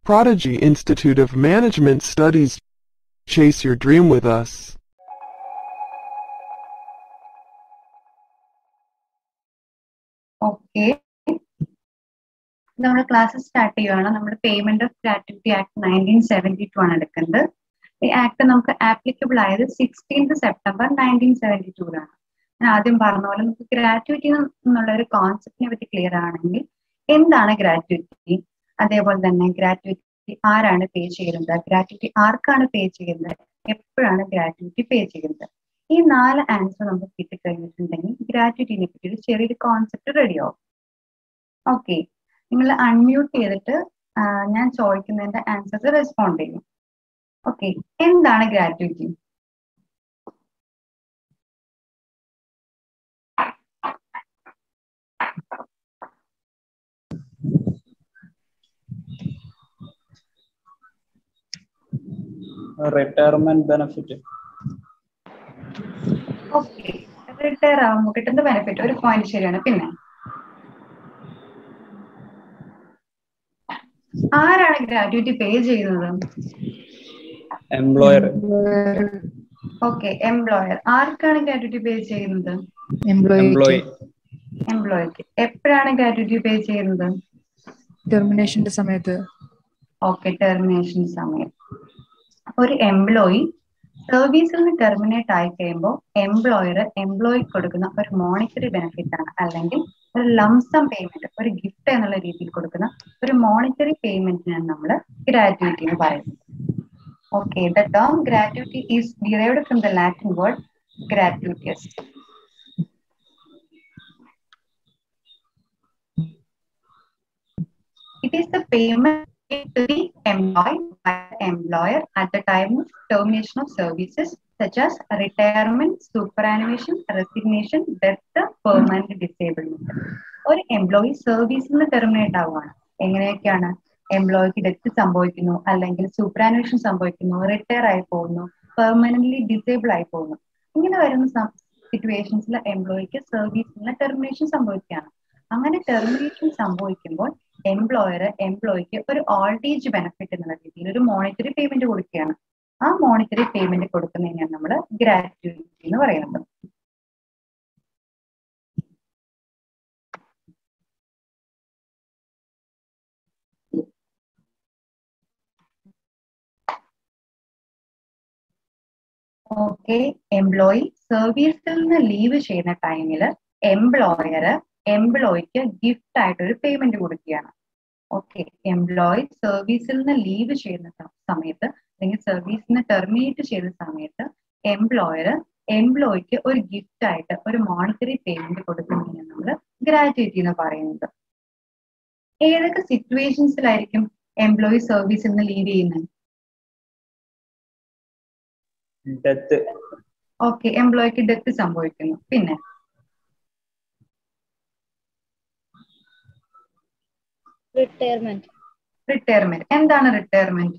Prodigy Institute of Management Studies. Chase your dream with us. Okay നമ്മുടെ class start ചെയ്യുകയാണ് നമ്മൾ payment of gratuity act nineteen seventy two ആണ് എടുക്കുന്നത് ഈ act നമുക്ക് ആപ്ലിക്കബിൾ ആയത് സിക്സ്റ്റീൻത് സെപ്റ്റംബർ നയൻറ്റീൻ സെവൻറ്റി ടൂലാണ് ഞാൻ ആദ്യം പറഞ്ഞ പോലെ നമുക്ക് ഗ്രാറ്റുവിറ്റി എന്നുള്ള ഒരു കോൺസെപ്റ്റിനെ പറ്റി ക്ലിയർ ആണെങ്കിൽ എന്താണ് ഗ്രാറ്റുവിറ്റി അതേപോലെ തന്നെ ഗ്രാറ്റുവിറ്റി ആരാണ് പേ ചെയ്യുന്നത് ഗ്രാറ്റുവിറ്റി ആർക്കാണ് പേ ചെയ്യുന്നത് എപ്പോഴാണ് ഗ്രാറ്റുവിറ്റി പേ ചെയ്യുന്നത് ഈ നാല് ആൻസർ നമുക്ക് കിട്ടിക്കഴിഞ്ഞിട്ടുണ്ടെങ്കിൽ ഗ്രാറ്റുവിറ്റിനെ പറ്റി ഒരു ചെറിയൊരു കോൺസെപ്റ്റ് റെഡിയാവും ഓക്കെ നിങ്ങൾ അൺമ്യൂട്ട് ചെയ്തിട്ട് ഞാൻ ചോദിക്കുന്നതിന്റെ ആൻസേഴ്സ് റെസ്പോണ്ട് ചെയ്യും ഓക്കെ എന്താണ് gratuity retirement benefit okay retire ആകുമ്പോൾ കിട്ടുന്ന ബെനിഫിറ്റ് ഒരു പോയിന്റ് ശരിയാണ് പിന്നെ ആരാണ് ഗ്രാറ്റുവിറ്റി പേ ചെയ്യുന്നത് എംപ്ലോയർ ഓക്കെ എംപ്ലോയർ ആർക്കാണ് ഗ്രാറ്റുവിറ്റി പേ ചെയ്യുന്നത് എംപ്ലോയി എംപ്ലോയിക്ക് എപ്പോഴാണ് ഗ്രാറ്റുവിറ്റി പേ ചെയ്യുന്നത് ടെർമിനേഷന്റെ സമയത്ത് ഓക്കെ ടെർമിനേഷൻ സമയം ഒരു എംപ്ലോയി സർവീസിൽ നിന്ന് ടെർമിനേറ്റ് ആയി കഴിയുമ്പോൾ എംപ്ലോയർ എംപ്ലോയിക്ക് കൊടുക്കുന്ന ഒരു മോണിറ്ററി ബെനിഫിറ്റ് ആണ് അല്ലെങ്കിൽ ഒരു ലംസം പേയ്മെന്റ് ഒരു ഗിഫ്റ്റ് എന്നുള്ള രീതിയിൽ കൊടുക്കുന്ന ഒരു മോണിറ്ററി പേയ്മെന്റിനാണ് നമ്മൾ ഗ്രാറ്റുവിറ്റി എന്ന് പറയുന്നത് okay the term gratuity is derived from the Latin word gratuitous It is the payment to the employee by the employer at the time of termination of services such as retirement, superannuation, resignation, death, permanent disablement. ഒരു employee സർവീസിൽ നിന്ന് terminate ആവുകയാണ് എങ്ങനെയൊക്കെയാണ് എംപ്ലോയിക്ക് death സംഭവിക്കുന്നു അല്ലെങ്കിൽ superannuation സംഭവിക്കുന്നു retire ആയി പോകുന്നു പെർമനന്റ്ലി ഡിസേബിൾ ആയി പോകുന്നു ഇങ്ങനെ വരുന്ന സിറ്റുവേഷൻസിൽ എംപ്ലോയിക്ക് സർവീസിൽ നിന്ന് ടെർമിനേഷൻ സംഭവിക്കുകയാണ് അങ്ങനെ ടെർമിനേഷൻ സംഭവിക്കുമ്പോൾ എംപ്ലോയർ എംപ്ലോയിക്ക് ഒരു ഓൾഡ് ഏജ് ബെനിഫിറ്റ് എന്നുള്ള രീതിയിൽ ഒരു മോണിറ്ററി പേയ്മെന്റ് കൊടുക്കുകയാണ് ആ മോണിറ്ററി പേയ്മെന്റ് കൊടുക്കുന്നതിനാണ് നമ്മൾ ഗ്രാറ്റുവിറ്റി എന്ന് പറയുന്നത് ഓക്കെ എംപ്ലോയി സർവീസിൽ നിന്ന് ലീവ് ചെയ്യുന്ന ടൈമിൽ എംപ്ലോയർ എംപ്ലോയിക്ക് ഗിഫ്റ്റ് ആയിട്ട് ഒരു പേയ്മെന്റ് കൊടുക്കുകയാണ് ഓക്കെ എംപ്ലോയി സർവീസിൽ നിന്ന് ലീവ് ചെയ്യുന്ന സമയത്ത് അല്ലെങ്കിൽ സർവീസിൽ നിന്ന് ടെർമിനേറ്റ് ചെയ്ത സമയത്ത് എംപ്ലോയർ എംപ്ലോയിക്ക് ഒരു ഗിഫ്റ്റ് ആയിട്ട് ഒരു മോണിറ്ററി പേയ്മെന്റ് കൊടുക്കുന്നതിന് നമ്മൾ ഗ്രാറ്റുവിറ്റി എന്ന് പറയുന്നത് ഏതൊക്കെ സിറ്റുവേഷൻസിലായിരിക്കും എംപ്ലോയി സർവീസിൽ നിന്ന് ലീവ് ചെയ്യുന്നത് ഡെത്ത് ഓക്കെ എംപ്ലോയിക്ക് ഡെത്ത് സംഭവിക്കുന്നു പിന്നെ റിട്ടയർമെന്റ് റിട്ടയർമെന്റ് എന്താണ് റിട്ടയർമെന്റ്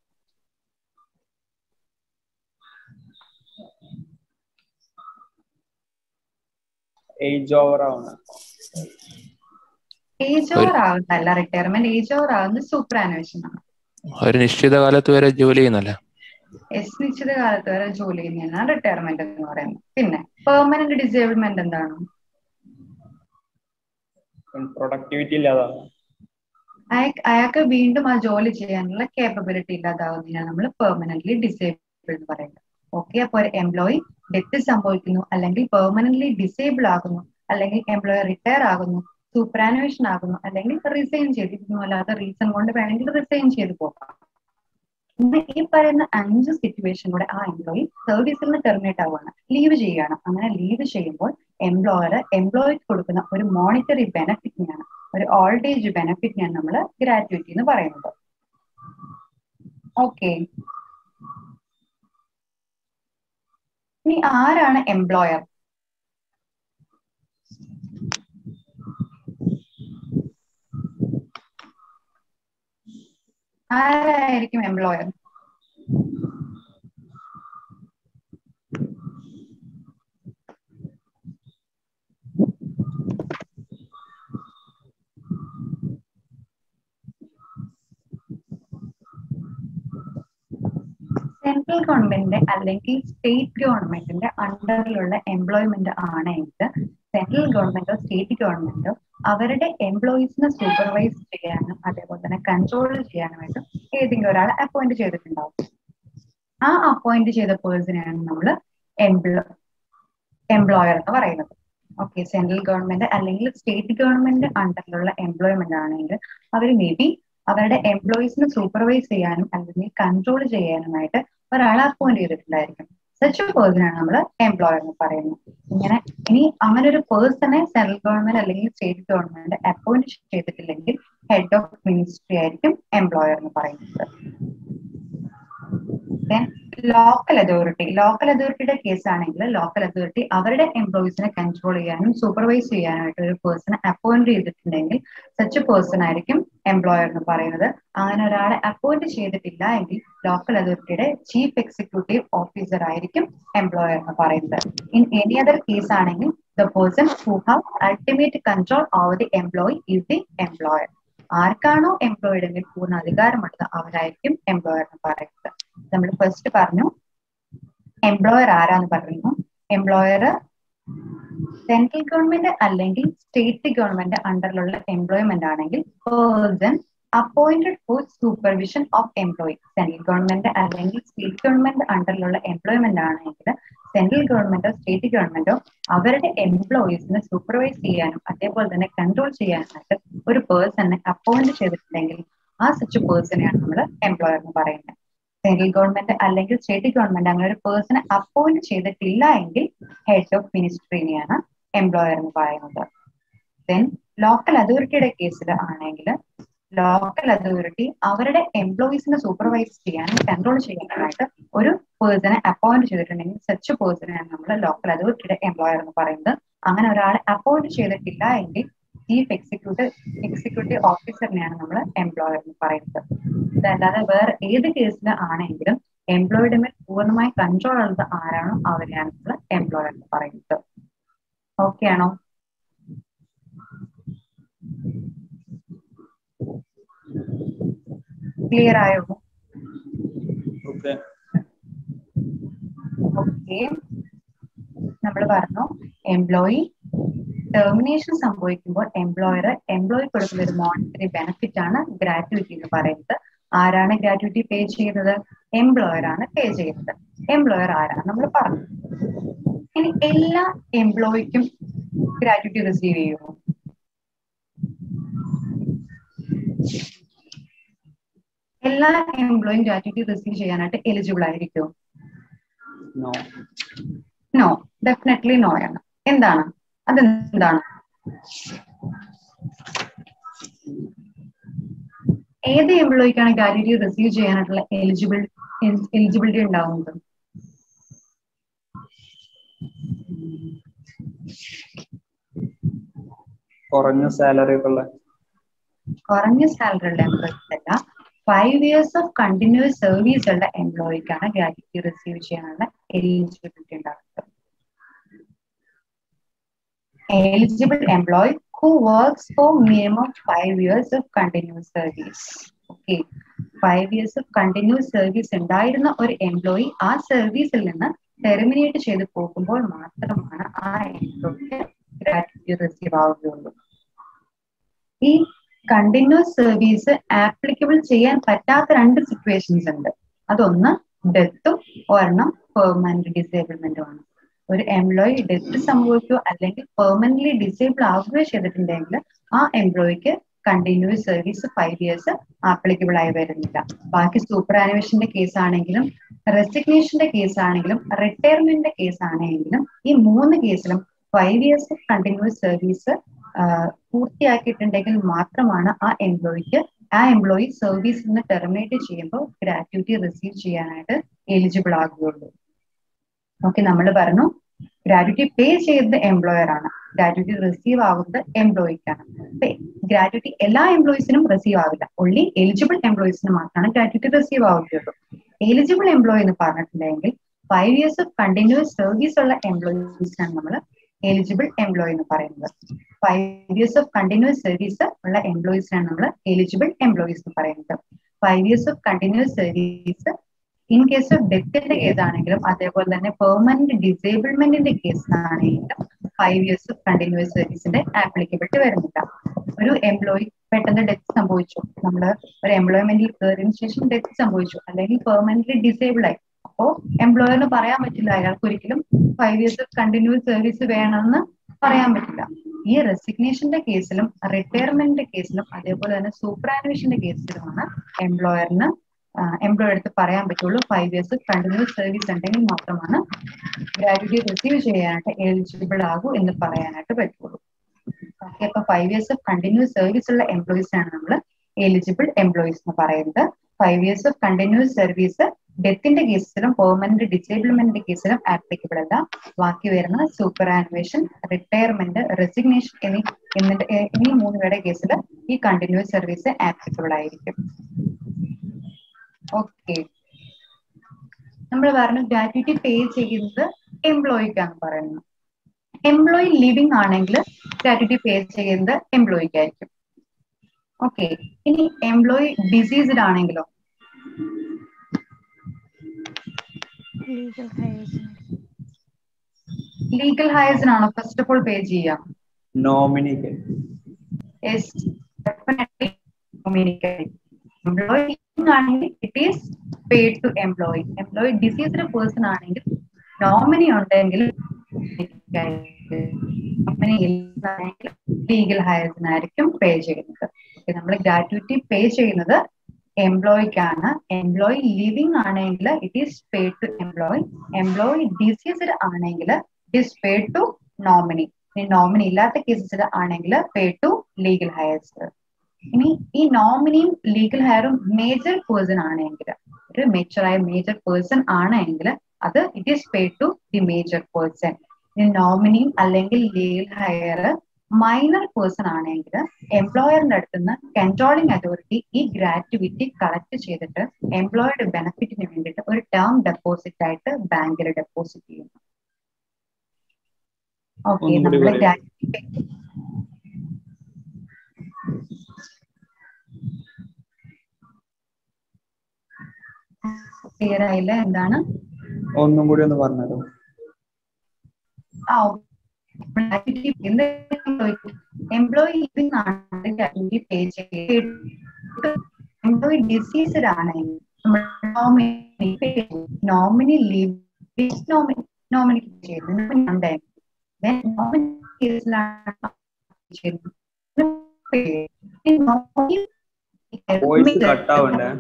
ഏജ് ഓവർ ആണ് ഏജ് ഓവർ ആവുന്നതല്ല റിട്ടയർമെന്റ് ഏജ് ഓവർ ആവുന്നത് സൂപ്പറാനുവേഷൻ ആണ് ഒരു നിശ്ചിത കാലത്ത് വരെ ജോലി ചെയ്യുന്നല്ല എസ് നിശ്ചിത കാലത്ത് വരെ ജോലി ചെയ്യുന്നതാണ് റിട്ടയർമെന്റ് എന്ന് പറയുന്നത് പിന്നെ പെർമനന്റ് ഡിസേബിൾമെന്റ് എന്താണ് പ്രൊഡക്ടിവിറ്റി ഇല്ലാതാണ് അയാൾക്ക് അയാൾക്ക് വീണ്ടും ആ ജോലി ചെയ്യാനുള്ള കേപ്പബിലിറ്റി ഇല്ലാതാവുന്നതിനാണ് നമ്മൾ പെർമനന്റ്ലി ഡിസേബിൾ എന്ന് പറയുന്നത് ഓക്കെ അപ്പോൾ ഒരു എംപ്ലോയി ഡെത്ത് സംഭവിക്കുന്നു അല്ലെങ്കിൽ പെർമനന്റ്ലി ഡിസേബിൾ ആകുന്നു അല്ലെങ്കിൽ എംപ്ലോയർ റിട്ടയർ ആകുന്നു സൂപ്പറാനുവേഷൻ ആകുന്നു അല്ലെങ്കിൽ റിസൈൻ ചെയ്തിരുന്നു അല്ലാത്ത റീസൺ കൊണ്ട് വേണമെങ്കിൽ റിസൈൻ ചെയ്ത് പോകാം ഇന്ന് ഈ പറയുന്ന അഞ്ച് സിറ്റുവേഷനിലൂടെ ആ എംപ്ലോയി സർവീസിൽ നിന്ന് ടെർമിനേറ്റ് ആവുകയാണ് ലീവ് ചെയ്യുകയാണ് അങ്ങനെ ലീവ് ചെയ്യുമ്പോൾ എംപ്ലോയർ എംപ്ലോയിക്ക് കൊടുക്കുന്ന ഒരു മോണിറ്ററി ബെനിഫിറ്റിനെയാണ് ഒരു ഓൾഡ് ഏജ് ബെനിഫിറ്റിനെയാണ് നമ്മൾ ഗ്രാറ്റുവിറ്റി എന്ന് പറയുന്നത് ഓക്കെ ഇനി ആരാണ് എംപ്ലോയർ ആരായിരിക്കും എംപ്ലോയർ സെൻട്രൽ ഗവൺമെന്റിന്റെ അല്ലെങ്കിൽ സ്റ്റേറ്റ് ഗവൺമെന്റിന്റെ അണ്ടറിലുള്ള എംപ്ലോയ്മെന്റ് ആണെങ്കിൽ സെൻട്രൽ ഗവൺമെന്റോ സ്റ്റേറ്റ് ഗവൺമെന്റോ അവരുടെ എംപ്ലോയീസിനെ സൂപ്പർവൈസ് ചെയ്യാനും അതേപോലെ തന്നെ കൺട്രോൾ ചെയ്യാനുമായിട്ട് ഏതെങ്കിലും ഒരാളെ അപ്പോയിന്റ് ചെയ്തിട്ടുണ്ടാവും ആ അപ്പോയിന്റ് ചെയ്ത പേഴ്സണെയാണ് നമ്മൾ എംപ്ലോ എംപ്ലോയർ എന്ന് പറയുന്നത് ഓക്കെ സെൻട്രൽ ഗവൺമെന്റ് അല്ലെങ്കിൽ സ്റ്റേറ്റ് ഗവൺമെന്റ് അണ്ടറിലുള്ള എംപ്ലോയ്മെന്റ് ആണെങ്കിൽ അവർ മേ ബി അവരുടെ എംപ്ലോയീസിനെ സൂപ്പർവൈസ് ചെയ്യാനും അല്ലെങ്കിൽ കൺട്രോൾ ചെയ്യാനുമായിട്ട് ഒരാളെ അപ്പോയിന്റ് ചെയ്തിട്ടുണ്ടായിരിക്കും സച്ച് പേഴ്സൺ ആണ് നമ്മൾ എംപ്ലോയർ എന്ന് പറയുന്നത് ഇങ്ങനെ ഇനി അങ്ങനെ ഒരു പേഴ്സണെ സെൻട്രൽ ഗവൺമെന്റ് അല്ലെങ്കിൽ സ്റ്റേറ്റ് ഗവൺമെന്റ് അപ്പോയിന്റ് ചെയ്തിട്ടില്ലെങ്കിൽ ഹെഡ് ഓഫ് മിനിസ്ട്രി ആയിരിക്കും എംപ്ലോയർ എന്ന് പറയുന്നത് ലോക്കൽ അതോറിറ്റി ലോക്കൽ അതോറിറ്റിയുടെ കേസ് ആണെങ്കിൽ ലോക്കൽ അതോറിറ്റി അവരുടെ എംപ്ലോയീസിനെ കൺട്രോൾ ചെയ്യാനും സൂപ്പർവൈസ് ചെയ്യാനായിട്ട് ഒരു പേഴ്സണെ അപ്പോയിന്റ് ചെയ്തിട്ടുണ്ടെങ്കിൽ സച്ച് പേഴ്സൺ ആയിരിക്കും എംപ്ലോയർ എന്ന് പറയുന്നത് അങ്ങനെ ഒരാളെ അപ്പോയിന്റ് ചെയ്തിട്ടില്ല എങ്കിൽ ലോക്കൽ അതോറിറ്റിയുടെ ചീഫ് എക്സിക്യൂട്ടീവ് ഓഫീസർ ആയിരിക്കും എംപ്ലോയർ എന്ന് പറയുന്നത് ഇൻ എനി അതർ കേസ് ആണെങ്കിൽ the person who have ultimate control over the employee is the employer ആർക്കാണോ എംപ്ലോയിയുടെ മേൽ പൂർണ്ണ അധികാരമുള്ളത് അവരായിരിക്കും എംപ്ലോയർ എന്ന് പറയുന്നത് നമ്മൾ ഫസ്റ്റ് പറഞ്ഞു എംപ്ലോയർ ആരാന്ന് പറയുന്നു എംപ്ലോയർ സെൻട്രൽ ഗവൺമെന്റ് അല്ലെങ്കിൽ സ്റ്റേറ്റ് ഗവൺമെന്റ് അണ്ടറിലുള്ള എംപ്ലോയ്മെന്റ് ആണെങ്കിൽ person appointed for supervision of employee central government അല്ലെങ്കിൽ സ്റ്റേറ്റ് ഗവൺമെന്റ് അണ്ടറിലുള്ള എംപ്ലോയ്മെന്റ് ആണെങ്കിൽ സെൻട്രൽ ഗവൺമെന്റോ സ്റ്റേറ്റ് ഗവൺമെന്റോ അവരുടെ എംപ്ലോയീസിനെ സൂപ്പർവൈസ് ചെയ്യാനും അതേപോലെ തന്നെ കൺട്രോൾ ചെയ്യാനായിട്ട് ഒരു പേഴ്സണെ അപ്പോയിന്റ് ചെയ്തിട്ടുണ്ടെങ്കിൽ ആ സച്ച് പേഴ്സണെയാണ് നമ്മൾ എംപ്ലോയർ എന്ന് പറയുന്നത് സെൻട്രൽ ഗവൺമെന്റ് അല്ലെങ്കിൽ സ്റ്റേറ്റ് ഗവൺമെന്റ് അങ്ങനെ ഒരു പേഴ്സണെ അപ്പോയിന്റ് ചെയ്തിട്ടില്ല എങ്കിൽ ഹെഡ് ഓഫ് മിനിസ്ട്രീനെയാണ് എംപ്ലോയർ എന്ന് പറയുന്നത് ദെൻ ലോക്കൽ അതോറിറ്റിയുടെ കേസിൽ ആണെങ്കിൽ ലോക്കൽ അതോറിറ്റി അവരുടെ എംപ്ലോയീസിനെ സൂപ്പർവൈസ് ചെയ്യാനും കൺട്രോൾ ചെയ്യാനായിട്ട് ഒരു പേഴ്സണെ അപ്പോയിന്റ് ചെയ്തിട്ടുണ്ടെങ്കിൽ സച്ച് പേഴ്സണെയാണ് നമ്മൾ ലോക്കൽ അതോറിറ്റിയുടെ എംപ്ലോയർ എന്ന് പറയുന്നത് അങ്ങനെ ഒരാളെ അപ്പോയിന്റ് ചെയ്തിട്ടില്ല എങ്കിൽ ചീഫ് എക്സിക്യൂട്ടീവ് എക്സിക്യൂട്ടീവ് ഓഫീസറിനെയാണ് നമ്മൾ എംപ്ലോയർ എന്ന് പറയുന്നത് ഇതല്ലാതെ വേറെ ഏത് കേസിൽ ആണെങ്കിലും എംപ്ലോയിയുടെ മേൽ പൂർണ്ണമായി കൺട്രോൾ ഉള്ളത് ആരാണോ അവരെയാണ് നമ്മൾ എംപ്ലോയർ എന്ന് പറയുന്നത് ഓക്കെ ആണോ ക്ലിയർ ആയോ ഓക്കെ ഓക്കെ നമ്മൾ പറഞ്ഞു എംപ്ലോയി ടെർമിനേഷൻ സംഭവിക്കുമ്പോൾ എംപ്ലോയർ എംപ്ലോയി കൊടുക്കുന്ന ഒരു മോണിറ്ററി ബെനിഫിറ്റ് ആണ് ഗ്രാറ്റുവിറ്റി എന്ന് പറയുന്നത് ആരാണ് ഗ്രാറ്റുവിറ്റി പേ ചെയ്യുന്നത് എംപ്ലോയർ ആണ് പേ ചെയ്യുന്നത് എംപ്ലോയർ ആരാണ് നമ്മൾ പറഞ്ഞു ഇനി എല്ലാ എംപ്ലോയിക്കും ഗ്രാറ്റുവിറ്റി റിസീവ് ചെയ്യുമോ എല്ലാ എംപ്ലോയും ഗ്രാറ്റുവിറ്റി റിസീവ് ചെയ്യാനായിട്ട് എലിജിബിൾ ആയിരിക്കും നോ നോ ഡെഫിനറ്റ്ലി നോ ആണ് എന്താണ് അതെന്താണ് ഏത് എംപ്ലോയിക്കാണ് ഗ്രാറ്റുവിറ്റി റിസീവ് ചെയ്യാനായിട്ടുള്ള എലിജിബിൾ എലിജിബിലിറ്റി ഉണ്ടാവുന്നത് കുറഞ്ഞ സാലറി ഒക്കെ ഉള്ള കുറഞ്ഞ സാലറി ഉള്ള എംപ്ലോയിസ് അല്ല five years of continuous service ഉള്ള എംപ്ലോയിക്കാണ് ഗ്രാറ്റുവിറ്റി റിസീവ് ചെയ്യാനുള്ള എലിജിബിലിറ്റി ഉണ്ടാകുന്നത് eligible employee who works for minimum five years of continuous service. Okay. Five years of continuous service ഉണ്ടായിരുന്ന ഒരു എംപ്ലോയി ആ സർവീസിൽ നിന്ന് ടെർമിനേറ്റ് ചെയ്ത് പോകുമ്പോൾ മാത്രമാണ് ആ എംപ്ലോയിക്ക് ഗ്രാറ്റുവിറ്റി റിസീവ് ആവുകയുള്ളൂ ഈ കണ്ടിന്യൂസ് സർവീസ് ആപ്ലിക്കബിൾ ചെയ്യാൻ പറ്റാത്ത രണ്ട് സിറ്റുവേഷൻസ് ഉണ്ട് അതൊന്ന് ഡെത്തും ഒരെണ്ണം പെർമനന്റ് ഡിസേബിൾമെന്റും ആണ് ഒരു എംപ്ലോയി ഡെത്ത് സംഭവിക്കുകയോ അല്ലെങ്കിൽ പെർമനന്റ്ലി ഡിസേബിൾ ആവുകയോ ചെയ്തിട്ടുണ്ടെങ്കിൽ ആ എംപ്ലോയിക്ക് continuous service five years applicable ആയി വരുന്നില്ല ബാക്കി സൂപ്പർ ആനിവേഷന്റെ കേസ് ആണെങ്കിലും റെസിഗ്നേഷന്റെ കേസ് ആണെങ്കിലും റിട്ടയർമെന്റിന്റെ കേസ് ആണെങ്കിലും ഈ മൂന്ന് കേസിലും ഫൈവ് ഇയേഴ്സ് കണ്ടിന്യൂസ് സർവീസ് പൂർത്തിയാക്കിയിട്ടുണ്ടെങ്കിൽ മാത്രമാണ് ആ എംപ്ലോയിക്ക് ആ എംപ്ലോയി സർവീസിൽ നിന്ന് ടെർമിനേറ്റ് ചെയ്യുമ്പോൾ ഗ്രാറ്റുവിറ്റി റിസീവ് ചെയ്യാനായിട്ട് എലിജിബിൾ ആകുകയുള്ളൂ ഓക്കെ നമ്മൾ പറഞ്ഞു ഗ്രാറ്റുവിറ്റി പേ ചെയ്തത് എംപ്ലോയർ ആണ് ഗ്രാറ്റുവിറ്റി റിസീവ് ആവുന്നത് എംപ്ലോയിക്കാണ് ഗ്രാറ്റുവിറ്റി എല്ലാ എംപ്ലോയീസിനും റിസീവ് ആവില്ല ഒള്ളി എലിജിബിൾ എംപ്ലോയീസിന് മാത്രമാണ് ഗ്രാറ്റുവിറ്റി റിസീവ് ആവുകയുള്ളൂ എലിജിബിൾ എംപ്ലോയി എന്ന് പറഞ്ഞിട്ടുണ്ടെങ്കിൽ five years of continuous service ഉള്ള എംപ്ലോയീസിനാണ് നമ്മൾ എലിജിബിൾ എംപ്ലോയി എന്ന് പറയുന്നത് five years of continuous service ഉള്ള എംപ്ലോയീസിനാണ് നമ്മൾ എലിജിബിൾ എംപ്ലോയീസ് എന്ന് പറയുന്നത് five years of continuous service in case of ഡെത്തിന്റെ കേസ് ആണെങ്കിലും അതേപോലെ തന്നെ പെർമനന്റ് ഡിസേബിൾമെന്റിന്റെ കേസ് ആണെങ്കിലും ഫൈവ് ഇയേഴ്സ് കണ്ടിന്യൂസ് സർവീസിന്റെ ആപ്ലിക്കബിലിറ്റി വരുന്നില്ല ഒരു എംപ്ലോയി പെട്ടെന്ന് ഡെത്ത് സംഭവിച്ചു നമ്മൾ ഒരു എംപ്ലോയ്മെന്റിൽ കയറിയതിനു ശേഷം ഡെത്ത് സംഭവിച്ചു അല്ലെങ്കിൽ പെർമനന്റ്ലി ഡിസേബിൾ ആയി അപ്പോ എംപ്ലോയറിന് പറയാൻ പറ്റില്ല അയാൾക്ക് ഒരിക്കലും ഫൈവ് ഇയേഴ്സ് കണ്ടിന്യൂസ് സർവീസ് വേണമെന്ന് പറയാൻ പറ്റില്ല ഈ റെസിഗ്നേഷന്റെ കേസിലും റിട്ടയർമെന്റിന്റെ കേസിലും അതേപോലെ തന്നെ സൂപ്പറാനുവേഷന്റെ കേസിലുമാണ് എംപ്ലോയറിന് എംപ്ലോയർ അടുത്ത് പറയാൻ പറ്റുള്ളൂ ഫൈവ് ഇയേഴ്സ് കണ്ടിന്യൂസ് സർവീസ് ഉണ്ടെങ്കിൽ മാത്രമാണ് ഗ്രാജുവേറ്റ് റിസീവ് ചെയ്യാനായിട്ട് എലിജിബിൾ ആകൂ എന്ന് പറയാനായിട്ട് പറ്റുള്ളൂ ഓക്കെ അപ്പൊ five years of continuous service ഉള്ള എംപ്ലോയീസ് ആണ് നമ്മൾ എലിജിബിൾ എംപ്ലോയീസ് എന്ന് പറയുന്നത് five years of continuous service ഡെത്തിന്റെ കേസിലും പെർമനന്റ് ഡിസേബിൾമെന്റിന്റെ കേസിലും ആപ്ലിക്കബിൾ അല്ല ബാക്കി വരുന്ന സൂപ്പർ ആനുവേഷൻ റിട്ടയർമെന്റ് റെസിഗ്നേഷൻ എന്നീ എന്നിട്ട് എന്നീ മൂന്ന് പേരുടെ കേസിൽ ഈ കണ്ടിന്യൂസ് സർവീസ് ആപ്ലിക്കബിൾ ആയിരിക്കും ഓക്കെ നമ്മൾ പറഞ്ഞു ഗ്രാറ്റുവിറ്റി പേ ചെയ്യുന്നത് എംപ്ലോയിക്കാണ് പറയുന്നത് എംപ്ലോയി ലിവിംഗ് ആണെങ്കിൽ ഗ്രാറ്റുവിറ്റി പേ ചെയ്യുന്നത് എംപ്ലോയിക്കായിരിക്കും ഓക്കെ ഇനി എംപ്ലോയി ഡിസീസ്ഡ് ആണെങ്കിലോ ലീഗൽ ഹയേഴ്സ് ലീഗൽ ഹയർസിനാണോ ഫസ്റ്റ് ഓഫ് ഓൾ പേ ചെയ്യാം നോമിനിക്ക് യെസ് ഡെഫിനറ്റ്ലി communicate. Employee ആണെങ്കിൽ it is paid to employee employee deceased person ആണെങ്കിൽ നോമിനി ഉണ്ടെങ്കിൽ നോമിനി ഇല്ലാണെങ്കിൽ ലീഗൽ ഹയർസിനായിരിക്കും പേ ചെയ്യുന്നത് നമ്മൾ ഗ്രാറ്റുവിറ്റി പേ ചെയ്യുന്നത് എംപ്ലോയിക്കാണ് എംപ്ലോയി ലിവിംഗ് ആണെങ്കിൽ it is paid to employee employee deceased ആണെങ്കിൽ it is paid to nominee ഇനി നോമിനി ഇല്ലാത്ത കേസസിൽ ആണെങ്കിൽ പേ ടു ലീഗൽ ഹയർസ് ഇനി ഈ നോമിനിയും ലീഗൽ ഹയറും മേജർ പേഴ്സൺ ആണെങ്കിൽ ഒരു മെച്ചുറായ മേജർ പേഴ്സൺ ആണെങ്കിൽ അത് it is pay to the major person ഇനി നോമിനിയും അല്ലെങ്കിൽ ലീഗൽ ഹയർ മൈനർ പേഴ്സൺ ആണെങ്കിൽ എംപ്ലോയറിന്റെ അടുത്ത് നിന്ന് കൺട്രോളിംഗ് അതോറിറ്റി ഈ ഗ്രാറ്റുവിറ്റി കളക്ട് ചെയ്തിട്ട് എംപ്ലോയറുടെ ബെനിഫിറ്റിന് വേണ്ടിയിട്ട് ഒരു ടേം ഡെപ്പോസിറ്റ് ആയിട്ട് ബാങ്കിൽ ഡെപ്പോസിറ്റ് ചെയ്യുന്നു ഓക്കെ ഒന്നും കൂടി നമ്മൾ പറയൂ. ഗ്രാറ്റുവിറ്റി ക്ലിയർ ആയില്ല എന്താണ് ഒന്നും കൂടി ഒന്ന് പറഞ്ഞല്ലോ ആ എംപ്ലോയി ലിവിംഗ് ആണ് ഗ്രാറ്റുവിറ്റി പേ ചെയ്ത് എംപ്ലോയി ഡിസീസ്ഡ് ആണെങ്കിൽ നോമിനി നോമിനി ലിവിംഗ് നോമിനി നോമിനിക്ക് ചെയ്യുന്നത് നോമിനി ഉണ്ടായിരുന്നു Then നോമിനി കേസിലാണ് ചെയ്യുന്നത് ഈ നോമിനി Voice cut ആവണ്ടേ?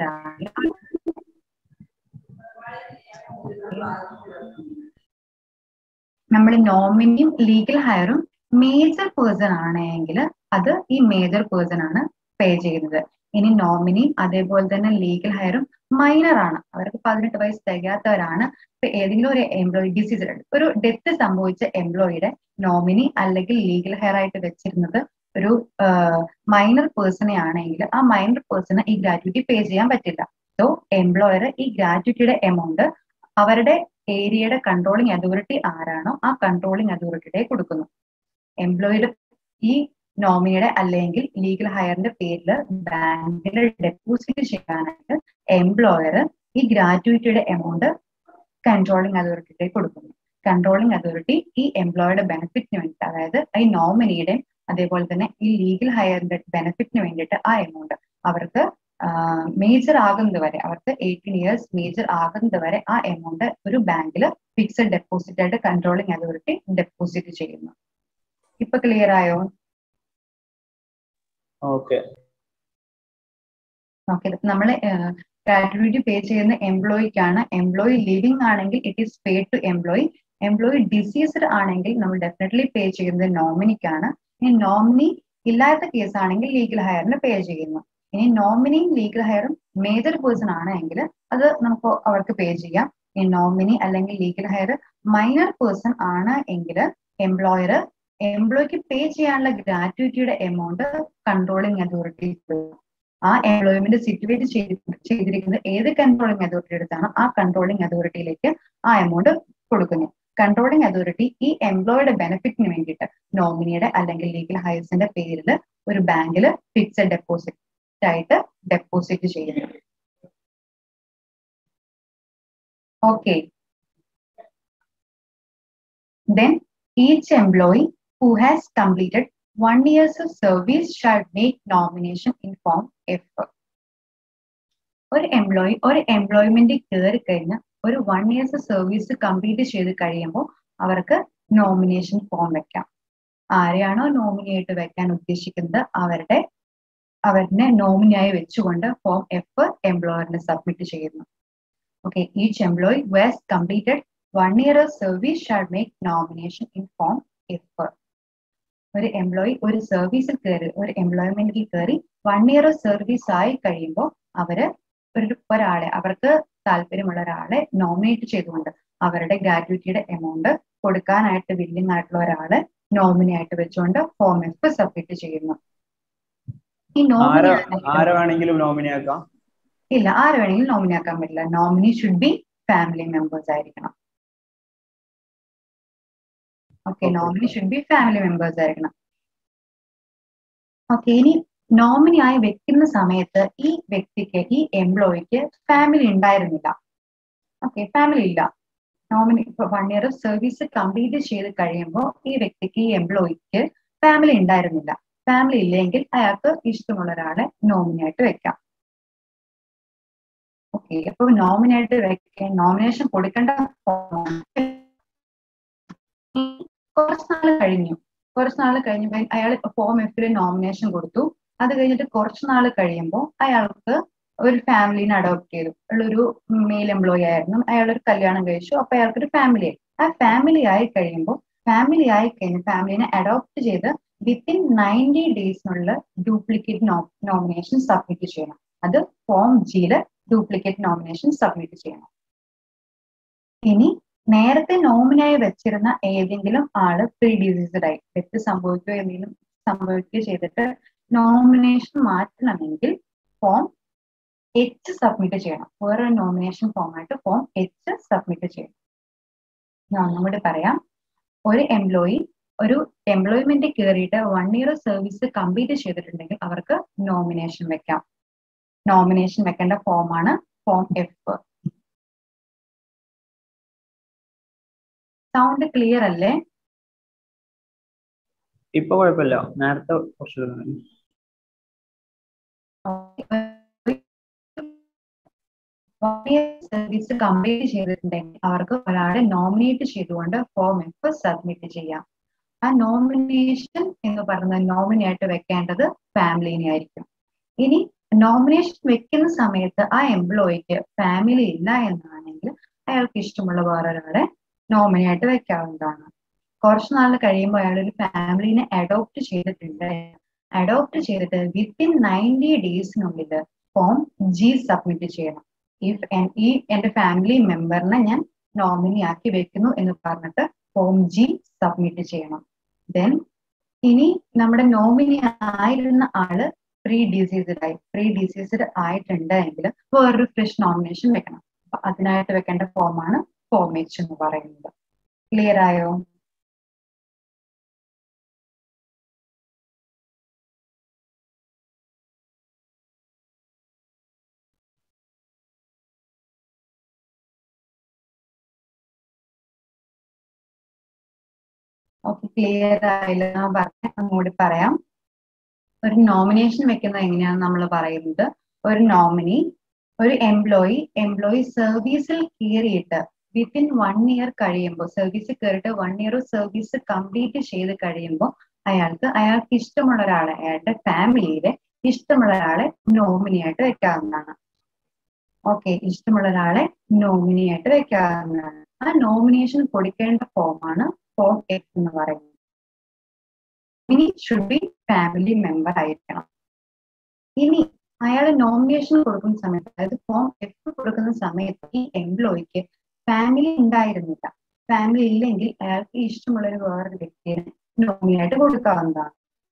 നമ്മൾ നോമിനിയും ലീഗൽ ഹയറും മേജർ പേഴ്സൺ ആണെങ്കിൽ അത് ഈ മേജർ പേഴ്സൺ ആണ് പേ ചെയ്യുന്നത് ഇനി നോമിനിയും അതേപോലെ തന്നെ ലീഗൽ ഹയറും മൈനർ ആണ് അവർക്ക് പതിനെട്ട് വയസ്സ് തികയാത്തവരാണ് ഇപ്പൊ ഏതെങ്കിലും ഒരു എംപ്ലോയി ഡിസീസ് ഒരു ഡെത്ത് സംഭവിച്ച എംപ്ലോയിയുടെ നോമിനി അല്ലെങ്കിൽ ലീഗൽ ഹെയർ ആയിട്ട് വെച്ചിരുന്നത് ഒരു മൈനർ പേഴ്സണെ ആണെങ്കിൽ ആ മൈനർ പേഴ്സണ് ഈ ഗ്രാറ്റുവിറ്റി പേ ചെയ്യാൻ പറ്റില്ല സോ എംപ്ലോയർ ഈ ഗ്രാറ്റുവിറ്റിയുടെ എമൗണ്ട് അവരുടെ ഏരിയയുടെ കൺട്രോളിംഗ് അതോറിറ്റി ആരാണോ ആ കൺട്രോളിംഗ് അതോറിറ്റിയുടെ കൊടുക്കുന്നു എംപ്ലോയിയുടെ ഈ നോമിനിയുടെ അല്ലെങ്കിൽ ലീഗൽ ഹയറിന്റെ പേരിൽ ബാങ്കിൽ ഡെപ്പോസിറ്റ് ചെയ്യാനായിട്ട് എംപ്ലോയർ ഈ ഗ്രാറ്റുവിറ്റിയുടെ എമൗണ്ട് കൺട്രോളിംഗ് അതോറിറ്റിയുടെ കൊടുക്കുന്നു കൺട്രോളിംഗ് അതോറിറ്റി ഈ എംപ്ലോയറുടെ ബെനിഫിറ്റിന് വേണ്ടിയിട്ട് അതായത് ഈ നോമിനിയുടെ അതേപോലെ തന്നെ ഈ ലീഗൽ ഹയറിന്റെ ബെനിഫിറ്റിന് വേണ്ടിയിട്ട് ആ എമൗണ്ട് അവർക്ക് മേജർ ആകുന്നത് വരെ അവർക്ക് എയ്റ്റീൻ ഇയേഴ്സ് മേജർ ആകുന്നത് വരെ ആ എമൗണ്ട് ഒരു ബാങ്കിൽ ഫിക്സഡ് ഡെപ്പോസിറ്റ് ആയിട്ട് കൺട്രോളിംഗ് അതോറിറ്റി ഡെപ്പോസിറ്റ് ചെയ്യുന്നു ഇപ്പൊ ക്ലിയർ ആയോ ഓക്കെ ഓക്കെ നമ്മൾ ഗ്രാറ്റുവിറ്റി പേ ചെയ്യുന്ന എംപ്ലോയിക്കാണ് എംപ്ലോയി ലിവിംഗ് ആണെങ്കിൽ it is pay to employee employee deceased ആണെങ്കിൽ നമ്മൾ ഡെഫിനറ്റ്ലി പേ ചെയ്യുന്നത് നോമിനിക്കാണ് ഇനി നോമിനി ഇല്ലാത്ത കേസ് ആണെങ്കിൽ ലീഗൽ ഹയറിന് പേ ചെയ്യുന്നു ഇനി നോമിനിയും ലീഗൽ ഹയറും മേജർ പേഴ്സൺ ആണെങ്കിൽ അത് നമുക്ക് അവർക്ക് പേ ചെയ്യാം ഈ നോമിനി അല്ലെങ്കിൽ ലീഗൽ ഹയർ മൈനർ പേഴ്സൺ ആണ് എങ്കിൽ എംപ്ലോയർ എംപ്ലോയിക്ക് പേ ചെയ്യാനുള്ള ഗ്രാറ്റുവിറ്റിയുടെ എമൗണ്ട് കൺട്രോളിംഗ് അതോറിറ്റി ആ എംപ്ലോയ്മെന്റ് സിറ്റുവേറ്റ് ചെയ്തിരിക്കുന്നത് ഏത് കൺട്രോളിംഗ് അതോറിറ്റി എടുത്താണോ ആ കൺട്രോളിംഗ് അതോറിറ്റിയിലേക്ക് ആ എമൗണ്ട് കൊടുക്കുന്നു കൺട്രോളിംഗ് അതോറിറ്റി ഈ എംപ്ലോയിയുടെ ബെനിഫിറ്റിന് വേണ്ടിയിട്ട് നോമിനിയുടെ അല്ലെങ്കിൽ ലീഗൽ ഹയർസിന്റെ പേരിൽ ഒരു ബാങ്കിൽ ഫിക്സഡ് ഡെപ്പോസിറ്റ് ആയിട്ട് ഡെപ്പോസിറ്റ് ചെയ്യുന്നു Okay. Then each employee who has completed one years of service shall make nomination in form F. ഒരു എംപ്ലോയി ഒരു എംപ്ലോയ്മെന്റ് കയറി കഴിഞ്ഞ് ഒരു വൺ ഇയേഴ്സ് സർവീസ് കംപ്ലീറ്റ് ചെയ്ത് കഴിയുമ്പോൾ അവർക്ക് നോമിനേഷൻ ഫോം വെക്കാം ആരെയാണോ നോമിനി ആയിട്ട് വെക്കാൻ ഉദ്ദേശിക്കുന്നത് അവരുടെ അവരുടെ നോമിനിയായി വെച്ചുകൊണ്ട് ഫോം എഫ് എംപ്ലോയറിന് സബ്മിറ്റ് ചെയ്യുന്നു okay each employee was completed one year of service shall make nomination in form F ഒരു എംപ്ലോയി ഒരു സർവീസിൽ കയറി ഒരു എംപ്ലോയ്മെന്റിൽ കയറി വൺ ഇയർ ഓഫ് സർവീസ് ആയി കഴിയുമ്പോൾ അവര് ഒരു ഒരാളെ അവർക്ക് താല്പര്യമുള്ള ഒരാളെ നോമിനേറ്റ് ചെയ്തുകൊണ്ട് അവരുടെ ഗ്രാറ്റുവിറ്റിയുടെ എമൗണ്ട് കൊടുക്കാനായിട്ട് വില്ലിംഗ് ആയിട്ടുള്ള ഒരാളെ നോമിനി ആയിട്ട് വെച്ചുകൊണ്ട് ഫോം എഫ് സബ്മിറ്റ് ചെയ്യുന്നു ഈ ആരെ നോമിനി ആരെ വേണമെങ്കിലും നോമിനി ആക്കാം ഇല്ല ആര് വേണമെങ്കിലും നോമിനി ആക്കാൻ പറ്റില്ല nominee should be family members ആയിരിക്കണം okay Okay. Nominee should be family members ആയിരിക്കണം ഓക്കെ ഇനി നോമിനി ആയി വെക്കുന്ന സമയത്ത് ഈ വ്യക്തിക്ക് ഈ എംപ്ലോയിക്ക് ഫാമിലി ഉണ്ടായിരുന്നില്ല ഓക്കെ ഫാമിലി ഇല്ല നോമിനി ഇപ്പൊ one year of service complete ചെയ്ത് കഴിയുമ്പോൾ ഈ വ്യക്തിക്ക് ഈ എംപ്ലോയിക്ക് ഫാമിലി ഉണ്ടായിരുന്നില്ല ഫാമിലി ഇല്ലെങ്കിൽ അയാൾക്ക് ഇഷ്ടമുള്ള ഒരാളെ നോമിനി ആയിട്ട് വെക്കാം ഓക്കെ അപ്പൊ നോമിനി ആയിട്ട് വെക്കാൻ നോമിനേഷൻ കൊടുക്കേണ്ട form കുറച്ച് നാൾ കഴിഞ്ഞു കുറച്ച് നാൾ കഴിഞ്ഞപ്പോൾ അയാൾ ഫോം എഫിൽ നോമിനേഷൻ കൊടുത്തു അത് കഴിഞ്ഞിട്ട് കുറച്ച് നാൾ കഴിയുമ്പോൾ അയാൾക്ക് ഒരു ഫാമിലിനെ അഡോപ്റ്റ് ചെയ്തു അയാളൊരു മെയിൽ എംപ്ലോയി ആയിരുന്നു അയാൾ ഒരു കല്യാണം കഴിച്ചു അപ്പൊ അയാൾക്കൊരു ഫാമിലി ആയി ആ ഫാമിലി ആയി കഴിയുമ്പോൾ ഫാമിലി ആയി കഴിഞ്ഞ് ഫാമിലിനെ അഡോപ്റ്റ് ചെയ്ത് വിത്തിൻ നയൻറ്റി ഡേയ്സിനുള്ള ഡ്യൂപ്ലിക്കേറ്റ് നോമിനേഷൻ സബ്മിറ്റ് ചെയ്യണം അത് ഫോം ജിയില് ഡ്യൂപ്ലിക്കേറ്റ് നോമിനേഷൻ സബ്മിറ്റ് ചെയ്യണം ഇനി നേരത്തെ നോമിനായി വെച്ചിരുന്ന ഏതെങ്കിലും ആള് പ്രീ ഡിസീസ്ഡ് ആയി തെറ്റ് സംഭവിക്കുകയോ എന്തെങ്കിലും സംഭവിക്കുകയോ ചെയ്തിട്ട് നോമിനേഷൻ മാറ്റണമെങ്കിൽ ഫോം എച്ച് സബ്മിറ്റ് ചെയ്യണം വേറൊരു നോമിനേഷൻ ഫോമായിട്ട് ഫോം എച്ച് സബ്മിറ്റ് ചെയ്യണം ഞാൻ ഒന്നും കൂടി പറയാം ഒരു എംപ്ലോയി ഒരു എംപ്ലോയ്മെന്റ് കയറിയിട്ട് വൺ ഇയർ സർവീസ് കംപ്ലീറ്റ് ചെയ്തിട്ടുണ്ടെങ്കിൽ അവർക്ക് നോമിനേഷൻ വെക്കാം നോമിനേഷൻ വെക്കേണ്ട ഫോമാണ് ഫോം എഫ് സൗണ്ട് ക്ലിയർ അല്ലേ ഇപ്പൊ കുഴപ്പമില്ല നേരത്തെ കുറച്ച് ഇതാണ്. സർവീസ് കംപ്ലീറ്റ് ചെയ്തിട്ടുണ്ടെങ്കിൽ അവർക്ക് ഒരാളെ നോമിനേറ്റ് ചെയ്തുകൊണ്ട് ഫോം എഫ് സബ്മിറ്റ് ചെയ്യാം ആ നോമിനേഷൻ എന്ന് പറയുന്നത് നോമിനി ആയിട്ട് വെക്കേണ്ടത് ഫാമിലിനെ ആയിരിക്കും ഇനി നോമിനേഷൻ വെക്കുന്ന സമയത്ത് ആ എംപ്ലോയിക്ക് ഫാമിലി ഇല്ല എന്നാണെങ്കിൽ അയാൾക്ക് ഇഷ്ടമുള്ള വേറൊരാളെ നോമിനി ആയിട്ട് വെക്കാവുന്നതാണ് കുറച്ച് നാൾ കഴിയുമ്പോൾ അയാൾ ഒരു ഫാമിലിനെ അഡോപ്റ്റ് ചെയ്തിട്ടുണ്ട് അഡോപ്റ്റ് ചെയ്തിട്ട് വിത്തിൻ നയൻറ്റി ഡേയ്സിനുള്ളിൽ ഫോം ജി സബ്മിറ്റ് ചെയ്യണം ഇഫ് ഈ എന്റെ ഫാമിലി മെമ്പറിനെ ഞാൻ നോമിനി ആക്കി വെക്കുന്നു എന്ന് പറഞ്ഞിട്ട് ഫോം ജി സബ്മിറ്റ് ചെയ്യണം ദെൻ ഇനി നമ്മുടെ നോമിനി ആയിരുന്ന ആള് പ്രീ ഡിസീസ്ഡ് ആയി പ്രീ ഡിസീസ്ഡ് ആയിട്ടുണ്ട് എങ്കിൽ വേറൊരു ഫ്രഷ് നോമിനേഷൻ വെക്കണം അപ്പൊ അതിനായിട്ട് വെക്കേണ്ട ഫോമാണ് ഫോം എച്ച് എന്ന് പറയുന്നത് ക്ലിയർ ആയോ ഓക്കെ ക്ലിയർ ആയില്ല ഞാൻ പറഞ്ഞ അങ്ങോട്ട് പറയാം ഒരു നോമിനേഷൻ വെക്കുന്നത് എങ്ങനെയാണെന്ന് നമ്മൾ പറയുന്നത് ഒരു നോമിനി ഒരു എംപ്ലോയി എംപ്ലോയി സർവീസിൽ കയറിയിട്ട് വിത്തിൻ വൺ ഇയർ കഴിയുമ്പോൾ സർവീസിൽ കയറിയിട്ട് വൺ ഇയർ സർവീസ് കംപ്ലീറ്റ് ചെയ്ത് കഴിയുമ്പോൾ അയാൾക്ക് അയാൾക്ക് ഇഷ്ടമുള്ള ഒരാളെ അയാളുടെ ഫാമിലിയിലെ ഇഷ്ടമുള്ള ഒരാളെ നോമിനി ആയിട്ട് വെക്കാവുന്നതാണ് ഓക്കെ ഇഷ്ടമുള്ള ഒരാളെ നോമിനി ആയിട്ട് വെക്കാവുന്നതാണ് ആ നോമിനേഷൻ കൊടുക്കേണ്ട ഫോമാണ് ഫോം എഫ് എന്ന് പറയുന്നത് ഇനി ഷുഡ് ബി ഫാമിലി മെമ്പർ ആയിരിക്കണം ഇനി അയാൾ നോമിനേഷൻ കൊടുക്കുന്ന സമയത്ത് അതായത് ഫോം എഫ് കൊടുക്കുന്ന സമയത്ത് ഈ എംപ്ലോയിക്ക് ഫാമിലി ഉണ്ടായിരുന്നില്ല ഫാമിലി ഇല്ലെങ്കിൽ അയാൾക്ക് ഇഷ്ടമുള്ള ഒരു വേറൊരു വ്യക്തിയെ നോമിനായിട്ട് കൊടുക്കാവുന്നതാണ്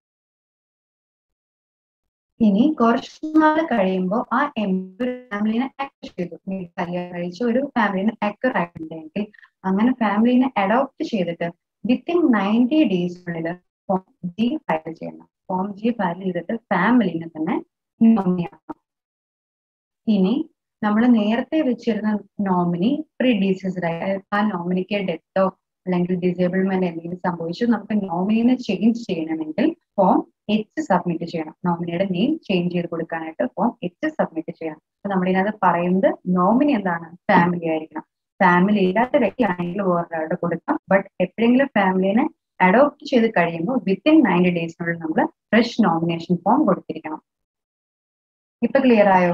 ഇനി കുറച്ച് നാൾ കഴിയുമ്പോൾ ആ എംപ്ലോയി ഫാമിലിനെ ആക്ട് ചെയ്തു കല്യാണം കഴിച്ച ഒരു ഫാമിലിനെ അക്വർ ആയിട്ടുണ്ടെങ്കിൽ അങ്ങനെ ഫാമിലിനെ അഡോപ്റ്റ് ചെയ്തിട്ട് വിത്തിൻ നയൻറ്റി ഡേയ്സിനുള്ളിൽ ഫോം ജി ഫയൽ ചെയ്യണം ഫോം ജി ഫയൽ ചെയ്തിട്ട് ഫാമിലിനെ തന്നെ നോമിനിയാക്കണം ഇനി നമ്മൾ നേരത്തെ വെച്ചിരുന്ന നോമിനി പ്രീഡീസസ്ഡ് ആയി ആ നോമിനിക്ക് ഡെത്തോ അല്ലെങ്കിൽ ഡിസേബിൾമെന്റ് എന്തെങ്കിലും സംഭവിച്ചു നമുക്ക് നോമിനിനെ ചേഞ്ച് ചെയ്യണമെങ്കിൽ ഫോം എച്ച് സബ്മിറ്റ് ചെയ്യണം നോമിനിയുടെ നെയിം ചേഞ്ച് ചെയ്ത് കൊടുക്കാനായിട്ട് ഫോം എച്ച് സബ്മിറ്റ് ചെയ്യണം അപ്പൊ നമ്മൾ ഇതിനകത്ത് പറയുന്നത് നോമിനി എന്താണ് ഫാമിലി ആയിരിക്കണം ഫാമിലി ഇല്ലാത്ത വ്യക്തിയാണെങ്കിൽ വേറൊരാളുടെ കൊടുക്കാം ബട്ട് എപ്പോഴെങ്കിലും ഫാമിലിനെ അഡോപ്റ്റ് ചെയ്ത് കഴിയുമ്പോൾ വിത്തിൻ നയൻറ്റി ഡേയ്സിനുള്ളിൽ നമ്മൾ ഫ്രഷ് നോമിനേഷൻ ഫോം കൊടുത്തിരിക്കണം ഇപ്പൊ ക്ലിയർ ആയോ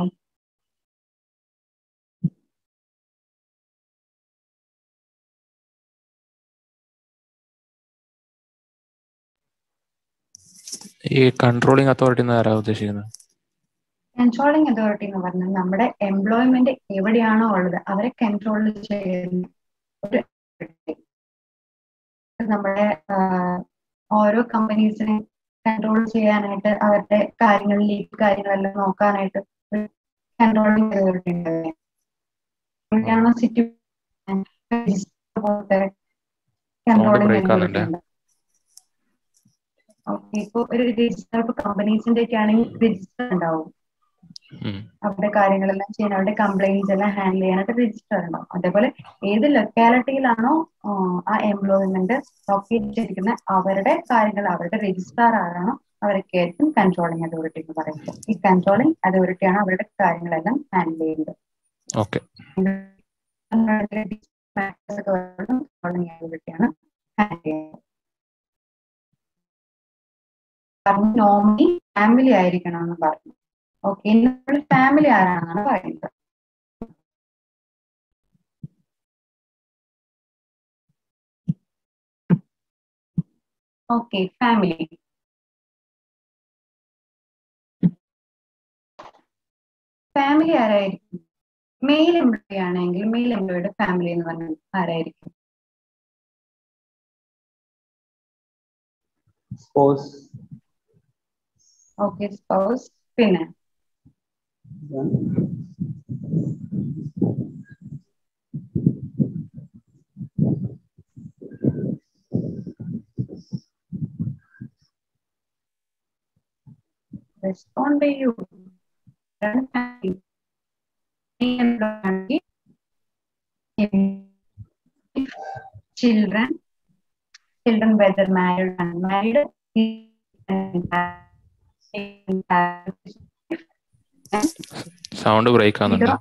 ഈ കൺട്രോളിങ് അതോറിറ്റി എന്ന് ആരാ ഉദ്ദേശിക്കുന്നത് കൺട്രോളിംഗ് അതോറിറ്റി എന്ന് പറഞ്ഞാൽ നമ്മുടെ എംപ്ലോയ്മെന്റ് എവിടെയാണോ ഉള്ളത് അവരെ കൺട്രോൾ ചെയ്യുന്ന ഒരു authority. നമ്മുടെ ആഹ്, ഓരോ കമ്പനീസിനെ കൺട്രോൾ ചെയ്യാനായിട്ട് അവരുടെ കാര്യങ്ങൾ ലീഗ് കാര്യങ്ങളെല്ലാം നോക്കാനായിട്ട് ഒരു കൺട്രോളിംഗ് അതോറിറ്റി ഉണ്ട് എവിടെയാണോ സിറ്റി കൺട്രോളിംഗ് break ആവുന്നുണ്ട്. ഓക്കെ ഇപ്പൊ ഒരു രജിസ്റ്റർ ഇപ്പൊ കമ്പനീസിന്റെ ഒക്കെ ആണെങ്കിൽ രജിസ്റ്റർ ഉണ്ടാവും ഉം. അവരുടെ കാര്യങ്ങളെല്ലാം ചെയ്യാൻ അവരുടെ കംപ്ലൈന്റ്സ് എല്ലാം ഹാൻഡിൽ ചെയ്യാനായിട്ട് രജിസ്റ്റർ ഉണ്ടാവും അതേപോലെ ഏത് ലൊക്കാലിറ്റിയിലാണോ ആ എംപ്ലോയ്മെന്റ് ലൊക്കേറ്റ് ചെയ്തിരിക്കുന്ന അവരുടെ കാര്യങ്ങൾ അവരുടെ രജിസ്ട്രാർ ആരാണോ അവരൊക്കെ ആയിരിക്കും കൺട്രോളിംഗ് അതോറിറ്റി എന്ന് പറയുന്നത് ഈ കൺട്രോളിംഗ് അതോറിറ്റിയാണ് അവരുടെ കാര്യങ്ങളെല്ലാം ഹാൻഡിൽ ചെയ്യുന്നത് ഓക്കെ കൺട്രോളിംഗ് അതോറിറ്റിയാണ് ഹാൻഡിൽ ചെയ്യുന്നത് പറഞ്ഞു നോമിനി ഫാമിലി ആയിരിക്കണം എന്ന് പറഞ്ഞു ഓക്കെ നമ്മൾ ഫാമിലി ആരാണെന്നാണ് പറയുന്നത് ഓക്കെ ഫാമിലി ഫാമിലി ആരായിരിക്കും മെയിൽ എംപ്ലോയി ആണെങ്കിൽ മെയിൽ എംപ്ലോയിയുടെ ഫാമിലി എന്ന് പറഞ്ഞാൽ ആരായിരിക്കും സ്പോസ് ഓക്കെ സ്പൗസ് പിന്നെ റെസ്പോണ്ട് ചെയ്യൂ children children whether married unmarried sound break ആവുന്നുണ്ട്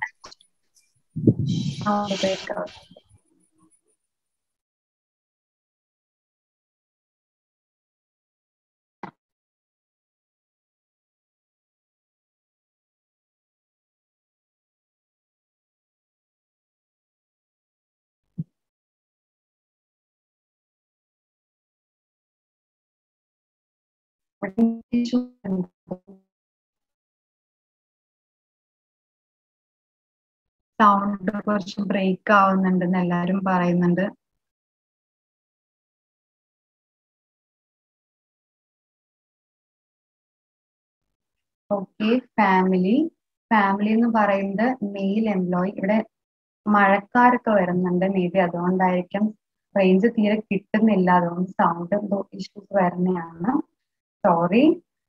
സൗണ്ട് കുറച്ച് ബ്രേക്ക് ആവുന്നുണ്ടെന്ന് എല്ലാരും പറയുന്നുണ്ട് ഓക്കെ ഫാമിലി ഫാമിലി എന്ന് പറയുന്നത് മെയിൽ എംപ്ലോയി ഇവിടെ മഴക്കാരൊക്കെ വരുന്നുണ്ട് മേ ബി അതുകൊണ്ടായിരിക്കും റേഞ്ച് തീരെ കിട്ടുന്നില്ല അതുകൊണ്ട് സൗണ്ട് എന്തോ ഇഷ്യൂസ് വരുന്നതാണ് സോറി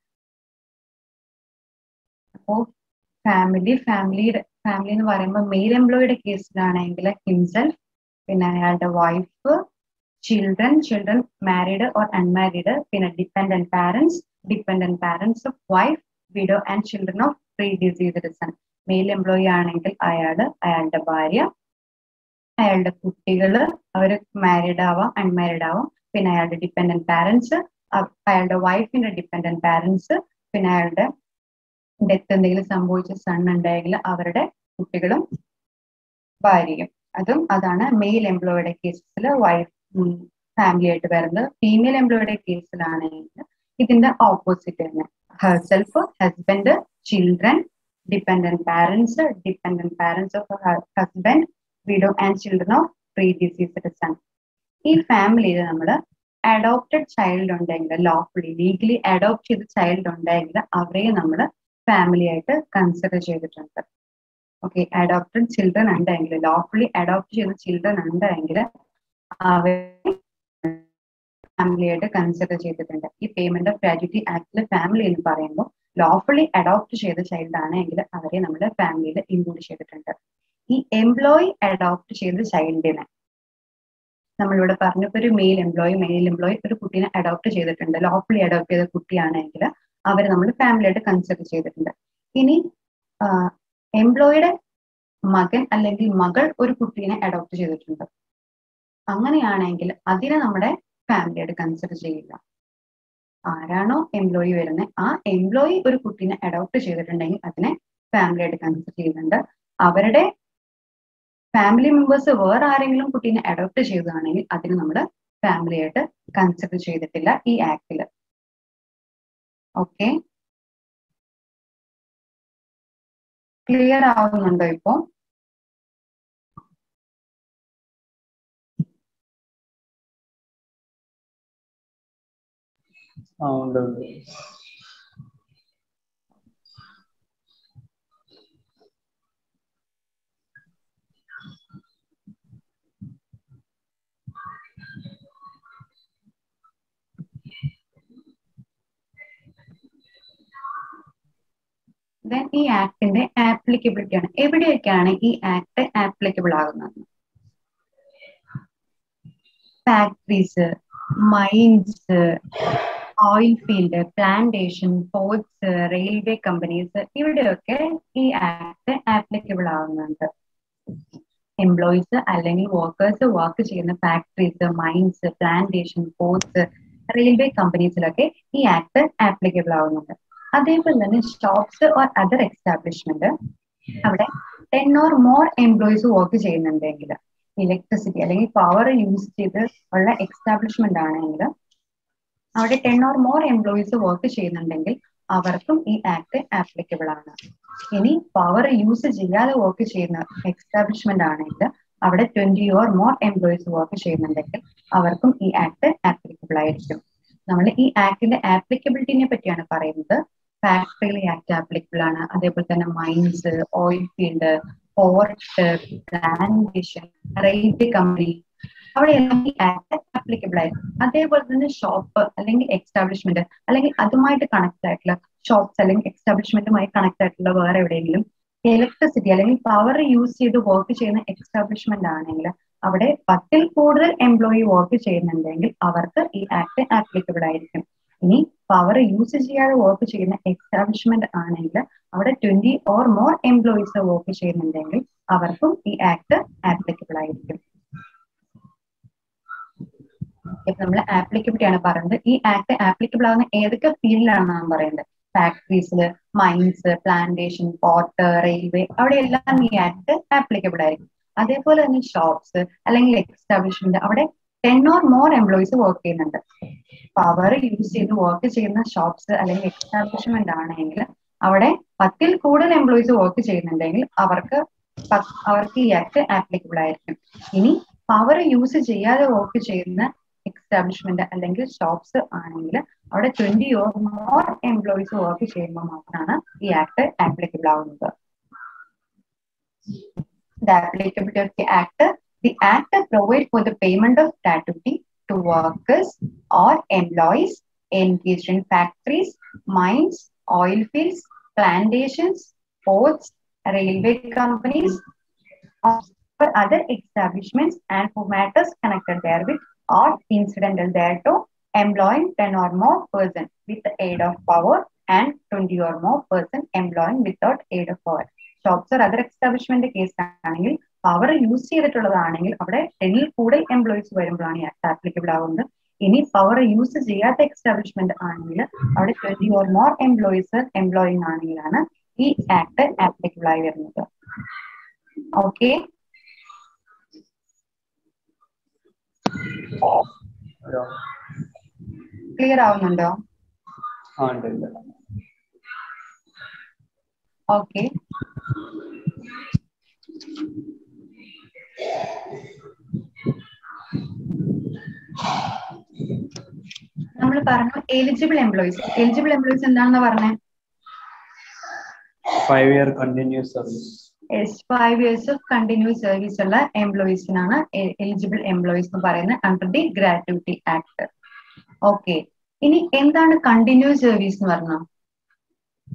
അപ്പോ ഫാമിലി ഫാമിലിയുടെ ഫാമിലി എന്ന് പറയുമ്പോൾ മെയിൽ എംപ്ലോയിയുടെ കേസിലാണെങ്കിൽ ഹിംസെൽഫ് പിന്നെ അയാളുടെ wife children children married or unmarried പിന്നെ dependent parents dependent parents of wife widow and children of predeceased son male employee ആണെങ്കിൽ അയാള് അയാളുടെ ഭാര്യ അയാളുടെ കുട്ടികള് അവര് മാരീഡ് ആവാം അൺമാരീഡ് ആവാം പിന്നെ അയാളുടെ ഡിപ്പെൻഡന്റ് പാരന്റ്സ് അയാളുടെ വൈഫിന്റെ ഡിപ്പെൻഡന്റ് പാരന്റ്സ് പിന്നെ അയാളുടെ ഡെത്ത് എന്തെങ്കിലും സംഭവിച്ച സൺ ഉണ്ടെങ്കിൽ അവരുടെ കുട്ടികളും ഭാര്യയും അതും അതാണ് മെയിൽ എംപ്ലോയിയുടെ കേസിൽ വൈഫ് ഫാമിലി ആയിട്ട് വരുന്നത് ഫീമെയിൽ എംപ്ലോയിയുടെ കേസിലാണെങ്കിൽ ഇതിന്റെ ഓപ്പോസിറ്റ് തന്നെ herself husband children dependent parents dependent parents of husband widow and children of predeceased son ഈ ഫാമിലിയിൽ നമ്മൾ അഡോപ്റ്റഡ് ചൈൽഡ് ഉണ്ടെങ്കിൽ ലോഫുള്ളി ലീഗലി അഡോപ്റ്റ് ചെയ്ത ചൈൽഡ് ഉണ്ടെങ്കിൽ അവരെ നമ്മൾ ഫാമിലി ആയിട്ട് കൺസിഡർ ചെയ്തിട്ടുണ്ട് ഓക്കെ അഡോപ്റ്റഡ് ചിൽഡ്രൻ ഉണ്ടെങ്കിൽ ലോഫുള്ളി അഡോപ്റ്റ് ചെയ്ത ചിൽഡ്രൻ ഉണ്ടെങ്കിൽ അവരെ ഫാമിലി ആയിട്ട് കൺസിഡർ ചെയ്തിട്ടുണ്ട് ഈ പേയ്മെന്റ് ഓഫ് ഗ്രാജുവിറ്റി ആക്ടിലെ ഫാമിലി എന്ന് പറയുമ്പോൾ ലോഫുള്ളി അഡോപ്റ്റ് ചെയ്ത ചൈൽഡ് ആണ് എങ്കിൽ അവരെ നമ്മുടെ ഫാമിലിയിൽ ഇൻക്ലൂഡ് ചെയ്തിട്ടുണ്ട് ഈ എംപ്ലോയി അഡോപ്റ്റ് ചെയ്ത ചൈൽഡിനെ നമ്മളിവിടെ പറഞ്ഞപ്പോ ഒരു മെയിൽ എംപ്ലോയി മെയിൽ എംപ്ലോയി ഒരു കുട്ടീനെ അഡോപ്റ്റ് ചെയ്തിട്ടുണ്ട് ലോഫുള്ളി അഡോപ്റ്റ് ചെയ്ത കുട്ടിയാണെങ്കിൽ അവരെ നമ്മൾ ഫാമിലിയായിട്ട് കൺസിഡർ ചെയ്തിട്ടുണ്ട് ഇനി എംപ്ലോയിയുടെ മകൻ അല്ലെങ്കിൽ മകൾ ഒരു കുട്ടീനെ അഡോപ്റ്റ് ചെയ്തിട്ടുണ്ട് അങ്ങനെയാണെങ്കിൽ അതിനെ നമ്മുടെ ഫാമിലിയായിട്ട് കൺസിഡർ ചെയ്യില്ല ആരാണോ എംപ്ലോയി വരുന്നത് ആ എംപ്ലോയി ഒരു കുട്ടീനെ അഡോപ്റ്റ് ചെയ്തിട്ടുണ്ടെങ്കിൽ അതിനെ ഫാമിലിയായിട്ട് കൺസിഡർ ചെയ്യുന്നുണ്ട് അവരുടെ ഫാമിലി മെമ്പേഴ്സ് വേറെ ആരെങ്കിലും കുട്ടീനെ അഡോപ്റ്റ് ചെയ്തതാണെങ്കിൽ അതിന് നമ്മൾ ഫാമിലിയായിട്ട് കൺസിഡർ ചെയ്തിട്ടില്ല ഈ ആക്ടിൽ ഓക്കെ ക്ലിയർ ആവുന്നുണ്ടോ ഇപ്പോ ആ ഉണ്ട് ഉണ്ട് ദെൻ ഈ ആക്ടിന്റെ ആപ്ലിക്കബിലിറ്റി ആണ് എവിടെയൊക്കെയാണ് ഈ ആക്ട് ആപ്ലിക്കബിൾ ആകുന്നത് factories mines oil field plantation ports railway companies ഇവിടെയൊക്കെ ഈ ആക്ട് ആപ്ലിക്കബിൾ ആവുന്നുണ്ട് എംപ്ലോയീസ് അല്ലെങ്കിൽ വർക്കേഴ്സ് വർക്ക് ചെയ്യുന്ന factories mines plantation ports railway കമ്പനീസിലൊക്കെ ഈ ആക്ട് ആപ്ലിക്കബിൾ ആവുന്നുണ്ട് അതേപോലെ തന്നെ ഷോപ്സ് ഓർ അതർ എസ്റ്റാബ്ലിഷ്മെന്റ് അവിടെ ten or more employees work ചെയ്യുന്നുണ്ടെങ്കിൽ ഇലക്ട്രിസിറ്റി അല്ലെങ്കിൽ പവർ യൂസ് ചെയ്ത് ഉള്ള എസ്റ്റാബ്ലിഷ്മെന്റ് ആണെങ്കിൽ അവിടെ ten or more employees work ചെയ്യുന്നുണ്ടെങ്കിൽ അവർക്കും ഈ ആക്ട് ആപ്ലിക്കബിൾ ആണ് ഇനി പവർ യൂസ് ചെയ്യാതെ വർക്ക് ചെയ്യുന്ന എസ്റ്റാബ്ലിഷ്മെന്റ് ആണെങ്കിൽ അവിടെ twenty or more employees work ചെയ്യുന്നുണ്ടെങ്കിൽ അവർക്കും ഈ ആക്ട് ആപ്ലിക്കബിൾ ആയിരിക്കും നമ്മൾ ഈ ആക്ടിന്റെ ആപ്ലിക്കബിലിറ്റിനെ പറ്റിയാണ് പറയുന്നത് ഫാക്ടറിയിൽ ആക്ട് ആപ്ലിക്കബിൾ ആണ് അതേപോലെ തന്നെ mines oil field port plantation railway company അവിടെയെല്ലാം ഈ ആക്ട് ആപ്ലിക്കബിൾ ആയിരിക്കും അതേപോലെ തന്നെ ഷോപ്പ് അല്ലെങ്കിൽ എക്സ്റ്റാബ്ലിഷ്മെന്റ് അല്ലെങ്കിൽ അതുമായിട്ട് കണക്ട് ആയിട്ടുള്ള ഷോപ്സ് അല്ലെങ്കിൽ എക്സ്റ്റാബ്ലിഷ്മെന്റുമായി കണക്ട് ആയിട്ടുള്ള വേറെ എവിടെയെങ്കിലും ഇലക്ട്രിസിറ്റി അല്ലെങ്കിൽ പവർ യൂസ് ചെയ്ത് വർക്ക് ചെയ്യുന്ന എക്സ്റ്റാബ്ലിഷ്മെന്റ് ആണെങ്കിൽ അവിടെ പത്തിൽ കൂടുതൽ എംപ്ലോയി വർക്ക് ചെയ്യുന്നുണ്ടെങ്കിൽ അവർക്ക് ഈ ആക്ട് ആപ്ലിക്കബിൾ ആയിരിക്കും ഇനി പവർ യൂസ് ചെയ്യാതെ വർക്ക് ചെയ്യുന്ന എക്സ്റ്റാബ്ലിഷ്മെന്റ് ആണെങ്കിൽ അവിടെ twenty or more employees work ചെയ്യുന്നുണ്ടെങ്കിൽ അവർക്കും ഈ ആക്ട് ആപ്ലിക്കബിൾ ആയിരിക്കും ഇപ്പൊ നമ്മൾ ആപ്ലിക്കബിലിറ്റി ആണ് പറയുന്നത് ഈ ആക്ട് ആപ്ലിക്കബിൾ ആകുന്ന ഏതൊക്കെ ഫീൽഡിലാണ് നാം പറയുന്നത് ഫാക്ടറീസിൽ മൈൻസ് പ്ലാന്റേഷൻ പോർട്ട് റെയിൽവേ അവിടെ എല്ലാം ഈ ആക്ട് ആപ്ലിക്കബിൾ ആയിരിക്കും അതേപോലെ തന്നെ ഷോപ്സ് അല്ലെങ്കിൽ എക്സ്റ്റാബ്ലിഷ്മെന്റ് അവിടെ ten or more employees work ചെയ്യുന്നുണ്ട് പവർ യൂസ് ചെയ്ത് വർക്ക് ചെയ്യുന്ന ഷോപ്സ് അല്ലെങ്കിൽ എക്സ്റ്റാബ്ലിഷ്മെന്റ് ആണെങ്കിൽ അവിടെ പത്തിൽ കൂടുതൽ എംപ്ലോയീസ് വർക്ക് ചെയ്യുന്നുണ്ടെങ്കിൽ അവർക്ക് അവർക്ക് ഈ ആക്ട് ആപ്ലിക്കബിൾ ആയിരിക്കും ഇനി പവർ യൂസ് ചെയ്യാതെ വർക്ക് ചെയ്യുന്ന എക്സ്റ്റാബ്ലിഷ്മെന്റ് അല്ലെങ്കിൽ ഷോപ്സ് ആണെങ്കിൽ അവിടെ twenty or more employees work ചെയ്യുമ്പോൾ മാത്രമാണ് ഈ ആക്ട് ആപ്ലിക്കബിൾ ആവുന്നത് The applicability of the act, the act provides for the payment of gratuity to workers or employees engaged in factories, mines, oil fields, plantations, ports, railway companies, or other establishments and for matters connected therewith or incidental thereto, employing 10 or more person with the aid of power and 20 or more person employing without aid of power. Shops or other establishment case ആണെങ്കിൽ power use ചെയ്തിട്ടുള്ളതാണെങ്കിൽ അവിടെ ടെന്നിൽ കൂടുതൽ employees വരുമ്പോഴാണ് ഈ act applicable ആവുന്നത് ഇനി power use ചെയ്യാത്ത എസ്റ്റാബ്ലിഷ്മെന്റ് ആണെങ്കിൽ അവിടെ twenty or more employees employing ആണെങ്കിലാണ് ഈ ആക്ട് ആപ്ലിക്കബിൾ ആയി വരുന്നത് ഓക്കെ ക്ലിയർ ആവുന്നുണ്ടോ ആ ഉണ്ട് ഉണ്ട് ഓക്കെ നമ്മൾ പറഞ്ഞു എലിജിബിൾ എംപ്ലോയീസ് എലിജിബിൾ എംപ്ലോയീസ് എന്താണെന്ന് പറഞ്ഞേ ഫൈവ് ഇയർ കണ്ടിന്യൂസ് സർവീസ് എസ് five years of continuous service ഉള്ള എംപ്ലോയീസിനാണ് എലിജിബിൾ എംപ്ലോയീസ് എന്ന് പറയുന്നത് under the gratuity act okay ഇനി എന്താണ് കണ്ടിന്യൂസ് സർവീസ് എന്ന് പറഞ്ഞാൽ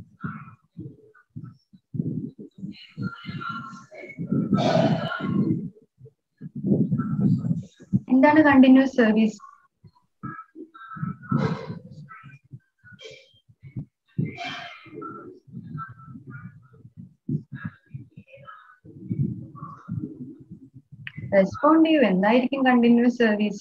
എന്താണ് കണ്ടിന്യൂസ് സർവീസ് റെസ്പോണ്ട് ചെയ്യൂ എന്തായിരിക്കും കണ്ടിന്യൂസ് സർവീസ്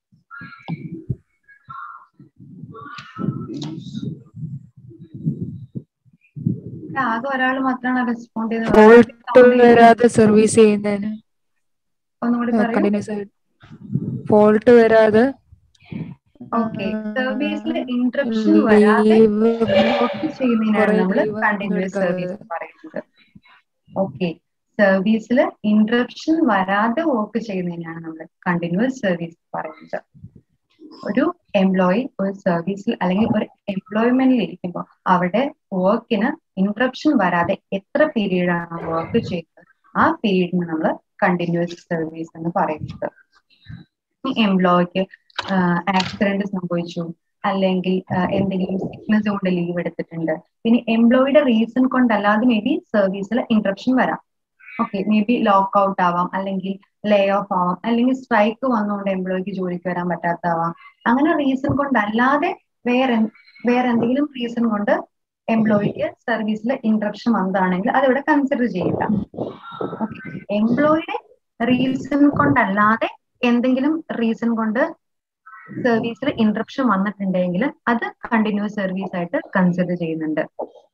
ആകെ ഒരാൾ മാത്രമാണ് റെസ്പോണ്ട് ഫോൾട്ട് വരാതെ സർവീസ് ചെയ്യുന്നതിന് ഒന്നുകൂടി പറയൂ കണ്ടിന്യൂസ് ആയിട്ട് ഫോൾട്ട് വരാതെ ഓക്കെ സർവീസിൽ ഇന്ററപ്ഷൻ വരാതെ വർക്ക് ചെയ്യുന്നതിനാണ് നമ്മൾ കണ്ടിന്യൂസ് സർവീസ് പറയുന്നത് ഓക്കെ സർവീസിൽ ഇന്ററപ്ഷൻ വരാതെ വർക്ക് ചെയ്യുന്നതിനാണ് നമ്മൾ കണ്ടിന്യൂസ് സർവീസ് പറയുന്നത് ഒരു എംപ്ലോയി ഒരു സർവീസിൽ അല്ലെങ്കിൽ ഒരു എംപ്ലോയ്മെന്റിൽ ഇരിക്കുമ്പോൾ അവിടെ വർക്കിന് ഇന്ററപ്ഷൻ വരാതെ എത്ര പീരീഡ് ആണ് വർക്ക് ചെയ്യുന്നത് ആ പീരീഡിന് നമ്മൾ കണ്ടിന്യൂസ് സർവീസ് എന്ന് പറയുന്നത് ഈ എംപ്ലോയിക്ക് ആക്സിഡന്റ് സംഭവിച്ചു അല്ലെങ്കിൽ എന്തെങ്കിലും സിക്നസ് കൊണ്ട് ലീവ് എടുത്തിട്ടുണ്ട് പിന്നെ എംപ്ലോയിയുടെ റീസൺ കൊണ്ടല്ലാതെ മേ ബി സർവീസിൽ ഇന്ററപ്ഷൻ വരാം okay may be lock out ആവാം അല്ലെങ്കിൽ ലേ ഓഫ് ആവാം അല്ലെങ്കിൽ സ്ട്രൈക്ക് വന്നുകൊണ്ട് എംപ്ലോയിക്ക് ജോലിക്ക് വരാൻ പറ്റാത്താവാം അങ്ങനെ റീസൺ കൊണ്ടല്ലാതെ വേറെ വേറെ എന്തെങ്കിലും റീസൺ കൊണ്ട് എംപ്ലോയിക്ക് സർവീസിൽ ഇന്ററപ്ഷൻ വന്നതാണെങ്കിൽ അതിവിടെ കൺസിഡർ ചെയ്യില്ല ഓക്കെ എംപ്ലോയിയുടെ റീസൺ കൊണ്ടല്ലാതെ എന്തെങ്കിലും റീസൺ കൊണ്ട് സർവീസിൽ ഇന്ററപ്ഷൻ വന്നിട്ടുണ്ടെങ്കിൽ അത് കണ്ടിന്യൂസ് സർവീസ് ആയിട്ട് കൺസിഡർ ചെയ്യുന്നുണ്ട്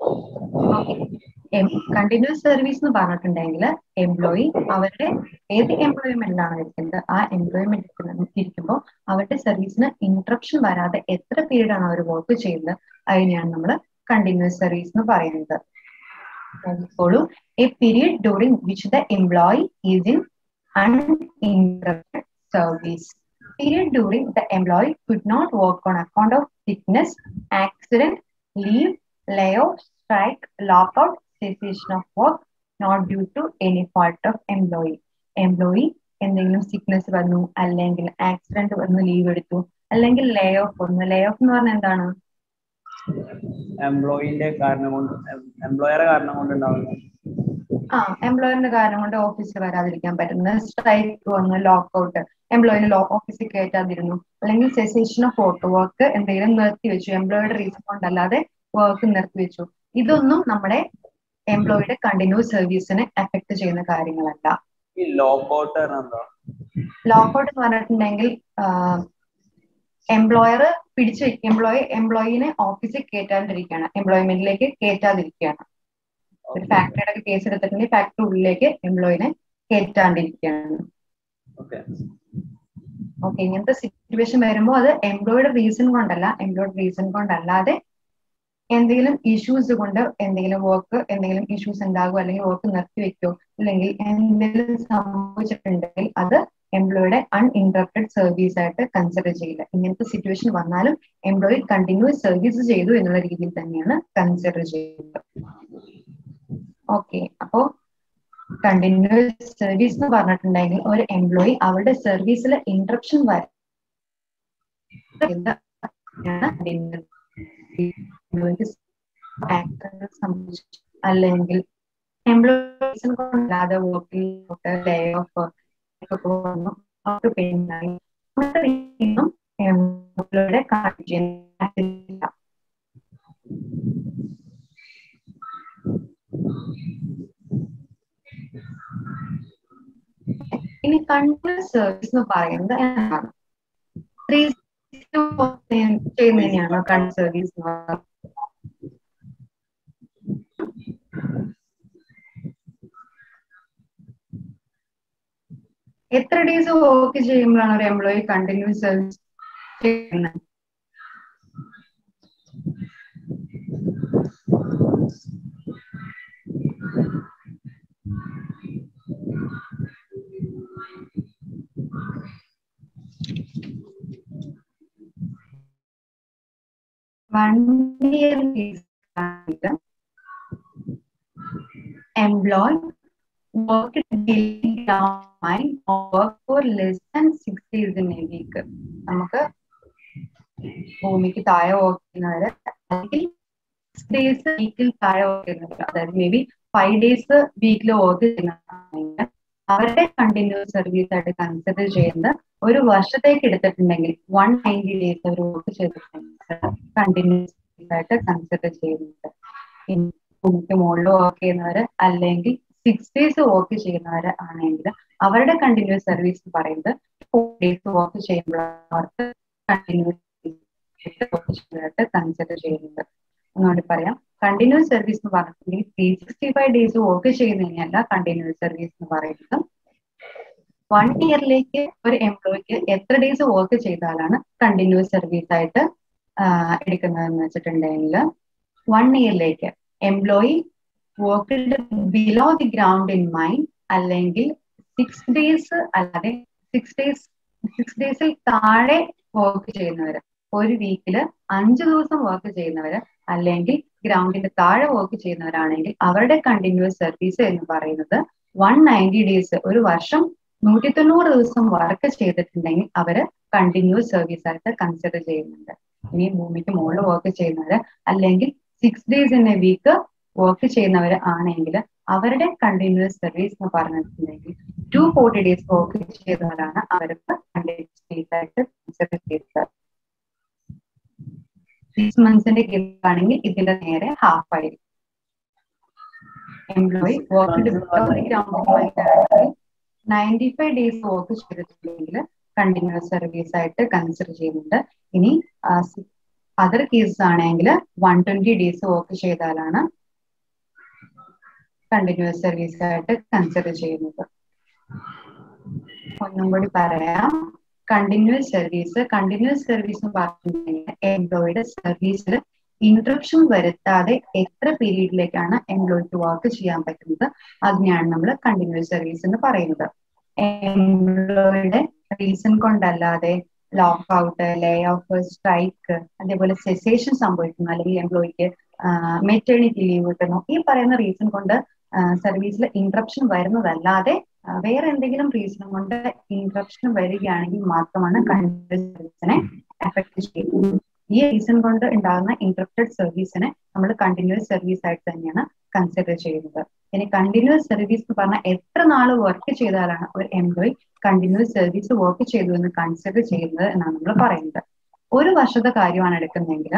കണ്ടിന്യൂസ് സർവീസ് എന്ന് പറഞ്ഞിട്ടുണ്ടെങ്കിൽ എംപ്ലോയി അവരുടെ ഏത് എംപ്ലോയ്മെന്റിലാണ് ഇരിക്കുന്നത് ആ എംപ്ലോയ്മെന്റ് ഇരിക്കുമ്പോൾ അവരുടെ സർവീസിന് ഇന്ററപ്ഷൻ വരാതെ എത്ര പീരീഡ് ആണ് അവർ വർക്ക് ചെയ്യുന്നത് അതിനെയാണ് നമ്മൾ കണ്ടിന്യൂസ് സർവീസ് എന്ന് പറയുന്നത് നോക്കിക്കോളൂ a period during which the employee is in uninterrupted service. Period during the employee could not work on account of sickness, accident, leave, layoff, strike, lockout, cessation of work, not due to any fault of employee. Employee എന്തെങ്കിലും sickness വന്നു അല്ലെങ്കിൽ accident വന്നു leave എടുത്തു അല്ലെങ്കിൽ ലേ of വന്നു ലേ of എന്ന് പറഞ്ഞാൽ എന്താണ് എംപ്ലോയിന്റെ കാരണം കൊണ്ട് എംപ്ലോയറെ കാരണം കൊണ്ട് ഉണ്ടാവുന്നത് ആ എംപ്ലോയറിന്റെ കാരണം കൊണ്ട് ഓഫീസിൽ വരാതിരിക്കാൻ പറ്റുന്നത് സ്ട്രൈക്ക് വന്നു ലോക്കൗട്ട് എംപ്ലോയിനെ ലോ ഓഫീസിൽ കയറ്റാതിരുന്നു അല്ലെങ്കിൽ സെസേഷൻ ഓഫ് വർക്ക് വർക്ക് എന്തെങ്കിലും നിർത്തിവെച്ചു എംപ്ലോയിയുടെ റീസൺ കൊണ്ടല്ലാതെ വർക്ക് നിർത്തിവെച്ചു ഇതൊന്നും നമ്മുടെ എംപ്ലോയിയുടെ കണ്ടിന്യൂസ് സർവീസിനെ എഫക്ട് ചെയ്യുന്ന കാര്യങ്ങളല്ല ഈ ലോക്കൗട്ട് എന്താ ലോക്കൗട്ട് എന്ന് പറഞ്ഞിട്ടുണ്ടെങ്കിൽ എംപ്ലോയർ പിടിച്ചു എംപ്ലോയി എംപ്ലോയിനെ ഓഫീസിൽ കയറ്റാണ്ടിരിക്കുകയാണ് എംപ്ലോയ്മെന്റിലേക്ക് കയറ്റാതിരിക്കുകയാണ് ഒരു ഫാക്ടറിയുടെ ഒക്കെ കേസ് എടുത്തിട്ടുണ്ടെങ്കിൽ ഫാക്ടറി ഉള്ളിലേക്ക് എംപ്ലോയിനെ കയറ്റാണ്ടിരിക്കുകയാണ് ഓക്കെ ഓക്കെ ഇങ്ങനത്തെ സിറ്റുവേഷൻ വരുമ്പോൾ അത് എംപ്ലോയിയുടെ റീസൺ കൊണ്ടല്ല എംപ്ലോയിയുടെ റീസൺ കൊണ്ടല്ലാതെ എന്തെങ്കിലും ഇഷ്യൂസ് കൊണ്ട് എന്തെങ്കിലും വർക്ക് എന്തെങ്കിലും ഇഷ്യൂസ് ഉണ്ടാകുമോ അല്ലെങ്കിൽ വർക്ക് നിർത്തിവെക്കോ അല്ലെങ്കിൽ എന്തെങ്കിലും സംഭവിച്ചിട്ടുണ്ടെങ്കിൽ അത് എംപ്ലോയിയുടെ അൺഇൻറ്ററപ്റ്റഡ് സർവീസ് ആയിട്ട് കൺസിഡർ ചെയ്യില്ല ഇങ്ങനത്തെ സിറ്റുവേഷൻ വന്നാലും എംപ്ലോയി കണ്ടിന്യൂസ് സർവീസ് ചെയ്തു എന്നുള്ള രീതിയിൽ തന്നെയാണ് കൺസിഡർ ചെയ്യുന്നത് ഓക്കെ അപ്പോ കണ്ടിന്യൂസ് സർവീസ് എന്ന് പറഞ്ഞിട്ടുണ്ടെങ്കിൽ ഒരു എംപ്ലോയി അവരുടെ സർവീസിൽ ഇന്ററപ്ഷൻ വരും സംഭവിച്ചു അല്ലെങ്കിൽ എംപ്ലോയീസിനെ കൊണ്ടല്ലാതെ വർക്കിൽ ലേ ഓഫ് ഒക്കെ വന്നു അവർക്ക് പെയിനായി എംപ്ലോയിയുടെ കാണിച്ചില്ല ഇനി കണ്ടിന്യൂസ് സർവീസ് എന്ന് പറയുന്നത് എന്താണ് ത്രീ ചെയ്യുന്നതിനെയാണോ കണ്ടിന്യൂസ് സർവീസ് എന്ന് പറയുന്നത് എത്ര ഡേയ്സ് വർക്ക് ചെയ്യുമ്പോഴാണ് ഒരു എംപ്ലോയി കണ്ടിന്യൂസ് സർവീസ് ചെയ്യുന്നത് one year employ work daily time or work for less than six days in a week. നമുക്ക് ഭൂമിക്ക് താഴെ വർക്ക് ചെയ്യുന്നവര് അല്ലെങ്കിൽ സിക്സ് ഡേയ്സ് വീക്കിൽ താഴെ വർക്ക് ചെയ്യുന്നവര് അതായത് മേ ബി ഫൈവ് ഡേയ്സ് വീക്കിൽ വർക്ക് ചെയ്യുന്നതാണെങ്കിൽ അവരുടെ കണ്ടിന്യൂസ് സർവീസ് ആയിട്ട് കൺസിഡർ ചെയ്യുന്നത് ഒരു വർഷത്തേക്ക് എടുത്തിട്ടുണ്ടെങ്കിൽ വൺ നയൻറ്റി ഡേയ്സ് അവർ വർക്ക് ചെയ്തിട്ടുണ്ടെങ്കിൽ കണ്ടിന്യൂസ് ആയിട്ട് കൺസിഡർ ചെയ്യുന്നുണ്ട് ഇനി ഭൂമിക്ക് മുകളിൽ വർക്ക് ചെയ്യുന്നവര് അല്ലെങ്കിൽ സിക്സ് ഡേയ്സ് വർക്ക് ചെയ്യുന്നവര് ആണെങ്കിൽ അവരുടെ കണ്ടിന്യൂസ് സർവീസ് എന്ന് പറയുന്നത് ഫോർ ഡേയ്സ് വർക്ക് ചെയ്യുമ്പോൾ അവർക്ക് കണ്ടിന്യൂസ് വർക്ക് ചെയ്യാനായിട്ട് കൺസിഡർ ചെയ്യുന്നുണ്ട് ഒന്നുകൂടി പറയാം കണ്ടിന്യൂസ് സർവീസ് എന്ന് പറഞ്ഞിട്ടുണ്ടെങ്കിൽ three sixty five days work ചെയ്യുന്നതിനല്ല കണ്ടിന്യൂസ് സർവീസ് എന്ന് പറയുന്നത് വൺ ഇയറിലേക്ക് ഒരു എംപ്ലോയിക്ക് എത്ര ഡേയ്സ് വർക്ക് ചെയ്താലാണ് കണ്ടിന്യൂസ് സർവീസ് ആയിട്ട് എടുക്കുന്നതെന്ന് വെച്ചിട്ടുണ്ടെങ്കിൽ വൺ ഇയറിലേക്ക് employee worked below the ground in mind അല്ലെങ്കിൽ സിക്സ് ഡേയ്സ് അല്ലാതെ സിക്സ് ഡേയ്സ് സിക്സ് ഡേയ്സിൽ താഴെ വർക്ക് ചെയ്യുന്നവര് ഒരു വീക്കില് അഞ്ചു ദിവസം വർക്ക് ചെയ്യുന്നവര് അല്ലെങ്കിൽ ഗ്രൗണ്ടിന്റെ താഴെ വർക്ക് ചെയ്യുന്നവരാണെങ്കിൽ അവരുടെ കണ്ടിന്യൂസ് സർവീസ് എന്ന് പറയുന്നത് വൺ നയൻറ്റി ഡേയ്സ് ഒരു വർഷം നൂറ്റി തൊണ്ണൂറ് ദിവസം വർക്ക് ചെയ്തിട്ടുണ്ടെങ്കിൽ അവര് കണ്ടിന്യൂസ് സർവീസ് ആയിട്ട് കൺസിഡർ ചെയ്യുന്നുണ്ട് ഇനി ഭൂമിക്ക് മുകളിൽ വർക്ക് ചെയ്യുന്നവര് അല്ലെങ്കിൽ six days in a week work ചെയ്യുന്നവർ ആണെങ്കിൽ അവരുടെ കണ്ടിന്യൂസ് സർവീസ് എന്ന് പറഞ്ഞിട്ടുണ്ടെങ്കിൽ ടു ഫോർട്ടി ഡേയ്സ് വർക്ക് ചെയ്തവരാണ് അവർക്ക് കണ്ടിന്യൂസ് ഡേയ്സ് ആയിട്ട് കൺസിഡർ ചെയ്തത് സിക്സ് മന്ത്സിന്റെ കേസ് ആണെങ്കിൽ ഇതിന്റെ നേരെ ഹാഫ് ആയിരിക്കും employee work ninety five days work ചെയ്തിട്ടുണ്ടെങ്കിൽ കണ്ടിന്യൂസ് സർവീസ് ആയിട്ട് കൺസിഡർ ചെയ്യുന്നുണ്ട് ഇനി അതർ കേസസ് ആണെങ്കിൽ വൺ ട്വന്റി ഡേയ്സ് വർക്ക് ചെയ്താലാണ് കണ്ടിന്യൂസ് സർവീസ് ആയിട്ട് കൺസിഡർ ചെയ്യുന്നത് ഒന്നും കൂടി പറയാം കണ്ടിന്യൂസ് സർവീസ് കണ്ടിന്യൂസ് സർവീസ് എന്ന് പറഞ്ഞിട്ടുണ്ടെങ്കിൽ എംപ്ലോയിയുടെ സർവീസിൽ ഇന്ററപ്ഷൻ വരുത്താതെ എത്ര പീരീഡിലേക്കാണ് എംപ്ലോയിക്ക് വർക്ക് ചെയ്യാൻ പറ്റുന്നത് അതിനെയാണ് നമ്മൾ കണ്ടിന്യൂസ് സർവീസ് എന്ന് പറയുന്നത് എംപ്ലോയിയുടെ റീസൺ കൊണ്ടല്ലാതെ lock out lay off strike അതേപോലെ സെസേഷൻ സംഭവിക്കുന്നു അല്ലെങ്കിൽ എംപ്ലോയിക്ക് മെറ്റേണിറ്റി ലീവ് കിട്ടുന്നു ഈ പറയുന്ന റീസൺ കൊണ്ട് സർവീസിൽ ഇന്ററപ്ഷൻ വരുന്നതല്ലാതെ വേറെ എന്തെങ്കിലും റീസൺ കൊണ്ട് ഇന്ററപ്ഷൻ വരികയാണെങ്കിൽ മാത്രമാണ് കണ്ടിന്യൂസ് സർവീസിനെ എഫക്ട് ചെയ്യുന്നത് ഈ റീസൺ കൊണ്ട് ഉണ്ടാകുന്ന ഇന്ററപ്റ്റഡ് സർവീസിനെ നമ്മൾ കണ്ടിന്യൂസ് സർവീസ് ആയിട്ട് തന്നെയാണ് കൺസിഡർ ചെയ്യുന്നത് ഇനി കണ്ടിന്യൂസ് സർവീസ് എന്ന് പറഞ്ഞാൽ എത്ര നാൾ വർക്ക് ചെയ്താലാണ് ഒരു എംപ്ലോയി കണ്ടിന്യൂസ് സർവീസ് വർക്ക് ചെയ്തു എന്ന് കൺസിഡർ ചെയ്യുന്നത് എന്നാണ് നമ്മൾ പറയുന്നത് ഒരു വർഷത്തെ കാര്യമാണ് എടുക്കുന്നതെങ്കിൽ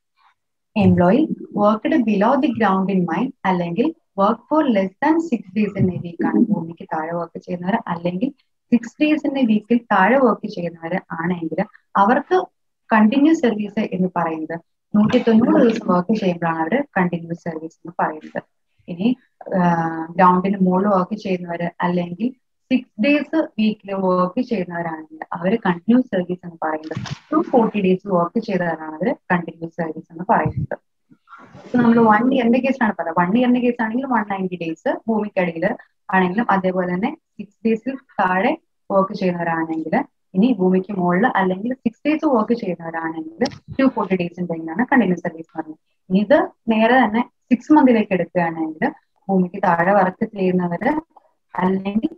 employee worked below the ground in mind അല്ലെങ്കിൽ work for less than six days in a വീക്കാണ് ഭൂമിക്ക് താഴെ വർക്ക് ചെയ്യുന്നവർ അല്ലെങ്കിൽ സിക്സ് ഡേയ്സ് ഇൻ എ വീക്കിൽ താഴെ വർക്ക് ചെയ്യുന്നവർ ആണെങ്കിൽ അവർക്ക് കണ്ടിന്യൂസ് സർവീസ് എന്ന് പറയുന്നത് നൂറ്റി തൊണ്ണൂറ് ദിവസം വർക്ക് ചെയ്യുമ്പോഴാണ് അവർ കണ്ടിന്യൂസ് സർവീസ് എന്ന് പറയുന്നത് ഇനി ഗ്രൗണ്ടിന് മുകളിൽ വർക്ക് ചെയ്യുന്നവര് അല്ലെങ്കിൽ സിക്സ് ഡേയ്സ് വീക്കിൽ വർക്ക് ചെയ്യുന്നവരാണെങ്കിൽ അവർ കണ്ടിന്യൂസ് സർവീസ് എന്ന് പറയുന്നത് ടു ഫോർട്ടി ഡേയ്സ് വർക്ക് ചെയ്തവരാണ് അവർ കണ്ടിന്യൂസ് സർവീസ് എന്ന് പറയുന്നത് നമ്മൾ വൺ ഇയറിന്റെ കേസാണ് പറയുന്നത് വൺ ഇയറിന്റെ കേസ് ആണെങ്കിൽ വൺ നയൻറ്റി ഡേയ്സ് ഭൂമിക്കടിയിൽ ആണെങ്കിലും അതേപോലെ തന്നെ സിക്സ് ഡേയ്സിൽ താഴെ വർക്ക് ചെയ്യുന്നവരാണെങ്കിൽ ഇനി ഭൂമിക്ക് മുകളിൽ അല്ലെങ്കിൽ സിക്സ് ഡേയ്സ് വർക്ക് ചെയ്യുന്നവരാണെങ്കിൽ ടു ഫോർട്ടി ഡേയ്സ് ഉണ്ടെങ്കിലാണ് കണ്ടിന്യൂസ് സർവീസ് പറയുന്നത് ഇനി ഇത് നേരെ തന്നെ സിക്സ് മന്തിലേക്ക് എടുക്കുകയാണെങ്കിൽ ഭൂമിക്ക് താഴെ വർക്ക് ചെയ്യുന്നവര് അല്ലെങ്കിൽ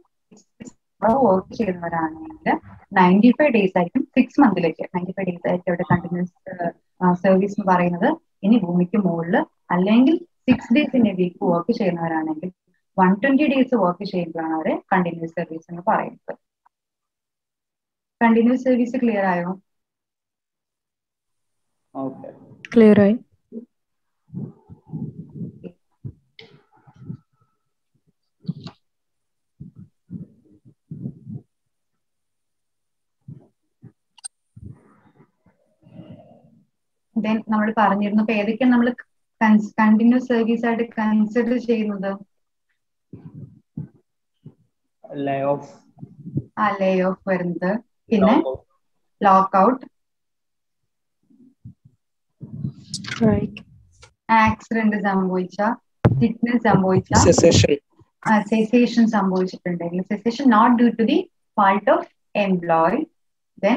വർക്ക് ചെയ്യുന്നവരാണെങ്കിൽ നയൻറ്റി ഫൈവ് ഡേയ്സ് ആയിരിക്കും സിക്സ് മന്തിലേക്ക് നയൻറ്റി ഫൈവ് ഡേയ്സ് ആയിരിക്കും അവിടെ കണ്ടിന്യൂസ് സർവീസ് എന്ന് പറയുന്നത് ഇനി ഭൂമിക്ക് മുകളിൽ അല്ലെങ്കിൽ six days in a week work ചെയ്യുന്നവരാണെങ്കിൽ വൺ ട്വന്റി ഡേയ്സ് വർക്ക് ചെയ്യുമ്പോഴാണ് അവര് കണ്ടിന്യൂസ് സർവീസ് എന്ന് പറയുന്നത് കണ്ടിന്യൂസ് സർവീസ് ക്ലിയർ ആയോ ഓക്കെ ക്ലിയർ ആയി ദെൻ നമ്മൾ പറഞ്ഞിരുന്നു അപ്പൊ ഏതൊക്കെയാണ് നമ്മൾ കണ്ടിന്യൂസ് സർവീസ് ആയിട്ട് കൺസിഡർ ചെയ്യുന്നത് ലേ ഓഫ് ആ ലേ ഓഫ് വരുന്നത് പിന്നെ ലോക്ക് ഔട്ട് സ്ട്രൈക്ക് ആക്സിഡന്റ് സംഭവിച്ച സിക്നസ് സംഭവിച്ച Secession. സെസേഷൻ സംഭവിച്ചിട്ടുണ്ടെങ്കിൽ cessation not due to the fault of employ then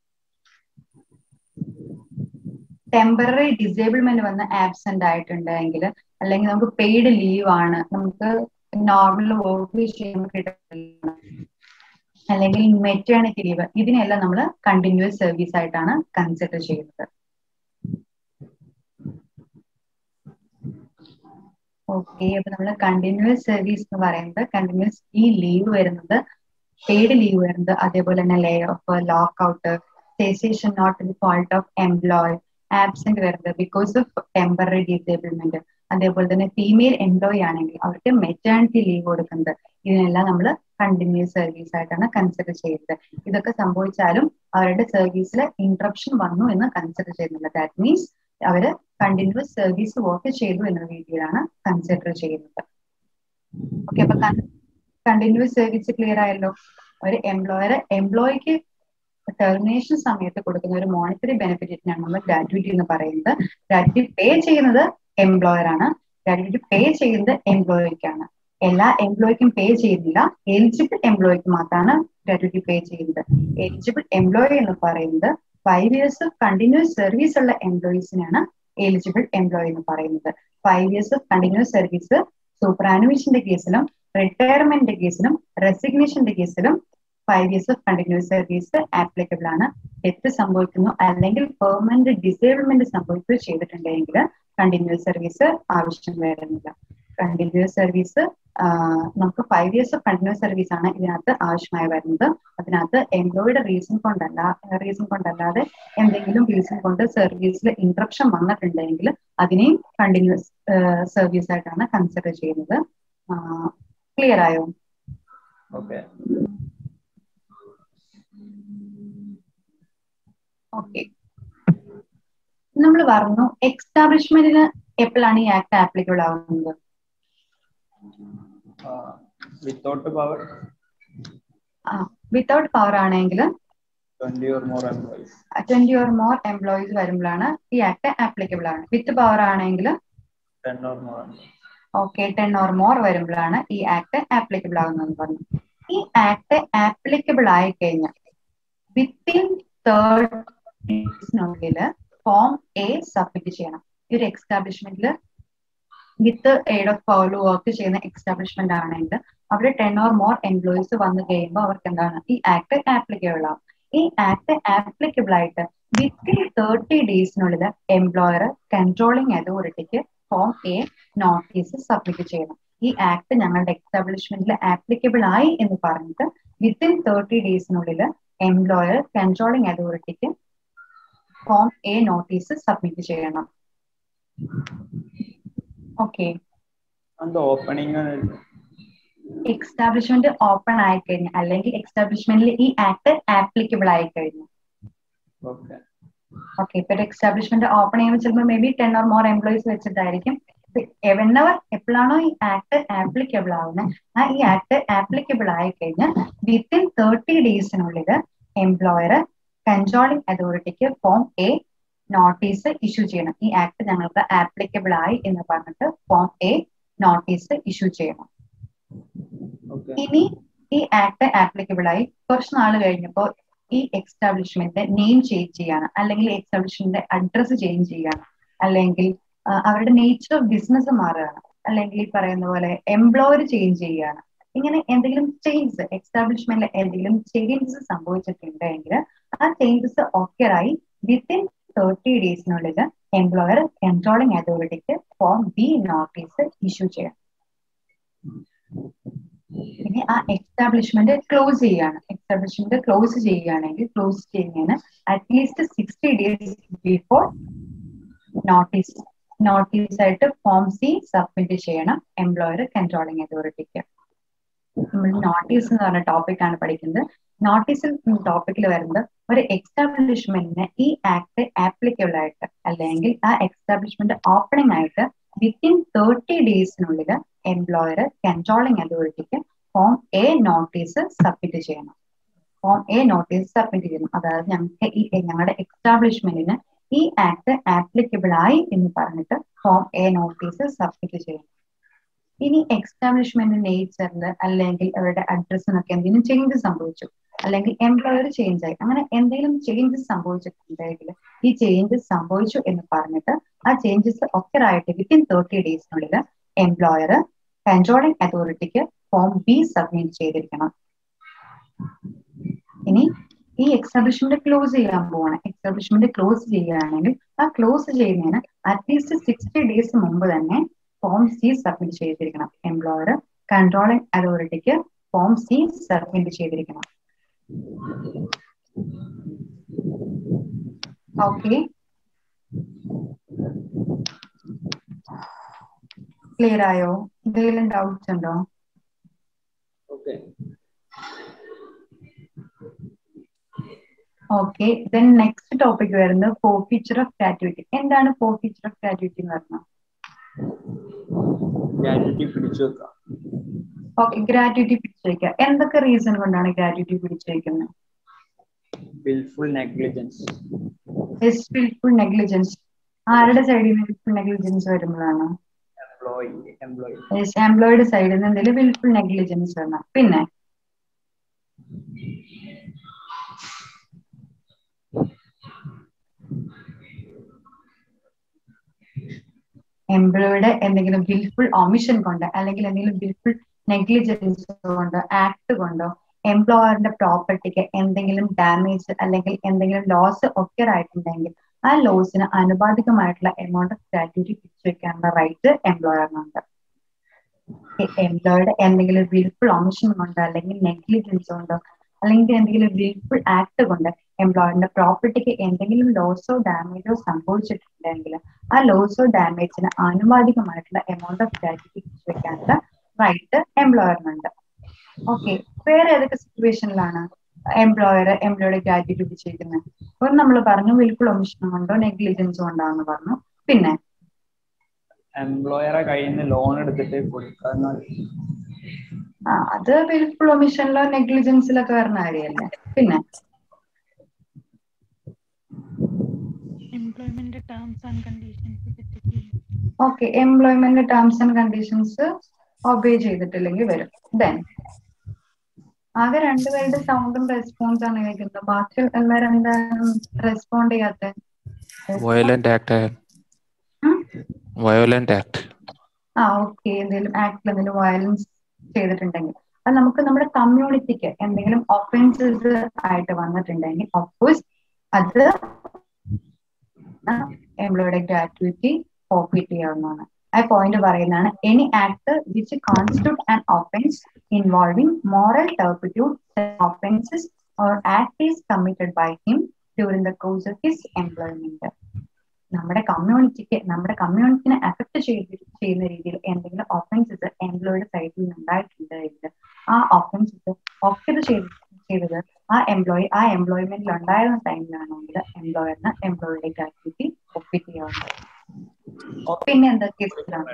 temporary disablement വന്ന് ആബ്സെന്റ് ആയിട്ടുണ്ടെങ്കിൽ അല്ലെങ്കിൽ നമുക്ക് പെയ്ഡ് ലീവ് ആണ് നമുക്ക് നോർമൽ വർക്ക് ചെയ്യുമ്പോൾ കിട്ടുന്നില്ല അല്ലെങ്കിൽ മെറ്റേണിറ്റി ലീവ് ഇതിനെല്ലാം നമ്മൾ കണ്ടിന്യൂസ് സർവീസ് ആയിട്ടാണ് കൺസിഡർ ചെയ്യുന്നത് ഓക്കെ അപ്പൊ നമ്മൾ കണ്ടിന്യൂസ് സർവീസ് എന്ന് പറയുന്നത് കണ്ടിന്യൂസ് ഈ ലീവ് വരുന്നത് പെയ്ഡ് ലീവ് വരുന്നത് അതേപോലെ തന്നെ lay off lock out cessation not the fault of employ absent വരുന്നത് ബിക്കോസ് ഓഫ് ടെമ്പററി ഡിസേബിൾമെന്റ് അതേപോലെ തന്നെ ഫീമെയിൽ എംപ്ലോയി ആണെങ്കിൽ അവർക്ക് മെറ്റേണിറ്റി ലീവ് കൊടുക്കുന്നത് ഇതിനെല്ലാം നമ്മൾ കണ്ടിന്യൂസ് സർവീസ് ആയിട്ടാണ് കൺസിഡർ ചെയ്യുന്നത് ഇതൊക്കെ സംഭവിച്ചാലും അവരുടെ സർവീസിൽ ഇന്ററപ്ഷൻ വന്നു എന്ന് കൺസിഡർ ചെയ്യുന്നില്ല ദാറ്റ് മീൻസ് അവര് കണ്ടിന്യൂസ് സർവീസ് വർക്ക് ചെയ്തു എന്ന രീതിയിലാണ് കൺസിഡർ ചെയ്യുന്നത് ഓക്കെ അപ്പൊ കണ്ടിന്യൂസ് സർവീസ് ക്ലിയർ ആയല്ലോ ഒരു എംപ്ലോയർ എംപ്ലോയിക്ക് ടെർമിനേഷൻ സമയത്ത് കൊടുക്കുന്ന ഒരു മോണിറ്ററി ബെനിഫിറ്റിനാണ് നമ്മൾ ഗ്രാറ്റുവിറ്റി എന്ന് പറയുന്നത് ഗ്രാറ്റുവിറ്റി പേ ചെയ്യുന്നത് എംപ്ലോയർ ആണ് ഗ്രാറ്റുവിറ്റി പേ ചെയ്യുന്നത് എംപ്ലോയിക്കാണ് എല്ലാ എംപ്ലോയിക്കും പേ ചെയ്യുന്നില്ല എലിജിബിൾ എംപ്ലോയിക്ക് മാത്രമാണ് ഗ്രാറ്റുവിറ്റി പേ ചെയ്യുന്നത് എലിജിബിൾ എംപ്ലോയി എന്ന് പറയുന്നത് five years of continuous service ഉള്ള എംപ്ലോയീസിനാണ് എലിജിബിൾ എംപ്ലോയി എന്ന് പറയുന്നത് five years of continuous service super ആനുവേഷന്റെ കേസിലും റിട്ടയർമെന്റിന്റെ കേസിലും റെസിഗ്നേഷന്റെ കേസിലും five years of continuous service applicable ആണ് ഡെത്ത് സംഭവിക്കുന്നു അല്ലെങ്കിൽ പെർമനന്റ് ഡിസേബിൾമെന്റ് സംഭവിക്കുകയോ ചെയ്തിട്ടുണ്ടെങ്കിൽ കണ്ടിന്യൂസ് സർവീസ് ആവശ്യം വരുന്നില്ല കണ്ടിന്യൂസ് സർവീസ് നമുക്ക് five years of continuous service ആണ് ഇതിനകത്ത് ആവശ്യമായി വരുന്നത് അതിനകത്ത് എംപ്ലോയിയുടെ റീസൺ കൊണ്ടല്ല റീസൺ കൊണ്ടല്ലാതെ എന്തെങ്കിലും റീസൺ കൊണ്ട് സർവീസിൽ ഇന്ററപ്ഷൻ വന്നിട്ടുണ്ടെങ്കിൽ അതിനെയും കണ്ടിന്യൂസ് സർവീസ് ആയിട്ടാണ് കൺസിഡർ ചെയ്യുന്നത് ക്ലിയർ ആയോ ഓക്കെ ഓക്കെ നമ്മൾ പറഞ്ഞു എക്സ്റ്റാബ്ലിഷ്മെന്റിന് എപ്പോഴാണ് ഈ ആക്ട് ആപ്ലിക്കബിൾ ആവുന്നത് വിത്തൗട്ട് പവർ വിത്തൗട്ട് പവർ ആണെങ്കിൽ twenty or more employees twenty or more employees വരുമ്പോഴാണ് ഈ ആക്ട് ആപ്ലിക്കബിൾ ആണ് വിത്ത് പവർ ആണെങ്കിൽ ten or more okay ten or more വരുമ്പോഴാണ് ഈ ആക്ട് ആപ്ലിക്കബിൾ ആകുന്നതെന്ന് പറഞ്ഞു ഈ ആക്ട് ആപ്ലിക്കബിൾ ആയി കഴിഞ്ഞാൽ വിത്തിൻ തേർഡ് ഡേയ്സിനുള്ളിൽ ഫോം എ സബ്മിറ്റ് ചെയ്യണം ഈ ഒരു എക്സ്റ്റാബ്ലിഷ്മെന്റിൽ with aid of power work ചെയ്യുന്ന എക്സ്റ്റാബ്ലിഷ്മെന്റ് ആണെങ്കിൽ അവിടെ ടെൻ ഓർ മോർ എംപ്ലോയീസ് വന്നു കഴിയുമ്പോൾ അവർക്ക് എന്താണ് ഈ ആക്ട് ആപ്ലിക്കബിൾ ആവും ഈ ആക്ട് ആപ്ലിക്കബിൾ ആയിട്ട് വിത്തിൻ തേർട്ടി ഡേയ്സിനുള്ളിൽ എംപ്ലോയർ കൺട്രോളിംഗ് അതോറിറ്റിക്ക് ഫോം എ നോട്ടീസ് സബ്മിറ്റ് ചെയ്യണം ഈ ആക്ട് ഞങ്ങളുടെ എക്സ്റ്റാബ്ലിഷ്മെന്റിൽ ആപ്ലിക്കബിൾ ആയി എന്ന് പറഞ്ഞിട്ട് വിത്തിൻ തേർട്ടി ഡേയ്സിനുള്ളിൽ എംപ്ലോയർ കൺട്രോളിംഗ് അതോറിറ്റിക്ക് ഫോം എ നോട്ടീസ് സബ്മിറ്റ് ചെയ്യണം ഓക്കെ അത് ഓപ്പണിംഗ് എക്സ്റ്റാബ്ലിഷ്മെന്റ് ഓപ്പൺ ആയി കഴിഞ്ഞു അല്ലെങ്കിൽ എക്സ്റ്റാബ്ലിഷ്മെന്റിൽ ഈ ആക്ട് ആപ്ലിക്കബിൾ ആയി കഴിഞ്ഞു ഓക്കെ ഓക്കെ ഇപ്പൊ എക്സ്റ്റാബ്ലിഷ്മെന്റ് ഓപ്പൺ ചെയ്യുമ്പോൾ ചിലപ്പോൾ may be ten or more employees വെച്ചിട്ടായിരിക്കും എവണ്ണവർ എപ്പോഴാണോ ഈ ആക്ട് ആപ്ലിക്കബിൾ ആവുന്നത് ആ ഈ ആക്ട് ആപ്ലിക്കബിൾ ആയി കഴിഞ്ഞാൽ വിത്തിൻ തേർട്ടി ഡേയ്സിനുള്ളിൽ എംപ്ലോയർ കൺട്രോളിംഗ് അതോറിറ്റിക്ക് ഫോം എ നോട്ടീസ് ഇഷ്യൂ ചെയ്യണം ഈ ആക്ട് ഞങ്ങൾക്ക് ആപ്ലിക്കബിൾ ആയി എന്ന് പറഞ്ഞിട്ട് ഫോം എ നോട്ടീസ് ഇഷ്യൂ ചെയ്യണം ഓക്കെ ഇനി ഈ ആക്ട് ആപ്ലിക്കബിൾ ആയി കുറച്ച് നാൾ കഴിഞ്ഞപ്പോൾ ഈ എക്സ്റ്റാബ്ലിഷ്മെന്റ് നെയിം ചേഞ്ച് ചെയ്യാണ് അല്ലെങ്കിൽ എക്സ്റ്റാബ്ലിഷ്മെന്റ് അഡ്രസ്സ് ചേഞ്ച് ചെയ്യാണ് അല്ലെങ്കിൽ ആ, അവരുടെ നേച്ചർ ഓഫ് ബിസിനസ് മാറുകയാണ് അല്ലെങ്കിൽ ഈ പറയുന്ന പോലെ എംപ്ലോയർ ചേഞ്ച് ചെയ്യുകയാണ് ഇങ്ങനെ എന്തെങ്കിലും ചേഞ്ചസ് എക്സ്റ്റാബ്ലിഷ്മെന്റിൽ എന്തെങ്കിലും ചേഞ്ചസ് സംഭവിച്ചിട്ടുണ്ടെങ്കിൽ ആ ചേഞ്ചസ് ഓക്കെറായി വിത്തിൻ തേർട്ടി ഡേയ്സിനുള്ളിൽ എംപ്ലോയർ കൺട്രോളിംഗ് അതോറിറ്റിക്ക് ഫോം ബി നോട്ടീസ് ഇഷ്യൂ ചെയ്യണം ഇനി ആ എക്സ്റ്റാബ്ലിഷ്മെന്റ് ക്ലോസ് ചെയ്യാണ് എക്സ്റ്റാബ്ലിഷ്മെന്റ് ക്ലോസ് ചെയ്യുകയാണെങ്കിൽ ക്ലോസ് ചെയ്യുന്നതിന് at least sixty days before notice notice ആയിട്ട് ഫോം സി സബ്മിറ്റ് ചെയ്യണം എംപ്ലോയർ കൺട്രോളിംഗ് അതോറിറ്റിക്ക് നമ്മൾ നോട്ടീസ് എന്ന് പറഞ്ഞ ടോപ്പിക്കാണ് പഠിക്കുന്നത് നോട്ടീസിൽ ടോപ്പിക്കിൽ വരുന്നത് ഒരു എക്സ്റ്റാബ്ലിഷ്മെന്റിന് ഈ ആക്ട് ആപ്ലിക്കബിൾ ആയിട്ട് അല്ലെങ്കിൽ ആ എക്സ്റ്റാബ്ലിഷ്മെന്റ് ഓപ്പണിംഗ് ആയിട്ട് വിത്തിൻ തേർട്ടി ഡേയ്സിനുള്ളിൽ എംപ്ലോയർ കൺട്രോളിംഗ് അതോറിറ്റിക്ക് ഫോം എ നോട്ടീസ് സബ്മിറ്റ് ചെയ്യണം ഫോം എ നോട്ടീസ് സബ്മിറ്റ് ചെയ്യണം അതായത് ഞങ്ങൾക്ക് ഈ ഞങ്ങളുടെ എക്സ്റ്റാബ്ലിഷ്മെന്റിന് ഈ ആക്ട് ആപ്ലിക്കബിൾ ആയി എന്ന് പറഞ്ഞിട്ട് ഫോം എ നോട്ടീസ് സബ്മിറ്റ് ചെയ്യണം ഇനി എക്സ്റ്റാബ്ലിഷ്മെന്റ് നേച്ചറിൽ അല്ലെങ്കിൽ അവരുടെ അഡ്രസ്സിനൊക്കെ എന്തെങ്കിലും ചേഞ്ച് സംഭവിച്ചു അല്ലെങ്കിൽ എംപ്ലോയർ ചേഞ്ച് ആയി അങ്ങനെ എന്തെങ്കിലും ചേഞ്ചസ് സംഭവിച്ചിട്ടുണ്ടെങ്കിൽ ഈ ചേഞ്ചസ് സംഭവിച്ചു എന്ന് പറഞ്ഞിട്ട് ആ ചേഞ്ചസ് ഒക്കെ ആയിട്ട് വിത്തിൻ തേർട്ടി ഡേയ്സിനുള്ളിൽ എംപ്ലോയർ കൺട്രോളിംഗ് അതോറിറ്റിക്ക് ഫോം ബി സബ്മിറ്റ് ചെയ്തിരിക്കണം ഇനി ഈ എക്സ്റ്റാബ്ലിഷ്മെന്റ് ക്ലോസ് ചെയ്യാൻ പോവാണ് എക്സ്റ്റാബ്ലിഷ്മെന്റ് ക്ലോസ് ചെയ്യുകയാണെങ്കിൽ ആ ക്ലോസ് ചെയ്യുന്നതിന് അറ്റ്ലീസ്റ്റ് സിക്സ്റ്റി ഡേയ്സ് മുമ്പ് തന്നെ ഫോം സി സബ്മിറ്റ് ചെയ്തിരിക്കണം എംപ്ലോയർ കൺട്രോളിംഗ് അതോറിറ്റിക്ക് ഫോം സി സബ്മിറ്റ് ചെയ്തിരിക്കണം ഓക്കെ ക്ലിയർ ആയോ എന്തെങ്കിലും ഡൗട്ട്സ് ഉണ്ടോ okay okay then next topic വരുന്നത് ഫോ ഫീച്ചർ ഓഫ് ഗ്രാറ്റുവിറ്റി എന്താണ് ഫോ ഫീച്ചർ ഓഫ് ഗ്രാറ്റുവിറ്റി എന്ന് പറഞ്ഞാൽ ഗ്രാറ്റുവിറ്റി പിടിച്ചു വെക്കാം ഓക്കെ ഗ്രാറ്റുവിറ്റി പിടിച്ചു വയ്ക്കുക എന്തൊക്കെ റീസൺ കൊണ്ടാണ് ഗ്രാറ്റുവിറ്റി പിടിച്ചു വയ്ക്കുന്നത് വിൽഫുൾ നെഗ്ലിജൻസ് വിൽഫുൾ നെഗ്ലിജൻസ് ആരുടെ സൈഡിൽ നിന്ന് വിൽഫുൾ നെഗ്ലിജൻസ് വരുമ്പോഴാണ് എംപ്ലോയി എംപ്ലോയി എംപ്ലോയിയുടെ സൈഡിൽ നിന്ന് എന്തെങ്കിലും വിൽഫുൾ നെഗ്ലിജൻസ് വരണം പിന്നെ എംപ്ലോയിയുടെ എന്തെങ്കിലും വിൽഫുൾ ഒമിഷൻ കൊണ്ട് അല്ലെങ്കിൽ എന്തെങ്കിലും വിൽഫുൾ നെഗ്ലിജൻസ് കൊണ്ടോ ആക്ട് കൊണ്ടോ എംപ്ലോയറിന്റെ പ്രോപ്പർട്ടിക്ക് എന്തെങ്കിലും ഡാമേജ് അല്ലെങ്കിൽ എന്തെങ്കിലും ലോസ് ഒക്കെ ആയിട്ടുണ്ടെങ്കിൽ ആ ലോസിന് ആനുപാതികമായിട്ടുള്ള എമൗണ്ട് ഓഫ് ഗ്രാറ്റുവിറ്റി പിടിച്ചു വെക്കാനുള്ള റൈറ്റ് എംപ്ലോയറിനുണ്ട് എംപ്ലോയിയുടെ എന്തെങ്കിലും വിൽഫുൾ ഒമിഷൻ കൊണ്ടോ അല്ലെങ്കിൽ നെഗ്ലിജൻസ് കൊണ്ടോ അല്ലെങ്കിൽ എന്തെങ്കിലും വിൽഫുൾ ആക്ട് കൊണ്ട് എംപ്ലോയറിന്റെ പ്രോപ്പർട്ടിക്ക് എന്തെങ്കിലും ലോസോ ഡാമേജോ സംഭവിച്ചിട്ടുണ്ടെങ്കിൽ ആ ലോസോ ഡാമേജിന് ആനുപാതികമായിട്ടുള്ള എമൗണ്ട് ഓഫ് ഗ്രാറ്റുവിറ്റി പിടിച്ചു വെക്കാനുള്ള റൈറ്റ് എംപ്ലോയറിനുണ്ട് ഓക്കെ വേറെ ഏതൊക്കെ സിറ്റുവേഷനിലാണ് എംപ്ലോയർ എംപ്ലോയുടെ ഗ്രാറ്റുവിറ്റി പിടിച്ചിരിക്കുന്നത് അപ്പോൾ നമ്മൾ പറഞ്ഞു വിൽഫുൾ ഒമിഷൻ കൊണ്ടോ നെഗ്ലിജൻസ് കൊണ്ടാന്ന് പറഞ്ഞു പിന്നെ എംപ്ലോയറെ കയ്യിൽ നിന്ന് ലോൺ എടുത്തിട്ട് കൊടുക്കാന്ന് ആ അത് വിൽഫുൾ ഒമിഷനിലോ നെഗ്ലിജൻസിലൊക്കെ വരുന്ന കാര്യമല്ലേ പിന്നെ employment terms and conditions okay employment terms and conditions obey ചെയ്തിട്ടില്ലെങ്കിൽ വരും ദെൻ ആകെ രണ്ടുപേരുടെ സൗണ്ടും റെസ്പോൺസ് ആണ് കേൾക്കുന്നത് ബാക്കി എല്ലാവരും എന്താണ് റെസ്പോണ്ട് ചെയ്യാത്ത വയലന്റ് ആക്ട് വയോലന്റ് ആക്ട് ആ ഓക്കെ എന്തെങ്കിലും ആക്ടിൽ എന്തെങ്കിലും വയലൻസ് ചെയ്തിട്ടുണ്ടെങ്കിൽ അത് നമുക്ക് നമ്മുടെ കമ്മ്യൂണിറ്റിക്ക് എന്തെങ്കിലും ഒഫൻസസ് ആയിട്ട് വന്നിട്ടുണ്ടെങ്കിൽ ഓഫ്കോഴ്സ് അത് എംപ്ലോയുടെ ഗ്രാറ്റുവിറ്റി ഫോർഫിറ്റ് ചെയ്യാവുന്നതാണ് ആ പോയിന്റ് പറയുന്നതാണ് any act which constitute and offence involving moral turpitude offences or act is committed by him during the course of his employment നമ്മുടെ കമ്മ്യൂണിറ്റിക്ക് നമ്മുടെ കമ്മ്യൂണിറ്റിനെ എഫക്ട് ചെയ്ത് ചെയ്യുന്ന രീതിയിൽ എന്തെങ്കിലും ഒഫൻസസ് എംപ്ലോയിയുടെ സൈഡിൽ നിന്ന് ഉണ്ടായിട്ടുണ്ടെങ്കിൽ ആ ഒഫൻസസ് ഒക്കെ ചെയ്ത് ചെയ്തത് ആ എംപ്ലോയി ആ എംപ്ലോയ്മെന്റിൽ ഉണ്ടായിരുന്ന ടൈമിലാണെങ്കിൽ എംപ്ലോയറിന് എംപ്ലോയിയുടെ ഗ്രാറ്റുവിറ്റി ഒപ്പിറ്റ് ചെയ്യാവുന്നത് പിന്നെ എന്താ കേസിലാണ്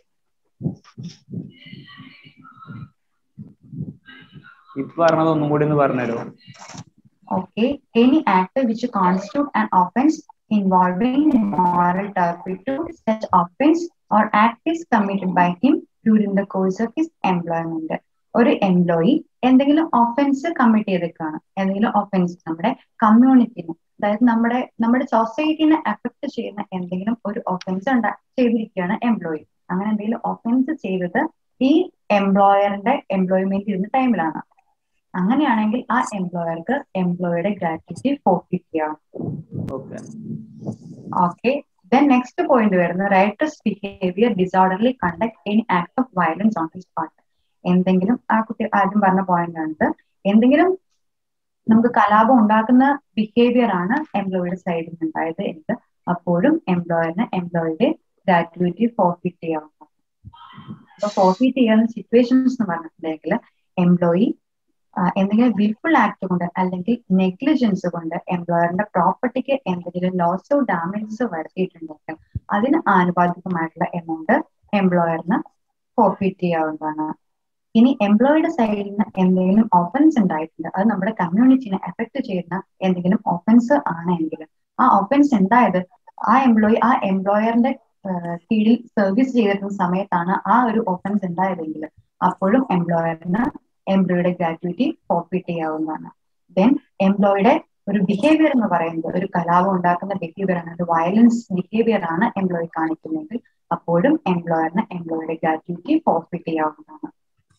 ഇപ്പൊ പറഞ്ഞത് ഒന്നും കൂടി ഒന്ന് പറഞ്ഞുതരോ okay any act which constitute an offense involving moral turpitude such offense or act is committed by him during the course of his employment ഒരു എംപ്ലോയി എന്തെങ്കിലും ഒഫൻസ് കമ്മിറ്റ് ചെയ്തേക്കാണ് എന്തെങ്കിലും ഒഫൻസ് നമ്മുടെ കമ്മ്യൂണിറ്റിനെ അതായത് നമ്മുടെ നമ്മുടെ സൊസൈറ്റിനെ എഫക്ട് ചെയ്യുന്ന എന്തെങ്കിലും ഒരു ഒഫൻസ് ഉണ്ടാ ചെയ്തിരിക്കുകയാണ് എംപ്ലോയി അങ്ങനെ എന്തെങ്കിലും ഒഫൻസ് ചെയ്തത് ഈ എംപ്ലോയറിന്റെ എംപ്ലോയ്മെന്റ് ഇരുന്ന ടൈമിലാണ് അങ്ങനെയാണെങ്കിൽ ആ എംപ്ലോയർക്ക് എംപ്ലോയിയുടെ ഗ്രാറ്റുവിറ്റി ഫോർഫിറ്റ് ചെയ്യാം okay okay then next point വരുന്നത് riotous behaviour disorderly conduct any act of violence on his part എന്തെങ്കിലും ആ കുട്ടി ആദ്യം പറഞ്ഞ പോയിന്റ് ആണ് എന്തെങ്കിലും നമുക്ക് കലാപം ഉണ്ടാക്കുന്ന ബിഹേവിയർ ആണ് എംപ്ലോയിയുടെ സൈഡിൽ നിന്ന് ഉണ്ടായത് എങ്കിൽ അപ്പോഴും എംപ്ലോയറിന് എംപ്ലോയിയുടെ ഗ്രാറ്റുവിറ്റി ഫോർഫിറ്റ് ചെയ്യാവുന്നതാണ് അപ്പൊ ഫോർഫിറ്റ് ചെയ്യുന്ന സിറ്റുവേഷൻസ് എന്ന് പറഞ്ഞിട്ടുണ്ടെങ്കിൽ എംപ്ലോയി എന്തെങ്കിലും വിൽഫുൾ ആക്ട് കൊണ്ട് അല്ലെങ്കിൽ നെഗ്ലിജൻസ് കൊണ്ട് എംപ്ലോയറിന്റെ പ്രോപ്പർട്ടിക്ക് എന്തെങ്കിലും ലോസോ ഡാമേജസ് വരുത്തിയിട്ടുണ്ടെങ്കിൽ അതിന് ആനുപാതികമായിട്ടുള്ള എമൗണ്ട് എംപ്ലോയറിന് ഫോർഫിറ്റ് ചെയ്യാവുന്നതാണ് ഇനി എംപ്ലോയിയുടെ സൈഡിൽ നിന്ന് എന്തെങ്കിലും ഓഫൻസ് ഉണ്ടായിട്ടുണ്ട് അത് നമ്മുടെ കമ്മ്യൂണിറ്റിനെ എഫക്ട് ചെയ്യുന്ന എന്തെങ്കിലും ഓഫൻസ് ആണെങ്കിൽ ആ ഓഫൻസ് ഉണ്ടായത് ആ എംപ്ലോയി ആ എംപ്ലോയറിന്റെ കീഴിൽ സർവീസ് ചെയ്തിരുന്ന സമയത്താണ് ആ ഒരു ഓഫൻസ് ഉണ്ടായതെങ്കിൽ അപ്പോഴും എംപ്ലോയറിന് എംപ്ലോയിയുടെ ഗ്രാറ്റുവിറ്റി ഫോർഫിറ്റ് ചെയ്യാവുന്നതാണ് ദെൻ എംപ്ലോയിയുടെ ഒരു ബിഹേവിയർ എന്ന് പറയുന്നത് ഒരു കലാപം ഉണ്ടാക്കുന്ന ബിഹേവിയർ ആണ് ഒരു വയലൻസ് ബിഹേവിയർ ആണ് എംപ്ലോയി കാണിക്കുന്നതെങ്കിൽ അപ്പോഴും എംപ്ലോയറിന് എംപ്ലോയിയുടെ ഗ്രാറ്റുവിറ്റി ഫോർഫിറ്റ് ചെയ്യാവുന്നതാണ്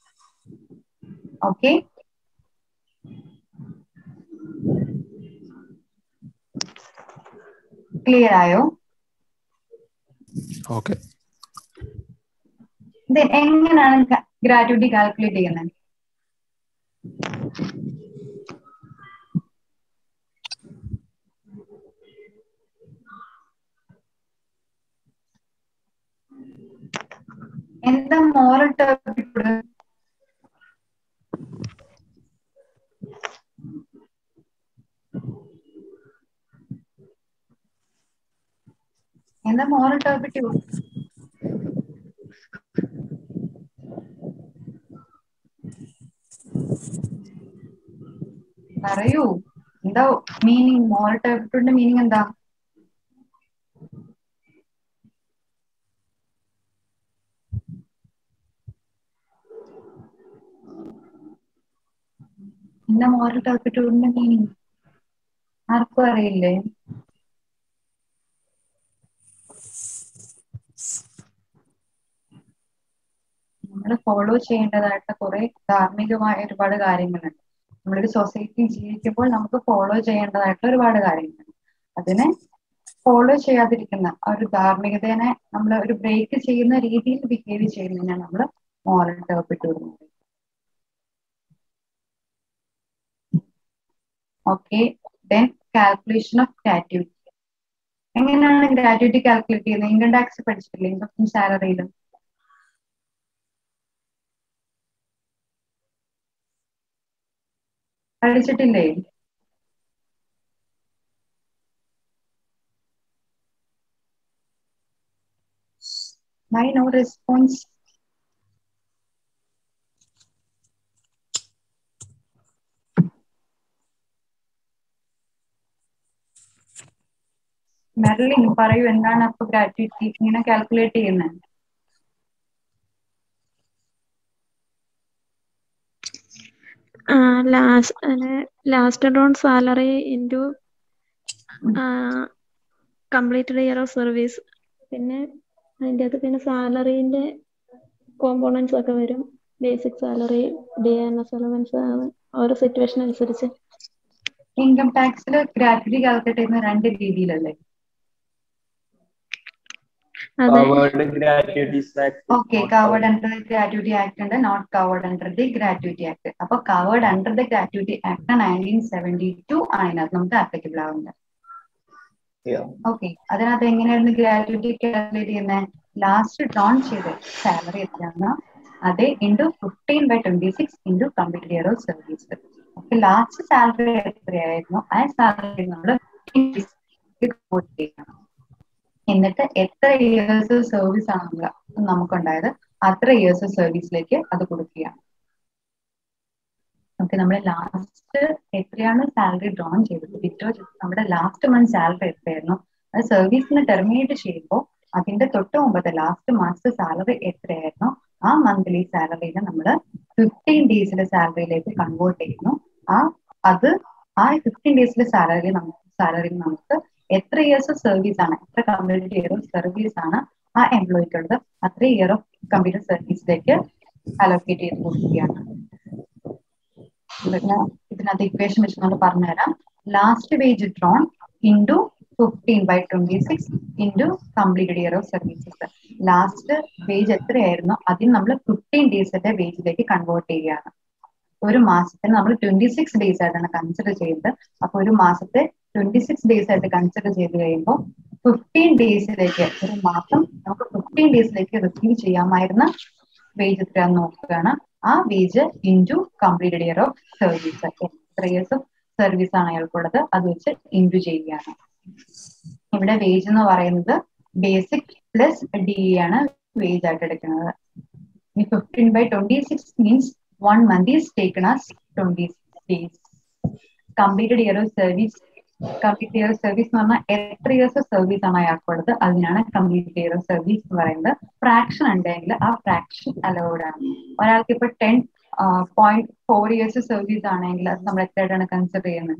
ഓക്കെ ക്ലിയർ ആയോ ഓക്കെ ഇത് എങ്ങനെയാണ് ഗ്രാറ്റുവിറ്റി കാൽക്കുലേറ്റ് ചെയ്യുന്നത് എന്താ മോറൽ ടേർപ്പിറ്റ്യൂഡ് എന്താ മോറൽ ടേർപ്പിറ്റ്യൂഡ് പറയൂ എന്താ മീനിങ് മോറൽ ടേർപ്പിറ്റ്യൂഡിന്റെ മീനിങ് എന്താ എന്താ മോറൽ ടേർപ്പിറ്റ്യൂഡിന്റെ മീനിങ് ആർക്കും അറിയില്ലേ നമ്മൾ ഫോളോ ചെയ്യേണ്ടതായിട്ട് കുറെ ധാർമ്മികമായ ഒരുപാട് കാര്യങ്ങളുണ്ട് നമ്മളൊരു സൊസൈറ്റി ജീവിക്കുമ്പോൾ നമുക്ക് ഫോളോ ചെയ്യേണ്ടതായിട്ടുള്ള ഒരുപാട് കാര്യങ്ങളുണ്ട് അതിനെ ഫോളോ ചെയ്യാതിരിക്കുന്ന ആ ഒരു ധാർമ്മികതയെ നമ്മൾ ഒരു ബ്രേക്ക് ചെയ്യുന്ന രീതിയിൽ ബിഹേവ് ചെയ്യുന്നതിനാണ് നമ്മൾ മോറൽ ടേർപ്പിറ്റ്യൂഡ് എന്ന് പറയുന്നത് okay then calculation of gratuity എങ്ങനെയാണ് ഗ്രാറ്റുവിറ്റി കാൽക്കുലേറ്റ് ചെയ്യുന്നത് ഇൻകം ടാക്സ് പഠിച്ചിട്ടില്ലേ ഇൻകം സാലറിയിൽ പഠിച്ചിട്ടില്ലേ Why no response? മെർലിൻ പറയൂ എന്താണ് അപ്പൊ ഗ്രാറ്റുവിറ്റി ഇങ്ങനെ കാൽക്കുലേറ്റ് ചെയ്യുന്നത് last drawn salary into completed year of service പിന്നെ അതിൻ്റെ അകത്ത് പിന്നെ സാലറീൻ്റെ കോമ്പോണൻസ് ഒക്കെ വരും basic salary D N S allowance ഓരോ സിറ്റുവേഷൻ അനുസരിച്ച് ഇൻകം ടാക്സിൽ ഗ്രാറ്റുവിറ്റി കാൽക്കുലേറ്റ് ചെയ്യുന്ന രണ്ട് രീതിയിലല്ലേ അതെ covered gratuity tax okay covered under the gratuity act ഉണ്ട് not covered under the gratuity act അപ്പൊ covered under the gratuity act nineteen seventy two ആണ് ഇതിനകത്ത് നമുക്ക് ആപ്ലിക്കബിൾ ആവുന്നത് ഓക്കെ അതിനകത്ത് എങ്ങനെയായിരുന്നു ഗ്രാറ്റുവിറ്റി കാൽക്കുലേറ്റ് ചെയ്യുന്നത് ലാസ്റ്റ് ഡ്രോൺ ചെയ്ത സാലറി എത്രയാണ് അത് into fifteen by twenty six into completed year of service അപ്പൊ ലാസ്റ്റ് സാലറി എത്രയായിരുന്നു ആ സാലറി നമ്മൾ ചെയ്യണം എന്നിട്ട് എത്ര ഇയേഴ്സ് സർവീസ് ആണ് നമ്മൾ നമുക്കുണ്ടായത് അത്ര ഇയേഴ്സ് സർവീസിലേക്ക് അത് കൊടുക്കുകയാണ് ഓക്കെ നമ്മൾ ലാസ്റ്റ് എത്രയാണ് സാലറി ഡ്രോൺ ചെയ്തത് വിറ്റോ നമ്മുടെ ലാസ്റ്റ് മന്ത് സാലറി എത്രയായിരുന്നു അത് സർവീസിന് ടെർമിനേറ്റ് ചെയ്യുമ്പോൾ അതിന്റെ തൊട്ട് മുമ്പത്തെ ലാസ്റ്റ് മാസത്തെ സാലറി എത്രയായിരുന്നു ആ മന്ത്ലി സാലറിനെ നമ്മൾ ഫിഫ്റ്റീൻ ഡേയ്സിലെ സാലറിയിലേക്ക് കൺവേർട്ട് ചെയ്യുന്നു ആ അത് ആ ഫിഫ്റ്റീൻ ഡേയ്സിലെ സാലറി നമുക്ക് സാലറി നമുക്ക് എത്ര ഇയേഴ്സ് ഓഫ് സർവീസ് ആണ് എത്ര കമ്പ്യൂട്ടർ ഇയർ ഓഫ് സർവീസ് ആണ് ആ എംപ്ലോയിക്കുള്ളത് അത്ര ഇയർ ഓഫ് കമ്പ്യൂട്ടർ സർവീസിലേക്ക് അലോക്കേറ്റ് ചെയ്ത് കൊടുക്കുകയാണ് ഇതിനകത്ത് ഇക്വേഷൻ വെച്ച് നമ്മൾ പറഞ്ഞുതരാം last wage drawn into fifteen by twenty six into completed year of services last wage എത്രയായിരുന്നോ അതിന് നമ്മൾ ഫിഫ്റ്റീൻ ഡേയ്സിന്റെ വേജിലേക്ക് കൺവേർട്ട് ചെയ്യുകയാണ് ഒരു മാസത്തിന് നമ്മൾ ട്വന്റി സിക്സ് ഡേയ്സ് ആയിട്ടാണ് കൺസിഡർ ചെയ്യുന്നത് അപ്പൊ ഒരു മാസത്തെ ട്വന്റി സിക്സ് ഡേയ്സ് ആയിട്ട് കൺസിഡർ ചെയ്ത് കഴിയുമ്പോൾ ഫിഫ്റ്റീൻ ഡേയ്സിലേക്ക് ഒരു മാസം നമുക്ക് ഫിഫ്റ്റീൻ ഡേയ്സിലേക്ക് റിസീവ് ചെയ്യാമായിരുന്ന വേജ് എത്രയാന്ന് നോക്കുകയാണ് ആ wage into completed year of service എത്ര ഇയേഴ്സ് ഓഫ് സർവീസ് ആണ് അയാൾക്കുള്ളത് അത് വെച്ച് ഇൻറ്റു ചെയ്യുകയാണ് ഇവിടെ വേജ് എന്ന് പറയുന്നത് ബേസിക് പ്ലസ് ഡി ആണ് വേജ് ആയിട്ട് എടുക്കുന്നത് ഈ fifteen by twenty six means one month is taken as twenty days completed year of service complete year service എന്ന് പറഞ്ഞാൽ എത്ര ഇയേഴ്സ് ഓഫ് സർവീസ് ആണ് അയാൾക്കുള്ളത് അതിനാണ് കംപ്ലീറ്റ് ഇയർ ഓഫ് സർവീസ് എന്ന് പറയുന്നത് ഫ്രാക്ഷൻ ഉണ്ടെങ്കിൽ ആ ഫ്രാക്ഷൻ അലൗഡ് ആണ് ഒരാൾക്ക് ഇപ്പൊ ten point four years service ആണെങ്കിൽ അത് നമ്മൾ എത്രയായിട്ടാണ് കൺസിഡർ ചെയ്യുന്നത്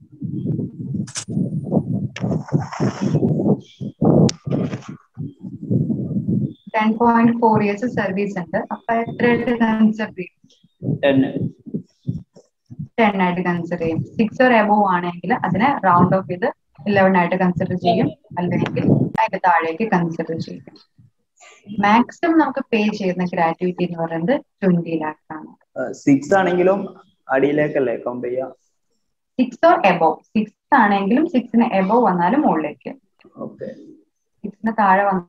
ten point four years service ഉണ്ട് അപ്പൊ എത്രയായിട്ട് കൺസിഡർ ചെയ്യും ടെൻ ടെൻ ആയിട്ട് കൺസിഡർ ചെയ്യും സിക്സ് ഓർ എബോവ് ആണെങ്കിൽ അതിനെ റൗണ്ട് ഓഫ് ചെയ്ത് ഇലവൻ ആയിട്ട് കൺസിഡർ ചെയ്യും അല്ലെങ്കിൽ അതിന്റെ താഴേക്ക് കൺസിഡർ ചെയ്യും മാക്സിമം നമുക്ക് പേ ചെയ്യുന്ന ഗ്രാറ്റുവിറ്റി എന്ന് പറയുന്നത് ട്വന്റി ലാക്സ് ആണ് സിക്സ് ആണെങ്കിലും അടിയിലേക്കല്ലേ കൗണ്ട് ചെയ്യാ സിക്സ് ഓർ എബോവ് സിക്സ് ആണെങ്കിലും സിക്സിന് എബോവ് വന്നാലും മുകളിലേക്ക് ഓക്കെ സിക്സിന് താഴെ വന്ന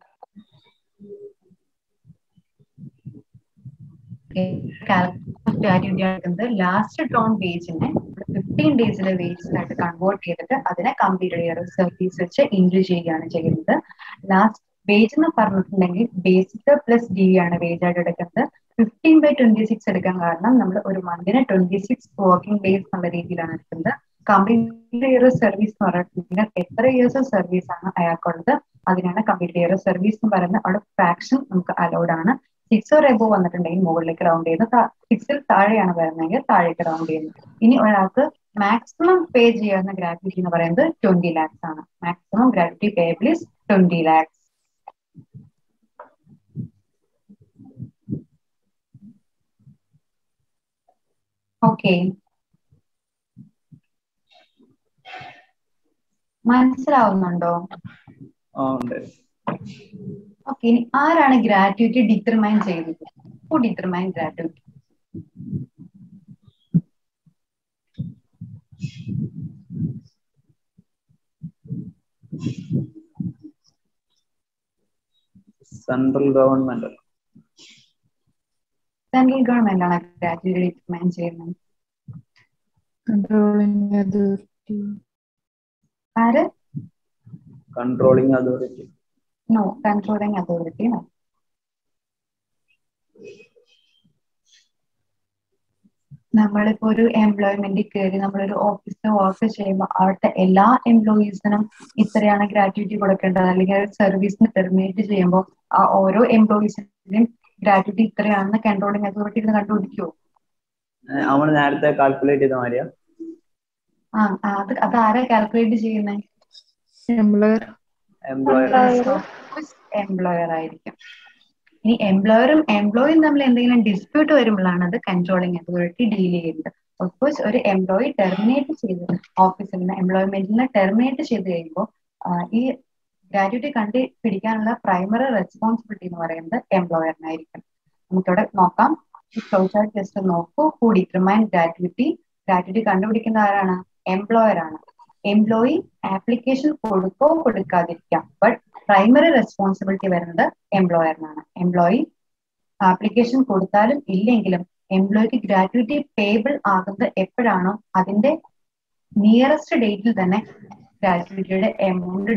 ഗ്രാറ്റുവിറ്റി എടുക്കുന്നത് ലാസ്റ്റ് ഡ്രോൺ വേജിനെ ഫിഫ്റ്റീൻ ഡേയ്സിലെ വേജിനായിട്ട് കൺവേർട്ട് ചെയ്തിട്ട് അതിനെ കംപ്ലീറ്റ് ഇയർ സർവീസ് വെച്ച് ഇൻക്രീസ് ചെയ്യുകയാണ് ചെയ്യുന്നത് ലാസ്റ്റ് വേജ് എന്ന് പറഞ്ഞിട്ടുണ്ടെങ്കിൽ ബേസിക് പ്ലസ് ഡി ആണ് വേജ് ആയിട്ട് എടുക്കുന്നത് ഫിഫ്റ്റീൻ ബൈ ട്വന്റി സിക്സ് എടുക്കാൻ കാരണം നമ്മൾ ഒരു മന്തിന് ട്വന്റി സിക്സ് വർക്കിംഗ് ഡേയ്സ് എന്നുള്ള രീതിയിലാണ് എടുക്കുന്നത് കംപ്ലീറ്റ് ഇയർ സർവീസ് എന്ന് പറഞ്ഞിട്ടുണ്ടെങ്കിൽ എത്ര ഇയേഴ്സ് സർവീസ് ആണ് അയാൾക്കുള്ളത് അതിനാണ് കംപ്ലീറ്റ് ഇയർ സർവീസ് എന്ന് പറയുന്നത് അവിടെ ഫ്രാക്ഷൻ നമുക്ക് അലൗഡ് ആണ് സിക്സ് ഓർ എബോ വന്നിട്ടുണ്ടെങ്കിൽ മുകളിലേക്ക് റൗണ്ട് ചെയ്യുന്നത് സിക്സിൽ താഴെയാണ് വരുന്നതെങ്കിൽ താഴേക്ക് റൗണ്ട് ചെയ്യുന്നത് ഇനി ഒരാൾക്ക് മാക്സിമം പേ ചെയ്യാവുന്ന ഗ്രാറ്റുവിറ്റി എന്ന് പറയുന്നത് ട്വന്റി ലാക്സ് ആണ് maximum gratuity payable is twenty lakhs okay മനസ്സിലാവുന്നുണ്ടോ ആ ഉണ്ട് ഓക്കെ ഇനി ആരാണ് ഗ്രാറ്റുവിറ്റി ഡിറ്റർമൈൻ ചെയ്യുന്നത് who determine gratuity central government central government ആണ് ഗ്രാറ്റുവിറ്റി ഡിറ്റർമൈൻ ചെയ്യുന്നത് Controlling authority. ആര് controlling authority no controlling authority നമ്മളിപ്പോ ഒരു എംപ്ലോയ്മെന്റിൽ കയറി നമ്മളൊരു ഓഫീസിൽ വർക്ക് ചെയ്യുമ്പോൾ അവിടുത്തെ എല്ലാ എംപ്ലോയീസിനും ഇത്രയാണ് ഗ്രാറ്റുവിറ്റി കൊടുക്കേണ്ടത് അല്ലെങ്കിൽ ഒരു സർവീസിന് ടെർമിനേറ്റ് ചെയ്യുമ്പോൾ ആ ഓരോ എംപ്ലോയീസിന്റെയും ഗ്രാറ്റുവിറ്റി ഇത്രയാണെന്ന് കൺട്രോളിംഗ് അതോറിറ്റി ഇരുന്ന് കണ്ടുപിടിക്കുമോ നമ്മൾ നേരത്തെ കാൽക്കുലേറ്റ് ചെയ്ത മാതിരിയാ ആ ആ, അത് അത് ആരാ കാൽക്കുലേറ്റ് ചെയ്യുന്നത് Employer. എംപ്ലോയർ എംപ്ലോയർ ആയിരിക്കും ഇനി എംപ്ലോയറും എംപ്ലോയിയും തമ്മിൽ എന്തെങ്കിലും ഡിസ്പ്യൂട്ട് വരുമ്പോഴാണ് അത് കൺട്രോളിംഗ് അതോറിറ്റി ഡീൽ ചെയ്യുന്നത് ഓഫ്കോഴ്സ് ഒരു എംപ്ലോയി ടെർമിനേറ്റ് ചെയ്ത് ഓഫീസിൽ നിന്ന് എംപ്ലോയ്മെന്റിൽ നിന്ന് ടെർമിനേറ്റ് ചെയ്ത് കഴിയുമ്പോൾ ഈ ഗ്രാറ്റുവിറ്റി കണ്ടുപിടിക്കാനുള്ള പ്രൈമറി റെസ്പോൺസിബിലിറ്റി എന്ന് പറയുന്നത് എംപ്ലോയറിനായിരിക്കും നമുക്കിവിടെ നോക്കാം ഫ്ലോചാർട്ട് ജസ്റ്റ് നോക്കൂ ഹു ഡിറ്റർമൈൻ ഗ്രാറ്റുവിറ്റി ഗ്രാറ്റുവിറ്റി കണ്ടുപിടിക്കുന്ന ആരാണ് എംപ്ലോയർ ആണ് എംപ്ലോയി ആപ്ലിക്കേഷൻ കൊടുക്കോ കൊടുക്കാതിരിക്കാം ബട്ട് പ്രൈമറി റെസ്പോൺസിബിലിറ്റി വരുന്നത് എംപ്ലോയറിനാണ് എംപ്ലോയി ആപ്ലിക്കേഷൻ കൊടുത്താലും ഇല്ലെങ്കിലും എംപ്ലോയിക്ക് ഗ്രാറ്റുവിറ്റി പേബിൾ ആകുന്നത് എപ്പോഴാണോ അതിന്റെ നിയറസ്റ്റ് ഡേറ്റിൽ തന്നെ ഗ്രാറ്റുവിറ്റിയുടെ എമൗണ്ട്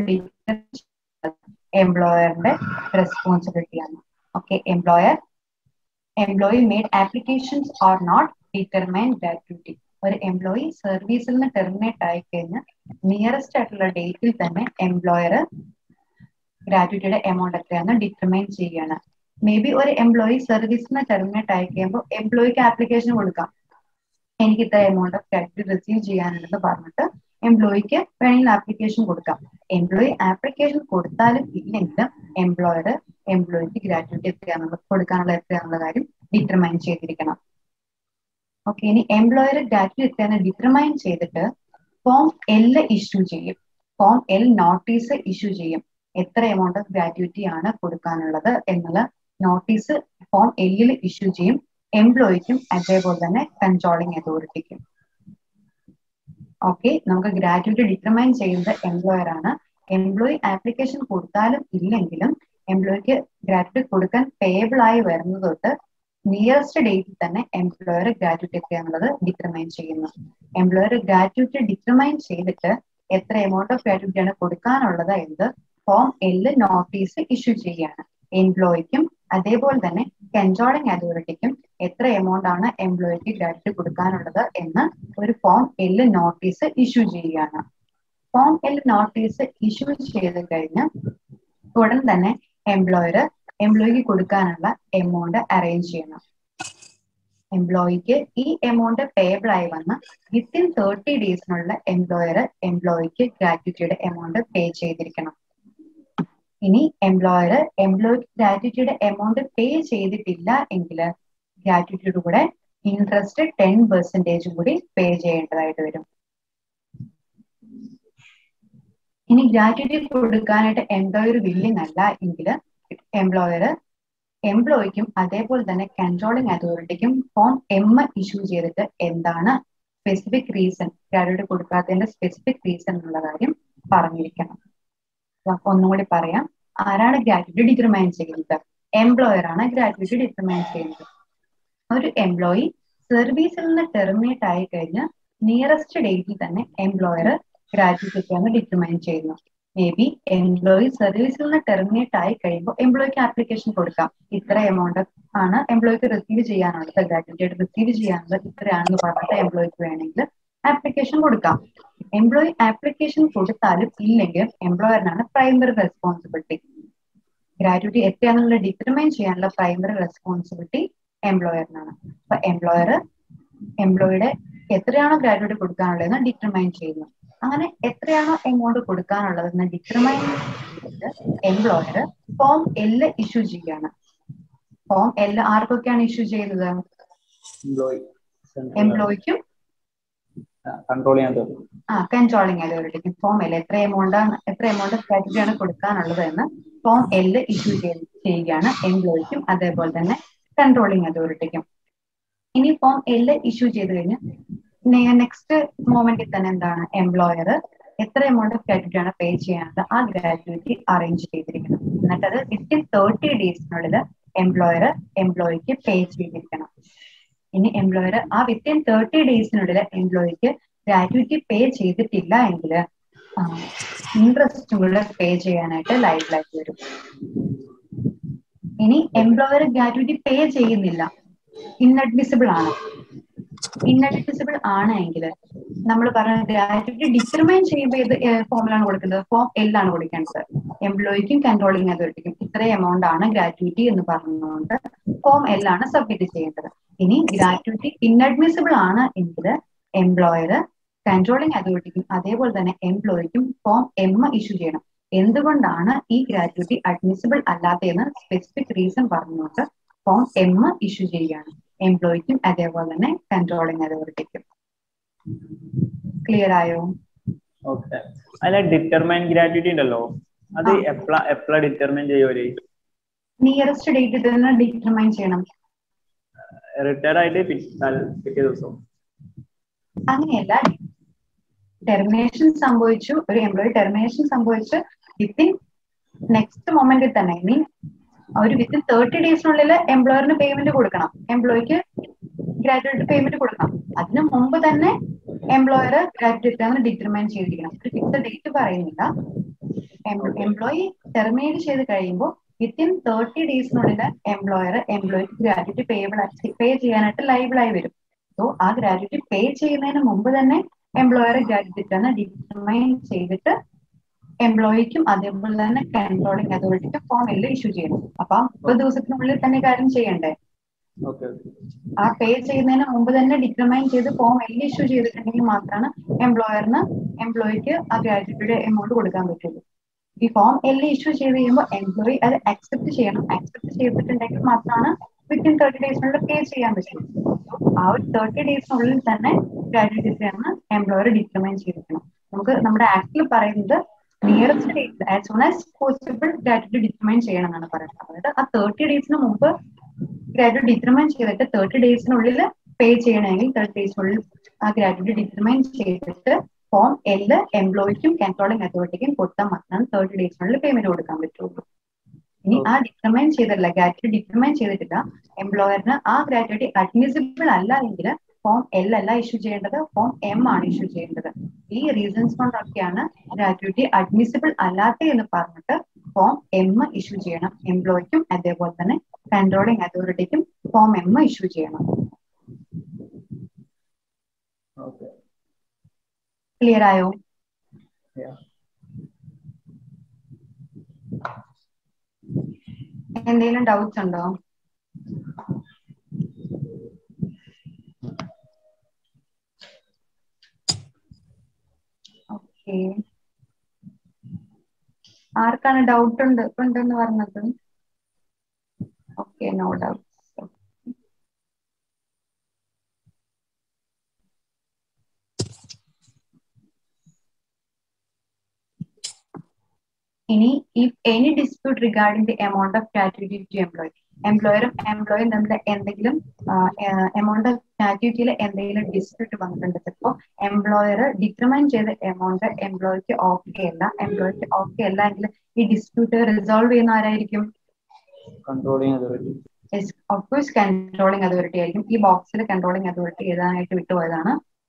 എംപ്ലോയറിന്റെ റെസ്പോൺസിബിലിറ്റിയാണ് okay employer employee made applications are not determine gratuity ഒരു എംപ്ലോയി സർവീസിൽ നിന്ന് ടെർമിനേറ്റ് ആയി കഴിഞ്ഞ് നിയറസ്റ്റ് ആയിട്ടുള്ള ഡേറ്റിൽ തന്നെ എംപ്ലോയർ ഗ്രാറ്റുവിറ്റിയുടെ എമൗണ്ട് എത്രയാണെന്ന് ഡിറ്റർമൈൻ ചെയ്യാണ് മേ ബി ഒരു എംപ്ലോയി സർവീസിൽ നിന്ന് ടെർമിനേറ്റ് ആയി കഴിയുമ്പോൾ എംപ്ലോയിക്ക് ആപ്ലിക്കേഷൻ കൊടുക്കാം എനിക്ക് ഇത്ര എമൗണ്ട് ഓഫ് ഗ്രാറ്റുവിറ്റി റിസീവ് ചെയ്യാനുണ്ടെന്ന് പറഞ്ഞിട്ട് എംപ്ലോയിക്ക് വേണമെങ്കിൽ ആപ്ലിക്കേഷൻ കൊടുക്കാം എംപ്ലോയി ആപ്ലിക്കേഷൻ കൊടുത്താലും ഇല്ലെങ്കിലും എംപ്ലോയർ എംപ്ലോയിക്ക് ഗ്രാറ്റുവിറ്റി എത്രയാണെന്നുള്ള കൊടുക്കാനുള്ള എത്രയാണെന്നുള്ള കാര്യം ഡിറ്റർമൈൻ ചെയ്തിരിക്കണം ഓക്കെ ഇനി എംപ്ലോയർ ഗ്രാറ്റുവിറ്റി എത്രയാണെന്ന് ഡിറ്റർമൈൻ ചെയ്തിട്ട് ഫോം എൽ ഇഷ്യൂ ചെയ്യും ഫോം എൽ നോട്ടീസ് ഇഷ്യൂ ചെയ്യും എത്ര എമൗണ്ട് ഓഫ് ഗ്രാറ്റുവിറ്റി ആണ് കൊടുക്കാനുള്ളത് എന്നുള്ള നോട്ടീസ് ഫോം എല്ലിൽ ഇഷ്യൂ ചെയ്യും എംപ്ലോയിക്കും അതേപോലെ തന്നെ കൺട്രോളിംഗ് അതോറിറ്റിക്കും ഓക്കെ നമുക്ക് ഗ്രാറ്റുവിറ്റി ഡിറ്റർമൈൻ ചെയ്യുന്നത് എംപ്ലോയർ ആണ് എംപ്ലോയി ആപ്ലിക്കേഷൻ കൊടുത്താലും ഇല്ലെങ്കിലും എംപ്ലോയിക്ക് ഗ്രാറ്റുവിറ്റി കൊടുക്കാൻ പേബിൾ ആയി വരുന്നത് തൊട്ട് നിയറസ്റ്റ് ഡേറ്റിൽ തന്നെ എംപ്ലോയർ ഗ്രാറ്റുവിറ്റി എത്രയാണുള്ളത് ഡിറ്റർമൈൻ ചെയ്യുന്നു എംപ്ലോയർ ഗ്രാറ്റുവിറ്റി ഡിറ്റർമൈൻ ചെയ്തിട്ട് എത്ര എമൗണ്ട് ഓഫ് ഗ്രാറ്റുവിറ്റി ആണ് കൊടുക്കാനുള്ളത് എന്ന് ഫോം എല്ല് നോട്ടീസ് ഇഷ്യൂ ചെയ്യാണ് എംപ്ലോയിക്കും അതേപോലെ തന്നെ കൺട്രോളിംഗ് അതോറിറ്റിക്കും എത്ര എമൗണ്ട് ആണ് എംപ്ലോയിക്ക് ഗ്രാറ്റുവിറ്റി കൊടുക്കാനുള്ളത് എന്ന് ഒരു ഫോം എല്ല് നോട്ടീസ് ഇഷ്യൂ ചെയ്യുകയാണ് ഫോം എൽ നോട്ടീസ് ഇഷ്യൂ ചെയ്ത് കഴിഞ്ഞ് ഉടൻ തന്നെ എംപ്ലോയർ എംപ്ലോയിക്ക് കൊടുക്കാനുള്ള എമൗണ്ട് അറേഞ്ച് ചെയ്യണം എംപ്ലോയിക്ക് ഈ എമൗണ്ട് പേബിൾ ആയി വന്ന് വിത്തിൻ തേർട്ടി ഡേയ്സിനുള്ള എംപ്ലോയർ എംപ്ലോയിക്ക് ഗ്രാറ്റുവിറ്റിയുടെ എമൗണ്ട് പേ ചെയ്തിരിക്കണം ഇനി എംപ്ലോയർ എംപ്ലോയിക്ക് ഗ്രാറ്റുവിറ്റിയുടെ എമൗണ്ട് പേ ചെയ്തിട്ടില്ല എങ്കിൽ ഗ്രാറ്റുവിറ്റിയുടെ കൂടെ ഇൻട്രസ്റ്റ് ടെൻ പെർസെന്റേജും കൂടി പേ ചെയ്യേണ്ടതായിട്ട് വരും ഇനി ഗ്രാറ്റുവിറ്റി കൊടുക്കാനായിട്ട് എംപ്ലോയർ വില്ലിങ് അല്ല എങ്കിൽ എംപ്ലോയർ എംപ്ലോയിക്കും അതേപോലെ തന്നെ കൺട്രോളിംഗ് അതോറിറ്റിക്കും ഫോം എം ഇഷ്യൂ ചെയ്തിട്ട് എന്താണ് സ്പെസിഫിക് റീസൺ ഗ്രാജുവേറ്റ് കൊടുക്കാത്തതിന്റെ സ്പെസിഫിക് റീസൺ എന്നുള്ള കാര്യം പറഞ്ഞിരിക്കണം അപ്പൊ ഒന്നും കൂടി പറയാം ആരാണ് ഗ്രാജുവേറ്റ് ഡിറ്റർമൈൻ ചെയ്യുന്നത് എംപ്ലോയർ ആണ് ഗ്രാജുവേറ്റ് ഡിറ്റർമൈൻ ചെയ്യുന്നത് ഒരു എംപ്ലോയി സർവീസിൽ നിന്ന് ടെർമിനേറ്റ് ആയി കഴിഞ്ഞ് നിയറസ്റ്റ് ഡേറ്റിൽ തന്നെ എംപ്ലോയർ ഗ്രാജുവേറ്റ് ആണ് ഡിറ്റർമൈൻ ചെയ്യുന്നു മേ ബി എംപ്ലോയി സർവീസിൽ നിന്ന് ടെർമിനേറ്റ് ആയി കഴിയുമ്പോൾ എംപ്ലോയിക്ക് ആപ്ലിക്കേഷൻ കൊടുക്കാം ഇത്ര എമൗണ്ട് ആണ് എംപ്ലോയിക്ക് റിസീവ് ചെയ്യാനുള്ളത് ഗ്രാജുവേറ്റ് റിസീവ് ചെയ്യാനുള്ളത് ഇത്രയാണെന്ന് പറഞ്ഞിട്ട് എംപ്ലോയിക്ക് വേണമെങ്കിൽ ആപ്ലിക്കേഷൻ കൊടുക്കാം എംപ്ലോയി ആപ്ലിക്കേഷൻ കൊടുത്താലും ഇല്ലെങ്കിലും എംപ്ലോയറിനാണ് പ്രൈമറി റെസ്പോൺസിബിലിറ്റി ഗ്രാജുവിറ്റി എത്രയാണെന്നുള്ള ഡിറ്റർമൈൻ ചെയ്യാനുള്ള പ്രൈമറി റെസ്പോൺസിബിലിറ്റി എംപ്ലോയറിനാണ് അപ്പൊ എംപ്ലോയർ എംപ്ലോയിയുടെ എത്രയാണോ ഗ്രാജുവേറ്റ് കൊടുക്കാനുള്ളതെന്ന് ഡിറ്റർമൈൻ ചെയ്യുന്നു അങ്ങനെ എത്രയാണോ എമൗണ്ട് കൊടുക്കാനുള്ളതെന്ന് ഡിറ്റർമൈൻ ചെയ്തിട്ട് എംപ്ലോയർ ഫോം എല് ഇഷ്യൂ ചെയ്യാണ് ഫോം എല് ആർക്കൊക്കെയാണ് ഇഷ്യൂ ചെയ്യുന്നത് എംപ്ലോയി എംപ്ലോയിക്കും കൺട്രോൾ ചെയ്യാൻ തോന്നും ആ കൺട്രോളിംഗ് അതോറിറ്റിക്കും ഫോം എൽ എത്ര എമൗണ്ട് എത്ര എമൗണ്ട് സ്ട്രാറ്റജി ആണ് കൊടുക്കാനുള്ളത് എന്ന് ഫോം എൽ ഇഷ്യൂ ചെയ്യുകയാണ് എംപ്ലോയിക്കും അതേപോലെ തന്നെ കൺട്രോളിംഗ് അതോറിറ്റിക്കും ഇനി ഫോം എൽ ഇഷ്യൂ ചെയ്ത് കഴിഞ്ഞ് നെക്സ്റ്റ് മൊമെന്റിൽ തന്നെ എന്താണ് എംപ്ലോയർ എത്ര എമൗണ്ട് ഗ്രാറ്റുവിറ്റി ആണ് പേ ചെയ്യാനുള്ളത് ആ ഗ്രാറ്റുവിറ്റി അറേഞ്ച് ചെയ്തിരിക്കണം എന്നിട്ട് അത് വിത്തിൻ തേർട്ടി ഡേയ്സിനുള്ളിൽ എംപ്ലോയർ എംപ്ലോയിക്ക് പേ ചെയ്തിരിക്കണം ഇനി എംപ്ലോയർ ആ വിത്തിൻ തേർട്ടി ഡേയ്സിനുള്ളിൽ എംപ്ലോയിക്ക് ഗ്രാറ്റുവിറ്റി പേ ചെയ്തിട്ടില്ല എങ്കിൽ ഇൻട്രസ്റ്റും കൂടെ പേ ചെയ്യാനായിട്ട് ലൈഫിലായിട്ട് വരും ഇനി എംപ്ലോയർ ഗ്രാറ്റുവിറ്റി പേ ചെയ്യുന്നില്ല ഇൻഅഡ്മിസിബിൾ ആണ് ഇൻഅഡ്മിസിബിൾ ആണ് എങ്കിൽ നമ്മൾ പറഞ്ഞ ഗ്രാറ്റുവിറ്റി ഡിറ്റർമൈൻ ചെയ്യുമ്പോൾ ഏത് ഫോമിലാണ് കൊടുക്കുന്നത് ഫോം എല്ലാണ് കൊടുക്കേണ്ടത് എംപ്ലോയിക്കും കൺട്രോളിംഗ് അതോറിറ്റിക്കും ഇത്ര എമൗണ്ട് ആണ് ഗ്രാറ്റുവിറ്റി എന്ന് പറഞ്ഞുകൊണ്ട് ഫോം എല്ലാണ് സബ്മിറ്റ് ചെയ്യേണ്ടത് ഇനി ഗ്രാറ്റുവിറ്റി ഇൻഅഡ്മിസിബിൾ ആണ് എങ്കിൽ എംപ്ലോയർ കൺട്രോളിംഗ് അതോറിറ്റിക്കും അതേപോലെ തന്നെ എംപ്ലോയിക്കും ഫോം എം ഇഷ്യൂ ചെയ്യണം എന്തുകൊണ്ടാണ് ഈ ഗ്രാറ്റുവിറ്റി അഡ്മിസിബിൾ അല്ലാത്തതെന്ന് സ്പെസിഫിക് റീസൺ പറഞ്ഞുകൊണ്ട് ഫോം എം ഇഷ്യൂ ചെയ്യുകയാണ് എംപ്ലോയിക്കും അതേപോലെ തന്നെ കൺട്രോളിംഗ് അതോറിറ്റിക്കും ക്ലിയർ ആയോ ഓക്കെ അല്ല ഡിറ്റർമൈൻ ഗ്രാറ്റുവിറ്റി ഉണ്ടല്ലോ അത് ആ. എപ്പളാ എപ്പളാ ഡിറ്റർമൈൻ ചെയ്യുമല്ലേ നിയറസ്റ്റ് ഡേറ്റ് തന്നെ ഡിറ്റർമൈൻ ചെയ്യണം റിട്ടയർ ആയിട്ട് പി- തൽ- പിറ്റേ ദിവസം അങ്ങനെയല്ല ടെർമിനേഷൻ സംഭവിച്ചു ഒരു എംപ്ലോയി ടെർമിനേഷൻ സംഭവിച്ചു വിത്തിൻ നെക്സ്റ്റ് മൊമെന്റിൽ തന്നെ മീൻ ഒരു വിത്തിൻ തേർട്ടി ഡേയ്സിനുള്ളിൽ എംപ്ലോയറിന് പേയ്മെന്റ് കൊടുക്കണം എംപ്ലോയിക്ക് ഗ്രാറ്റുവേറ്റ് പേയ്മെന്റ് കൊടുക്കണം അതിന് മുമ്പ് തന്നെ എംപ്ലോയർ ഗ്രാറ്റുവേറ്റ് ആണ് ഡിറ്റർമൈൻ ചെയ്തിരിക്കണം ഒരു ഫിക്സഡ് ഡേറ്റ് പറയുന്നില്ല എംപ്ലോയി ടെർമിനേറ്റ് ചെയ്ത് കഴിയുമ്പോൾ വിത്തിൻ തേർട്ടി ഡേയ്സിനുള്ളിൽ എംപ്ലോയർ എംപ്ലോയിക്ക് ഗ്രാറ്റുവിറ്റി പേയബിൾ പേ ചെയ്യാനായിട്ട് ലൈബിൾ ആയി വരും സോ ആ ഗ്രാറ്റുവിറ്റി പേ ചെയ്യുന്നതിന് മുമ്പ് തന്നെ എംപ്ലോയർ ഗ്രാറ്റുവിറ്റി ആണ് ഡിറ്റർമൈൻ ചെയ്തിട്ട് എംപ്ലോയിക്കും അതേപോലെ തന്നെ കൺട്രോളിംഗ് അതോറിറ്റിക്കും ഫോം എല്ലാം ഇഷ്യൂ ചെയ്യണം അപ്പൊ ആ മുപ്പത് ദിവസത്തിനുള്ളിൽ തന്നെ കാര്യം ചെയ്യണ്ടേ ഓക്കെ ഓക്കെ ആ പേ ചെയ്യുന്നതിന് മുമ്പ് തന്നെ ഡിറ്റർമൈൻ ചെയ്ത് ഫോം എല്ലാം ഇഷ്യൂ ചെയ്തിട്ടുണ്ടെങ്കിൽ മാത്രമാണ് എംപ്ലോയറിന് എംപ്ലോയിക്ക് ആ ഗ്രാറ്റുവിറ്റിയുടെ എമൗണ്ട് കൊടുക്കാൻ പറ്റുള്ളൂ ഈ ഫോം എല്ലാം ഇഷ്യൂ ചെയ്ത് കഴിയുമ്പോൾ എംപ്ലോയി അത് അക്സെപ്റ്റ് ചെയ്യണം അക്സെപ്റ്റ് ചെയ്തിട്ടുണ്ടെങ്കിൽ മാത്രമാണ് വിത്തിൻ തേർട്ടി ഡേയ്സിനുള്ളിൽ പേ ചെയ്യാൻ പറ്റുള്ളൂ ആ ഒരു തേർട്ടി ഡേയ്സിനുള്ളിൽ തന്നെ ഗ്രാറ്റുവിറ്റി ആണ് എംപ്ലോയർ ഡിറ്റർമൈൻ ചെയ്തിരിക്കണം നമുക്ക് നമ്മുടെ ആക്ടിൽ പറയുന്നത് nearest date as soon as possible gratuity determine ചെയ്യണം എന്നാണ് പറയുന്നത് അതായത് ആ തേർട്ടി ഡേയ്സിന് മുമ്പ് ഗ്രാറ്റുവിറ്റി ഡിറ്റർമൈൻ ചെയ്തിട്ട് തേർട്ടി ഡേയ്സിനുള്ളിൽ പേ ചെയ്യണമെങ്കിൽ തേർട്ടി ഡേയ്സിനുള്ളിൽ ആ ഗ്രാറ്റുവിറ്റി ഡിറ്റർമൈൻ ചെയ്തിട്ട് ഫോം എല് എംപ്ലോയിക്കും കൺട്രോളിംഗ് അതോറിറ്റിക്കും കൊടുത്താൽ മാത്രമാണ് തേർട്ടി ഡേയ്സിനുള്ളിൽ പേയ്മെന്റ് കൊടുക്കാൻ പറ്റുള്ളൂ ഇനി ആ ഡിറ്റർമൈൻ ചെയ്തിട്ടില്ല ഗ്രാറ്റുവിറ്റി ഡിറ്റർമൈൻ ചെയ്തിട്ടില്ല എംപ്ലോയറിന് ആ ഗ്രാറ്റുവിറ്റി അഡ്മിസിബിൾ അല്ല എങ്കിൽ ഫോം എൽ അല്ല ഇഷ്യൂ ചെയ്യേണ്ടത് ഫോം എം ആണ് ഇഷ്യൂ ചെയ്യേണ്ടത് ഈ റീസൺസ് കൊണ്ടൊക്കെയാണ് ഗ്രാറ്റുവിറ്റി അഡ്മിസിബിൾ അല്ലാത്ത എന്ന് പറഞ്ഞിട്ട് ഫോം എം ഇഷ്യൂ ചെയ്യണം എംപ്ലോയിക്കും അതേപോലെ തന്നെ കൺട്രോളിംഗ് അതോറിറ്റിക്കും ഫോം എം ഇഷ്യൂ ചെയ്യണം ഓക്കെ ക്ലിയർ ആയോ എന്തെങ്കിലും ഡൗട്ട്സ് ഉണ്ടോ ഓക്കെ ആർക്കാണ് ഡൗട്ട് ഉണ്ട് ഉണ്ടെന്ന് പറഞ്ഞത് ഓക്കെ നോ ഡൗട്ട് ഇനി if any dispute regarding the amount of gratuity to employee എംപ്ലോയറും എംപ്ലോയും തമ്മിൽ എന്തെങ്കിലും എമൗണ്ട് ഗ്രാറ്റുവിറ്റിയിൽ എന്തെങ്കിലും ഡിസ്പ്യൂട്ട് വന്നിട്ടുണ്ട് ചിലപ്പോൾ എംപ്ലോയർ ഡിറ്റർമൈൻ ചെയ്ത എമൗണ്ട് എംപ്ലോയിക്ക് ഓക്കെ അല്ല എംപ്ലോയിക്ക് ഓക്കെ അല്ല എങ്കിൽ ഈ ഡിസ്പ്യൂട്ട് റിസോൾവ് ചെയ്യുന്ന ആരായിരിക്കും controlling authority of course controlling authority ആയിരിക്കും ഈ ബോക്സിൽ കൺട്രോളിംഗ് അതോറിറ്റി എഴുതാനായിട്ട് വിട്ടുപോയതാണ്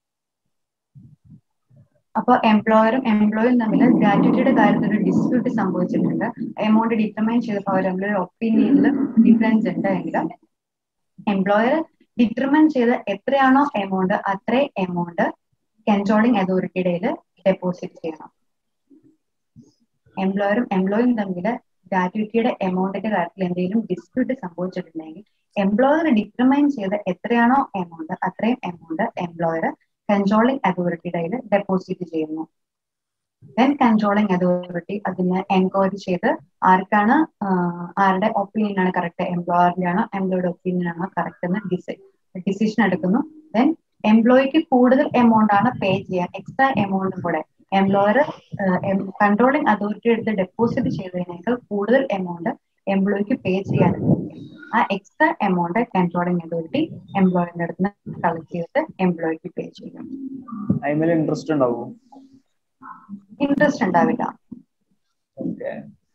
അപ്പൊ എംപ്ലോയറും എംപ്ലോയും തമ്മിൽ ഗ്രാറ്റുവിറ്റിയുടെ കാര്യത്തിൽ ഒരു ഡിസ്പ്യൂട്ട് സംഭവിച്ചിട്ടുണ്ട് എമൗണ്ട് ഡിറ്റർമൈൻ ചെയ്തപ്പോൾ അവർ തമ്മിൽ ഒരു ഒപ്പീനിയനിൽ ഡിഫറൻസ് ഉണ്ട് എങ്കിൽ എംപ്ലോയർ ഡിറ്റർമൈൻ ചെയ്ത എത്രയാണോ എമൗണ്ട് അത്രേ എമൗണ്ട് കൺട്രോളിംഗ് അതോറിറ്റിയുടെ ഡെപ്പോസിറ്റ് ചെയ്യണം എംപ്ലോയറും എംപ്ലോയും തമ്മിൽ ഗ്രാറ്റുവിറ്റിയുടെ എമൗണ്ടിന്റെ കാര്യത്തിൽ എന്തെങ്കിലും ഡിസ്പ്യൂട്ട് സംഭവിച്ചിട്ടുണ്ടെങ്കിൽ എംപ്ലോയർ ഡിറ്റർമൈൻ ചെയ്ത എത്രയാണോ എമൗണ്ട് അത്രയും എമൗണ്ട് എംപ്ലോയർ കൺട്രോളിംഗ് അതോറിറ്റിയുടെ ഡെപ്പോസിറ്റ് ചെയ്യുന്നു ദെൻ കൺട്രോളിംഗ് അതോറിറ്റി അതിനെ എൻക്വയറി ചെയ്ത് ആർക്കാണ് ആഹ് ആരുടെ ഒപ്പീനിയൻ ആണ് കറക്റ്റ് എംപ്ലോയറിന്റെ ആണോ എംപ്ലോയുടെ ഒപ്പീനിയൻ ആണോ കറക്റ്റ് എന്ന് ഡിസിഷൻ എടുക്കുന്നു ദെൻ എംപ്ലോയിക്ക് കൂടുതൽ എമൗണ്ട് ആണ് പേ ചെയ്യാൻ എക്സ്ട്രാ എമൗണ്ടും കൂടെ എംപ്ലോയർ കൺട്രോളിംഗ് അതോറിറ്റി എടുത്ത് ഡെപ്പോസിറ്റ് ചെയ്തതിനേക്കാൾ കൂടുതൽ എമൗണ്ട് എംപ്ലോയിക്ക് പേ ചെയ്യാനുണ്ടെങ്കിൽ ആ എക്സ്ട്രാ എമൗണ്ട് കൺട്രോളിംഗ് അതോറിറ്റി എംപ്ലോയറിന്റെ അടുത്ത് നിന്ന് കളക്ട് ചെയ്തിട്ട് എംപ്ലോയിക്ക് പേ ചെയ്യും അതിന്മേൽ ഇൻട്രസ്റ്റ് ഉണ്ടാവും ഇൻട്രസ്റ്റ് ഉണ്ടാവില്ല ഓക്കെ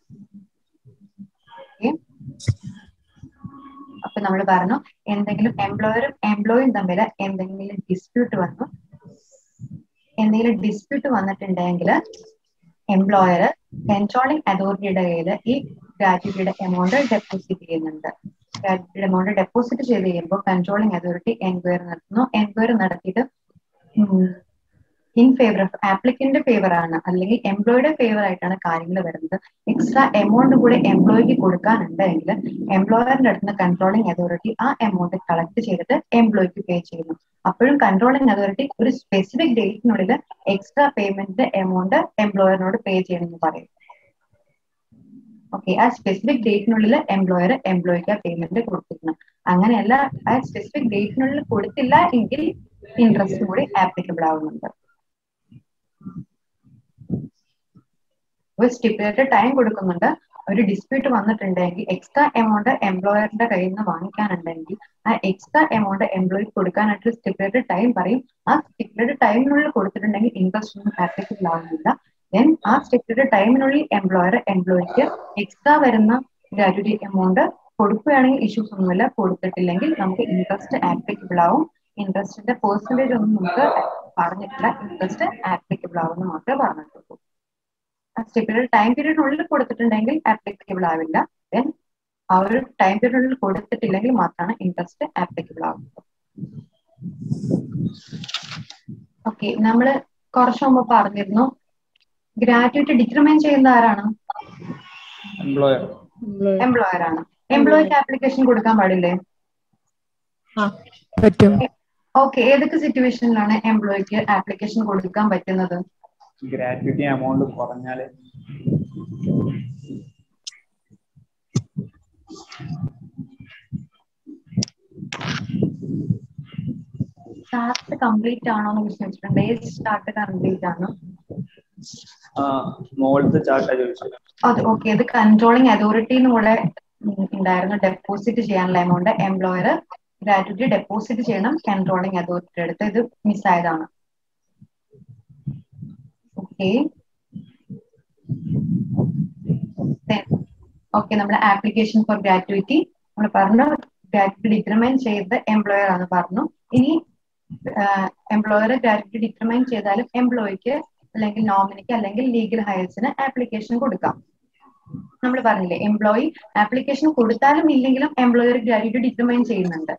Okay. അപ്പൊ നമ്മൾ പറഞ്ഞു എന്തെങ്കിലും എംപ്ലോയറും എംപ്ലോയും തമ്മിൽ എന്തെങ്കിലും ഡിസ്പ്യൂട്ട് വന്നു എന്തെങ്കിലും ഡിസ്പ്യൂട്ട് വന്നിട്ടുണ്ടെങ്കിൽ എംപ്ലോയർ കൺട്രോളിംഗ് അതോറിറ്റിയുടെ കയ്യിൽ ഈ ഗ്രാറ്റുവിറ്റിയുടെ എമൗണ്ട് ഡെപ്പോസിറ്റ് ചെയ്യുന്നുണ്ട് ഗ്രാറ്റുവിറ്റിയുടെ എമൗണ്ട് ഡെപ്പോസിറ്റ് ചെയ്ത് കഴിയുമ്പോൾ കൺട്രോളിംഗ് അതോറിറ്റി എൻക്വയറി നടത്തുന്നു എൻക്വയറി നടത്തിയിട്ട് in favour of applicant favour ആണ് അല്ലെങ്കിൽ എംപ്ലോയിയുടെ ഫേവർ ആയിട്ടാണ് കാര്യങ്ങൾ വരുന്നത് എക്സ്ട്രാ എമൗണ്ട് കൂടെ എംപ്ലോയിക്ക് കൊടുക്കാനുണ്ട് എങ്കിൽ എംപ്ലോയറിന്റെ അടുത്ത് നിന്ന് കൺട്രോളിംഗ് അതോറിറ്റി ആ എമൗണ്ട് കളക്ട് ചെയ്തിട്ട് എംപ്ലോയിക്ക് പേ ചെയ്യുന്നു അപ്പോഴും കൺട്രോളിംഗ് അതോറിറ്റി ഒരു സ്പെസിഫിക് ഡേറ്റിനുള്ളിൽ എക്സ്ട്രാ പേയ്മെന്റ് എമൗണ്ട് എംപ്ലോയറിനോട് പേ ചെയ്യണമെന്ന് പറയും ഓക്കെ ആ സ്പെസിഫിക് ഡേറ്റിനുള്ളിൽ എംപ്ലോയർ എംപ്ലോയിക്ക് ആ പേയ്മെന്റ് കൊടുത്തിരിക്കണം അങ്ങനെയല്ല ആ സ്പെസിഫിക് ഡേറ്റിനുള്ളിൽ കൊടുത്തില്ല എങ്കിൽ ഇൻട്രസ്റ്റ് കൂടി ആപ്ലിക്കബിൾ ആവുന്നുണ്ട് ഒരു സ്റ്റിപ്പുലേറ്റഡ് ടൈം കൊടുക്കുന്നുണ്ട് ഒരു ഡിസ്പ്യൂട്ട് വന്നിട്ടുണ്ടെങ്കിൽ എക്സ്ട്രാ എമൗണ്ട് എംപ്ലോയറിന്റെ കയ്യിൽ നിന്ന് വാങ്ങിക്കാനുണ്ടെങ്കിൽ ആ എക്സ്ട്രാ എമൗണ്ട് എംപ്ലോയിക്ക് കൊടുക്കാനായിട്ട് സ്റ്റിപ്പുലേറ്റഡ് ടൈം പറയും ആ സ്റ്റിപ്പുലേറ്റഡ് ടൈമിനുള്ളിൽ കൊടുത്തിട്ടുണ്ടെങ്കിൽ ഇൻട്രസ്റ്റ് ഒന്നും ആപ്ലിക്കബിൾ ആവുന്നില്ല ദെൻ ആ സ്റ്റിപ്പുലേറ്റഡ് ടൈമിനുള്ളിൽ എംപ്ലോയർ എംപ്ലോയിക്ക് എക്സ്ട്രാ വരുന്ന ഗ്രാറ്റുവിറ്റി എമൗണ്ട് കൊടുക്കുകയാണെങ്കിൽ ഇഷ്യൂസ് ഒന്നുമില്ല കൊടുത്തിട്ടില്ലെങ്കിൽ നമുക്ക് ഇൻട്രസ്റ്റ് ആപ്ലിക്കബിൾ ആവും ഇൻട്രസ്റ്റിന്റെ പെർസെന്റേജ് ഒന്നും നമുക്ക് പറഞ്ഞിട്ടില്ല ഇൻട്രസ്റ്റ് ആപ്ലിക്കബിൾ ആവുമെന്ന് മാത്രമേ പറഞ്ഞിട്ടുള്ളൂ സ്റ്റിപ്പുലേറ്റഡ് ടൈം പീരീഡിനുള്ളിൽ കൊടുത്തിട്ടുണ്ടെങ്കിൽ ആപ്ലിക്കബിൾ ആവില്ല ദെൻ ആ ഒരു ടൈം പീരീഡിനുള്ളിൽ കൊടുത്തിട്ടില്ലെങ്കിൽ മാത്രമാണ് ഇൻട്രസ്റ്റ് ആപ്ലിക്കബിൾ ആവുന്നത് ഓക്കെ നമ്മള് കുറച്ചു മുമ്പ് പറഞ്ഞിരുന്നു ഗ്രാറ്റുവിറ്റി ഡിറ്റർമൈൻ ചെയ്യുന്ന ആരാണ് എംപ്ലോയർ എംപ്ലോയർ ആണ് എംപ്ലോയിക്ക് ആപ്ലിക്കേഷൻ കൊടുക്കാൻ പാടില്ലേ പറ്റും ഓക്കെ ഏതൊക്കെ സിറ്റുവേഷനിലാണ് എംപ്ലോയിക്ക് ആപ്ലിക്കേഷൻ കൊടുക്കാൻ പറ്റുന്നത് ഗ്രാറ്റുവിറ്റി എമൗണ്ട് കുറഞ്ഞാല് സ്റ്റാർട്ട് കംപ്ലീറ്റ് ആണോ എന്ന് ചോദിച്ചിട്ടുണ്ട് ഏത് സ്റ്റാർട്ട് കംപ്ലീറ്റ് ആണ് ആ മുകളിലത്തെ ചാർട്ടാ ചോദിച്ചത് അത് ഓക്കെ ഇത് കൺട്രോളിംഗ് അതോറിറ്റിന്ന് കൂടെ ഉം, ഉണ്ടായിരുന്നു ഡെപ്പോസിറ്റ് ചെയ്യാനുള്ള എമൗണ്ട് എംപ്ലോയർ ഗ്രാറ്റുവിറ്റി ഡെപ്പോസിറ്റ് ചെയ്യണം കൺട്രോളിംഗ് അതോറിറ്റി അടുത്ത് ഇത് മിസ്സായതാണ് ഓക്കെ ഓക്കെ നമ്മുടെ ആപ്ലിക്കേഷൻ ഫോർ ഗ്രാറ്റുവിറ്റി നമ്മൾ പറഞ്ഞു ഗ്രാറ്റുവിറ്റി ഡിറ്റർമൈൻ ചെയ്ത് എംപ്ലോയർ ആണ് പറഞ്ഞു ഇനി എംപ്ലോയർ ഗ്രാറ്റുവിറ്റി ഡിറ്റർമൈൻ ചെയ്താലും എംപ്ലോയിക്ക് അല്ലെങ്കിൽ നോമിനിക്ക് അല്ലെങ്കിൽ ലീഗൽ ഹയർസിന് ആപ്ലിക്കേഷൻ കൊടുക്കാം നമ്മൾ പറഞ്ഞില്ലേ എംപ്ലോയി ആപ്ലിക്കേഷൻ കൊടുത്താലും ഇല്ലെങ്കിലും എംപ്ലോയർ ഗ്രാറ്റുവിറ്റി ഡിറ്റർമൈൻ ചെയ്യുന്നുണ്ട്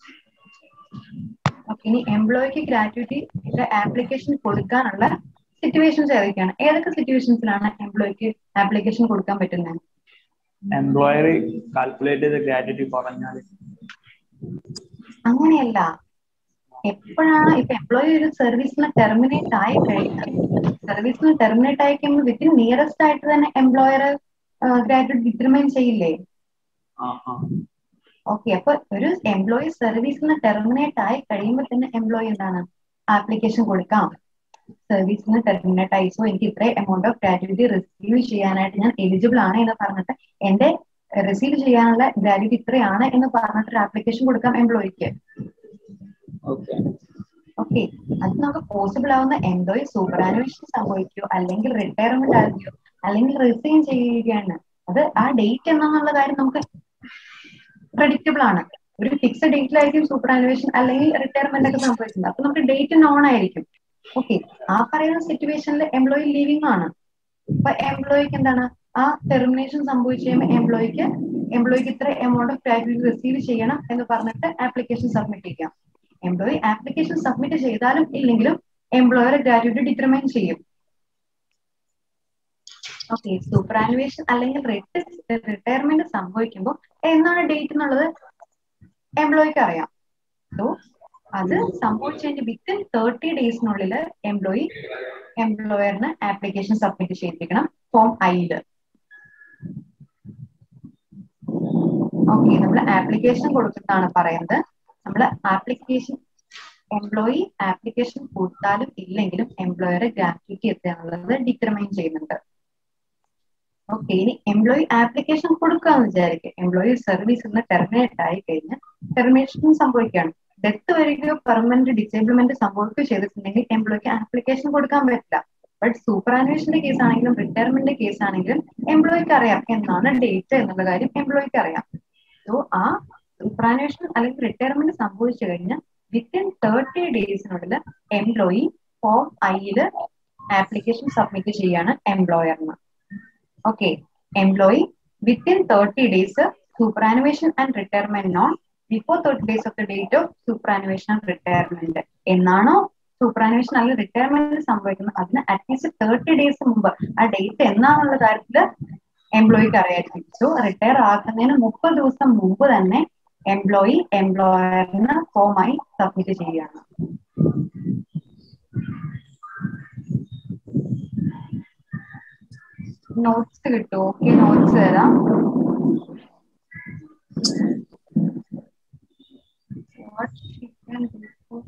ഓക്കെ ഇനി എംപ്ലോയിക്ക് ഗ്രാറ്റുവിറ്റിയുടെ ആപ്ലിക്കേഷൻ കൊടുക്കാനുള്ള സിറ്റുവേഷൻസ് ഏതൊക്കെയാണ് ഏതൊക്കെ സിറ്റുവേഷൻസിലാണ് എംപ്ലോയിക്ക് ആപ്ലിക്കേഷൻ കൊടുക്കാൻ പറ്റുന്നത് എംപ്ലോയർ കാൽക്കുലേറ്റ് ചെയ്ത ഗ്രാറ്റുവിറ്റി കുറഞ്ഞാല് അങ്ങനെയല്ല എപ്പോഴാണ് ഇപ്പൊ എംപ്ലോയി ഒരു സർവീസിന് ടെർമിനേറ്റ് ആയി കഴിഞ്ഞാൽ സർവീസിന് ടെർമിനേറ്റ് ആയി കഴിയുമ്പോൾ വിത്തിൻ നിയറസ്റ്റ് ആയിട്ട് തന്നെ എംപ്ലോയർ ഗ്രാറ്റുവിറ്റി ഡിറ്റർമൈൻ ചെയ്യില്ലേ ആ ആ ഓക്കെ അപ്പൊ ഒരു എംപ്ലോയി സർവീസിന് ടെർമിനേറ്റ് ആയി കഴിയുമ്പോൾ തന്നെ എംപ്ലോയി എന്താണ് ആപ്ലിക്കേഷൻ കൊടുക്കാം സർവീസിന് ടെർമിനേറ്റ് ആയി സോ എനിക്ക് ഇത്ര എമൗണ്ട് ഓഫ് ഗ്രാറ്റുവിറ്റി റിസീവ് ചെയ്യാനായിട്ട് ഞാൻ എലിജിബിൾ ആണ് എന്ന് പറഞ്ഞിട്ട് എന്റെ റിസീവ് ചെയ്യാനുള്ള ഗ്രാജുവേറ്റ് ഇത്രയാണ് എന്ന് പറഞ്ഞിട്ട് ഒരു ആപ്ലിക്കേഷൻ കൊടുക്കാം എംപ്ലോയിക്ക് ഓക്കെ ഓക്കെ അത് നമുക്ക് പോസിബിൾ ആവുന്ന എംപ്ലോയി സൂപ്പർ ആനുവേഷൻ സംഭവിക്കുകയോ അല്ലെങ്കിൽ റിട്ടയർമെന്റ് ആകുകയോ അല്ലെങ്കിൽ റിസൈൻ ചെയ്യുകയാണ് അത് ആ ഡേറ്റ് എന്നാന്നുള്ള കാര്യം നമുക്ക് പ്രഡിക്റ്റബിൾ ആണ് ഒരു ഫിക്സഡ് ഡേറ്റിലായിരിക്കും സൂപ്പർ ആനുവേഷൻ അല്ലെങ്കിൽ റിട്ടയർമെന്റ് ഒക്കെ സംഭവിക്കുന്നത് അപ്പൊ നമുക്ക് ഡേറ്റ് നോൺ ആയിരിക്കും ഓക്കെ ആ പറയുന്ന സിറ്റുവേഷനിൽ എംപ്ലോയി ലീവിംഗ് ആണ് അപ്പൊ എംപ്ലോയിക്ക് എന്താണ് ആ ടെർമിനേഷൻ സംഭവിച്ചു കഴിയുമ്പോൾ എംപ്ലോയിക്ക് എംപ്ലോയിക്ക് ഇത്ര എമൗണ്ട് ഓഫ് ഗ്രാജുവേറ്റ് റിസീവ് ചെയ്യണം എന്ന് പറഞ്ഞിട്ട് ആപ്ലിക്കേഷൻ സബ്മിറ്റ് ചെയ്യാം എംപ്ലോയി ആപ്ലിക്കേഷൻ സബ്മിറ്റ് ചെയ്താലും ഇല്ലെങ്കിലും എംപ്ലോയർ ഗ്രാജുവേറ്റ് ഡിറ്റർമൈൻ ചെയ്യും ഓക്കെ സൂപ്പർ ആനുവേഷൻ അല്ലെങ്കിൽ റിട്ടയർമെന്റ് സംഭവിക്കുമ്പോൾ എന്നാണ് ഡേറ്റ് എന്നുള്ളത് എംപ്ലോയിക്ക് അറിയാം സോ അത് സംഭവിച്ചതിന്റെ വിത്തിൻ തേർട്ടി ഡേയ്സിനുള്ളിൽ എംപ്ലോയി എംപ്ലോയറിന് ആപ്ലിക്കേഷൻ സബ്മിറ്റ് ചെയ്യിപ്പിക്കണം ഫോം ഐയില് ഓക്കെ നമ്മൾ ആപ്ലിക്കേഷൻ കൊടുക്കുന്നതാണ് പറയുന്നത് നമ്മൾ ആപ്ലിക്കേഷൻ എംപ്ലോയി ആപ്ലിക്കേഷൻ കൊടുത്താലും ഇല്ലെങ്കിലും എംപ്ലോയറെ ഗ്രാറ്റുവിറ്റി എത്രയാണുള്ളത് ഡിറ്റർമൈൻ ചെയ്യുന്നുണ്ട് ഓക്കെ ഇനി എംപ്ലോയി ആപ്ലിക്കേഷൻ കൊടുക്കാന്ന് വിചാരിക്കുക എംപ്ലോയി സർവീസ് നിന്ന് ടെർമിനേറ്റ് ആയി കഴിഞ്ഞ് ടെർമിനേഷൻ സംഭവിക്കുകയാണ് ഡെത്ത് വരികയോ പെർമനന്റ് ഡിസേബിൾമെന്റ് സംഭവിക്കുകയോ ചെയ്തിട്ടുണ്ടെങ്കിൽ എംപ്ലോയിക്ക് ആപ്ലിക്കേഷൻ കൊടുക്കാൻ പറ്റില്ല ബട്ട് സൂപ്പർ ആനുവേഷന്റെ കേസ് ആണെങ്കിലും റിട്ടയർമെന്റ് കേസ് ആണെങ്കിലും എംപ്ലോയിക്ക് അറിയാം എന്നാണ് ഡേറ്റ് എന്നുള്ള കാര്യം എംപ്ലോയിക്ക് അറിയാം സോ ആ സൂപ്പർ ആനുവേഷൻ അല്ലെങ്കിൽ റിട്ടയർമെന്റ് സംഭവിച്ചു കഴിഞ്ഞാൽ വിത്തിൻ തേർട്ടി ഡേയ്സിനുള്ളിൽ എംപ്ലോയി ഫോം ഐയില് ആപ്ലിക്കേഷൻ സബ്മിറ്റ് ചെയ്യാണ് എംപ്ലോയറിന് okay employee within thirty days superannuation and retirement non before thirty days of the date of superannuation and retirement എന്നാണോ superannuation അല്ലെങ്കിൽ retirement സംഭവിക്കുന്നത് അതിന് അറ്റ്ലീസ്റ്റ് തേർട്ടി ഡേയ്സ് മുമ്പ് ആ date എന്നാന്നുള്ള കാര്യത്തിൽ എംപ്ലോയിക്ക് അറിയായിരിക്കും സോ റിട്ടയർ ആക്കുന്നതിന് മുപ്പത് ദിവസം മുമ്പ് തന്നെ എംപ്ലോയി എംപ്ലോയറിന് ഫോമായി സബ്മിറ്റ് ചെയ്യുകയാണ് നോട്ട്സ് കിട്ടുമോ ഓക്കെ നോട്ട്സ് തരാം What she can do for-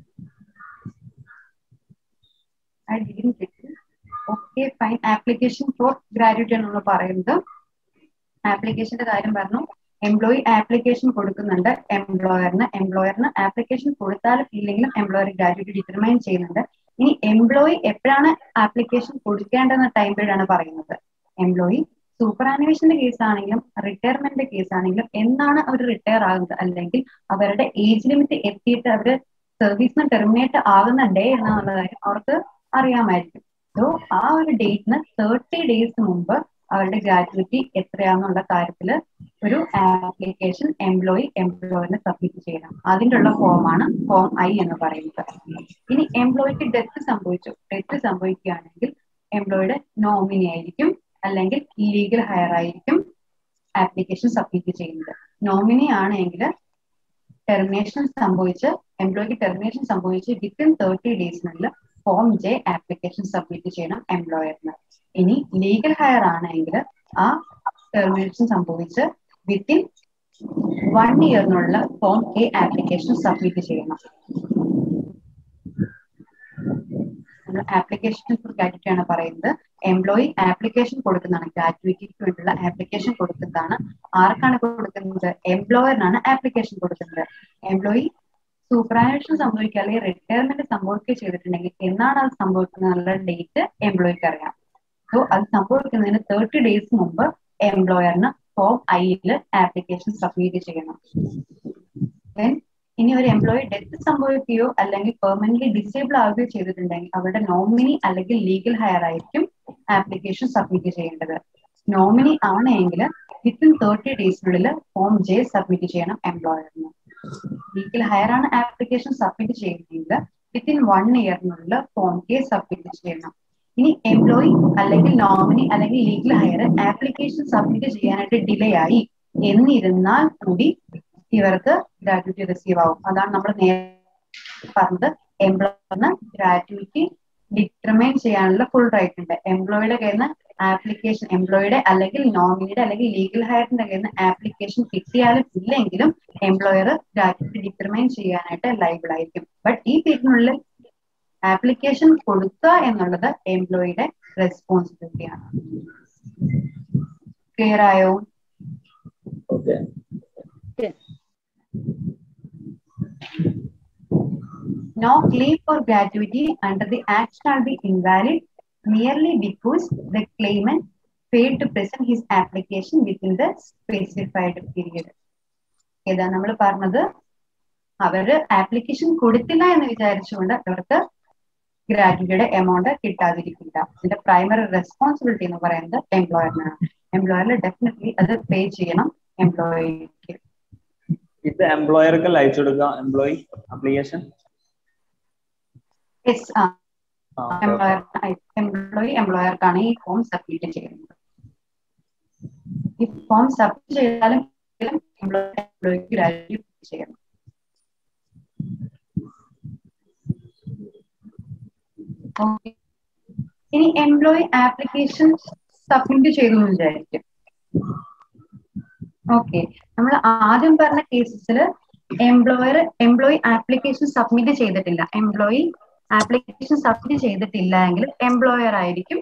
I didn't get it. Okay, fine. Application for graduate എന്നുള്ള പറയുന്നത് ആപ്ലിക്കേഷന്റെ കാര്യം പറഞ്ഞു എംപ്ലോയി ആപ്ലിക്കേഷൻ കൊടുക്കുന്നുണ്ട് എംപ്ലോയറിന് എംപ്ലോയറിന് ആപ്ലിക്കേഷൻ കൊടുത്താലും ഇല്ലെങ്കിലും എംപ്ലോയർ ഗ്രാജുവേറ്റ് ഡിറ്റർമൈൻ ചെയ്യുന്നുണ്ട് ഇനി എംപ്ലോയി എപ്പോഴാണ് ആപ്ലിക്കേഷൻ കൊടുക്കേണ്ടെന്ന ടൈം പീരീഡ് ആണ് പറയുന്നത് എംപ്ലോയി സൂപ്പർ ആനുവേഷന്റെ കേസ് ആണെങ്കിലും റിട്ടയർമെന്റിന്റെ കേസ് ആണെങ്കിലും എന്നാണ് അവർ റിട്ടയർ ആകുന്നത് അല്ലെങ്കിൽ അവരുടെ ഏജ് ലിമിറ്റ് എത്തിയിട്ട് അവര് സർവീസിന് ടെർമിനേറ്റ് ആകുന്ന ഡേ എന്നുള്ള കാര്യം അവർക്ക് അറിയാമായിരിക്കും സോ ആ ഒരു ഡേറ്റിന് തേർട്ടി ഡേയ്സ് മുമ്പ് അവരുടെ ഗ്രാറ്റുവിറ്റി എത്രയാണെന്നുള്ള കാര്യത്തിൽ ഒരു ആപ്ലിക്കേഷൻ എംപ്ലോയി എംപ്ലോയറിന് സബ്മിറ്റ് ചെയ്യണം അതിൻ്റെ ഉള്ള ഫോമാണ് ഫോം ഐ എന്ന് പറയുന്നത് ഇനി എംപ്ലോയിക്ക് ഡെത്ത് സംഭവിച്ചു ഡെത്ത് സംഭവിക്കുകയാണെങ്കിൽ എംപ്ലോയിയുടെ നോമിനി ആയിരിക്കും അല്ലെങ്കിൽ ലീഗൽ ഹയർ ആയിരിക്കും ആപ്ലിക്കേഷൻ സബ്മിറ്റ് ചെയ്യുന്നത് നോമിനി ആണെങ്കിൽ ടെർമിനേഷൻ സംഭവിച്ച് എംപ്ലോയിക്ക് ടെർമിനേഷൻ സംഭവിച്ച് വിത്തിൻ തേർട്ടി ഡേയ്സിനുള്ളിൽ ഫോം ജെ ആപ്ലിക്കേഷൻ സബ്മിറ്റ് ചെയ്യണം എംപ്ലോയറിന് ഇനി ലീഗൽ ഹയർ ആണെങ്കിൽ ആ ടെർമിനേഷൻ സംഭവിച്ച് വിത്തിൻ വൺ ഇയറിനുള്ള ഫോം എ ആപ്ലിക്കേഷൻ സബ്മിറ്റ് ചെയ്യണം നമ്മൾ ആപ്ലിക്കേഷൻ ഫോർ ഗ്രാറ്റുവിറ്റി ആണ് പറയുന്നത് എംപ്ലോയി ആപ്ലിക്കേഷൻ കൊടുക്കുന്നതാണ് ഗ്രാറ്റുവിറ്റിക്ക് വേണ്ടിയുള്ള ആപ്ലിക്കേഷൻ കൊടുക്കുന്നതാണ് ആർക്കാണ് കൊടുക്കുന്നത് എംപ്ലോയറിനാണ് ആപ്ലിക്കേഷൻ കൊടുക്കുന്നത് എംപ്ലോയി സൂപ്പറാനുവേഷൻ സംഭവിക്കുക അല്ലെങ്കിൽ റിട്ടയർമെന്റ് സംഭവിക്കുക ചെയ്തിട്ടുണ്ടെങ്കിൽ എന്നാണ് അത് സംഭവിക്കുന്നത് എന്നുള്ള ഡേറ്റ് എംപ്ലോയിക്ക് അറിയാം സോ അത് സംഭവിക്കുന്നതിന് തേർട്ടി ഡേയ്സ് മുമ്പ് എംപ്ലോയറിന് ഫോം ഐയിൽ ആപ്ലിക്കേഷൻ സബ്മിറ്റ് ചെയ്യണം Then ഇനി ഒരു എംപ്ലോയി ഡെത്ത് സംഭവിക്കുകയോ അല്ലെങ്കിൽ പെർമനന്റ്ലി ഡിസേബിൾ ആവുകയോ ചെയ്തിട്ടുണ്ടെങ്കിൽ അവരുടെ നോമിനി അല്ലെങ്കിൽ ലീഗൽ ഹയർ ആയിരിക്കും ആപ്ലിക്കേഷൻ സബ്മിറ്റ് ചെയ്യേണ്ടത് നോമിനി ആണെങ്കിൽ വിത്തിൻ തേർട്ടി ഡേയ്സിനുള്ളിൽ ഫോം ജെ സബ്മിറ്റ് ചെയ്യണം എംപ്ലോയറിന് ലീഗൽ ഹയർ ആണ് ആപ്ലിക്കേഷൻ സബ്മിറ്റ് ചെയ്യുന്നതെങ്കിൽ വിത്തിൻ വൺ ഇയറിനുള്ളിൽ ഫോം കെ സബ്മിറ്റ് ചെയ്യണം ഇനി എംപ്ലോയി അല്ലെങ്കിൽ നോമിനി അല്ലെങ്കിൽ ലീഗൽ ഹയർ ആപ്ലിക്കേഷൻ സബ്മിറ്റ് ചെയ്യാനായിട്ട് ഡിലേ ആയി എന്നിരുന്നാൽ കൂടി ഇവർക്ക് ഗ്രാറ്റുവിറ്റി റിസീവ് ആവും അതാണ് നമ്മൾ നേരത്തെ പറഞ്ഞത് എംപ്ലോയറിന് ഗ്രാറ്റുവിറ്റി ഡിറ്റർമൈൻ ചെയ്യാനുള്ള ഫുൾ റൈറ്റ് ഉണ്ട് എംപ്ലോയിയുടെ കയ്യിൽ നിന്ന് ആപ്ലിക്കേഷൻ എംപ്ലോയിയുടെ അല്ലെങ്കിൽ നോമിനിയുടെ അല്ലെങ്കിൽ ലീഗൽ ഹയറിന്റെ കയ്യിൽ നിന്ന് ആപ്ലിക്കേഷൻ കിട്ടിയാലും ഇല്ലെങ്കിലും എംപ്ലോയർ ഗ്രാറ്റുവിറ്റി ഡിറ്റർമൈൻ ചെയ്യാനായിട്ട് ലൈബിൾ ആയിരിക്കും ബട്ട് ഈ പീരീഡിനുള്ളിൽ ആപ്ലിക്കേഷൻ കൊടുക്കുക എന്നുള്ളത് എംപ്ലോയിയുടെ റെസ്പോൺസിബിലിറ്റിയാണ് ക്ലിയർ ആയോ okay No claim for gratuity under the Act shall be invalid merely because the claimant failed to present his application within the specified period. ഏതാ നമ്മൾ പറഞ്ഞത് അവര് ആപ്ലിക്കേഷൻ കൊടുത്തില്ല എന്ന് വിചാരിച്ചുകൊണ്ട് അവർക്ക് ഗ്രാറ്റുവിറ്റിയുടെ എമൗണ്ട് കിട്ടാതിരിക്കില്ല ഇതിന്റെ പ്രൈമറി റെസ്പോൺസിബിലിറ്റി എന്ന് പറയുന്നത് എംപ്ലോയറിനാണ് എംപ്ലോയറിൽ ഡെഫിനറ്റ്ലി അത് പേ ചെയ്യണം എംപ്ലോയിക്ക് ഇത് എംപ്ലോയർക്ക് അയച്ചു കൊടുക്കാം എംപ്ലോയി ആപ്ലിക്കേഷൻ യെസ് ആ എംപ്ലോയർ എംപ്ലോയി എംപ്ലോയർക്കാണ് ഈ ഫോം സബ്മിറ്റ് ചെയ്യുന്നത് ഈ ഫോം സബ്മിറ്റ് ചെയ്താലും എംപ്ലോയി എംപ്ലോയിക്ക് ഗ്രാജുവേറ്റ് ചെയ്യണം Okay. ഇനി എംപ്ലോയി ആപ്ലിക്കേഷൻ സബ്മിറ്റ് ചെയ്തു എന്ന് വിചാരിക്കും ഓക്കെ നമ്മൾ ആദ്യം പറഞ്ഞ കേസസിൽ എംപ്ലോയർ എംപ്ലോയി ആപ്ലിക്കേഷൻ സബ്മിറ്റ് ചെയ്തിട്ടില്ല എംപ്ലോയി ആപ്ലിക്കേഷൻ സബ്മിറ്റ് ചെയ്തിട്ടില്ല എങ്കിൽ എംപ്ലോയർ ആയിരിക്കും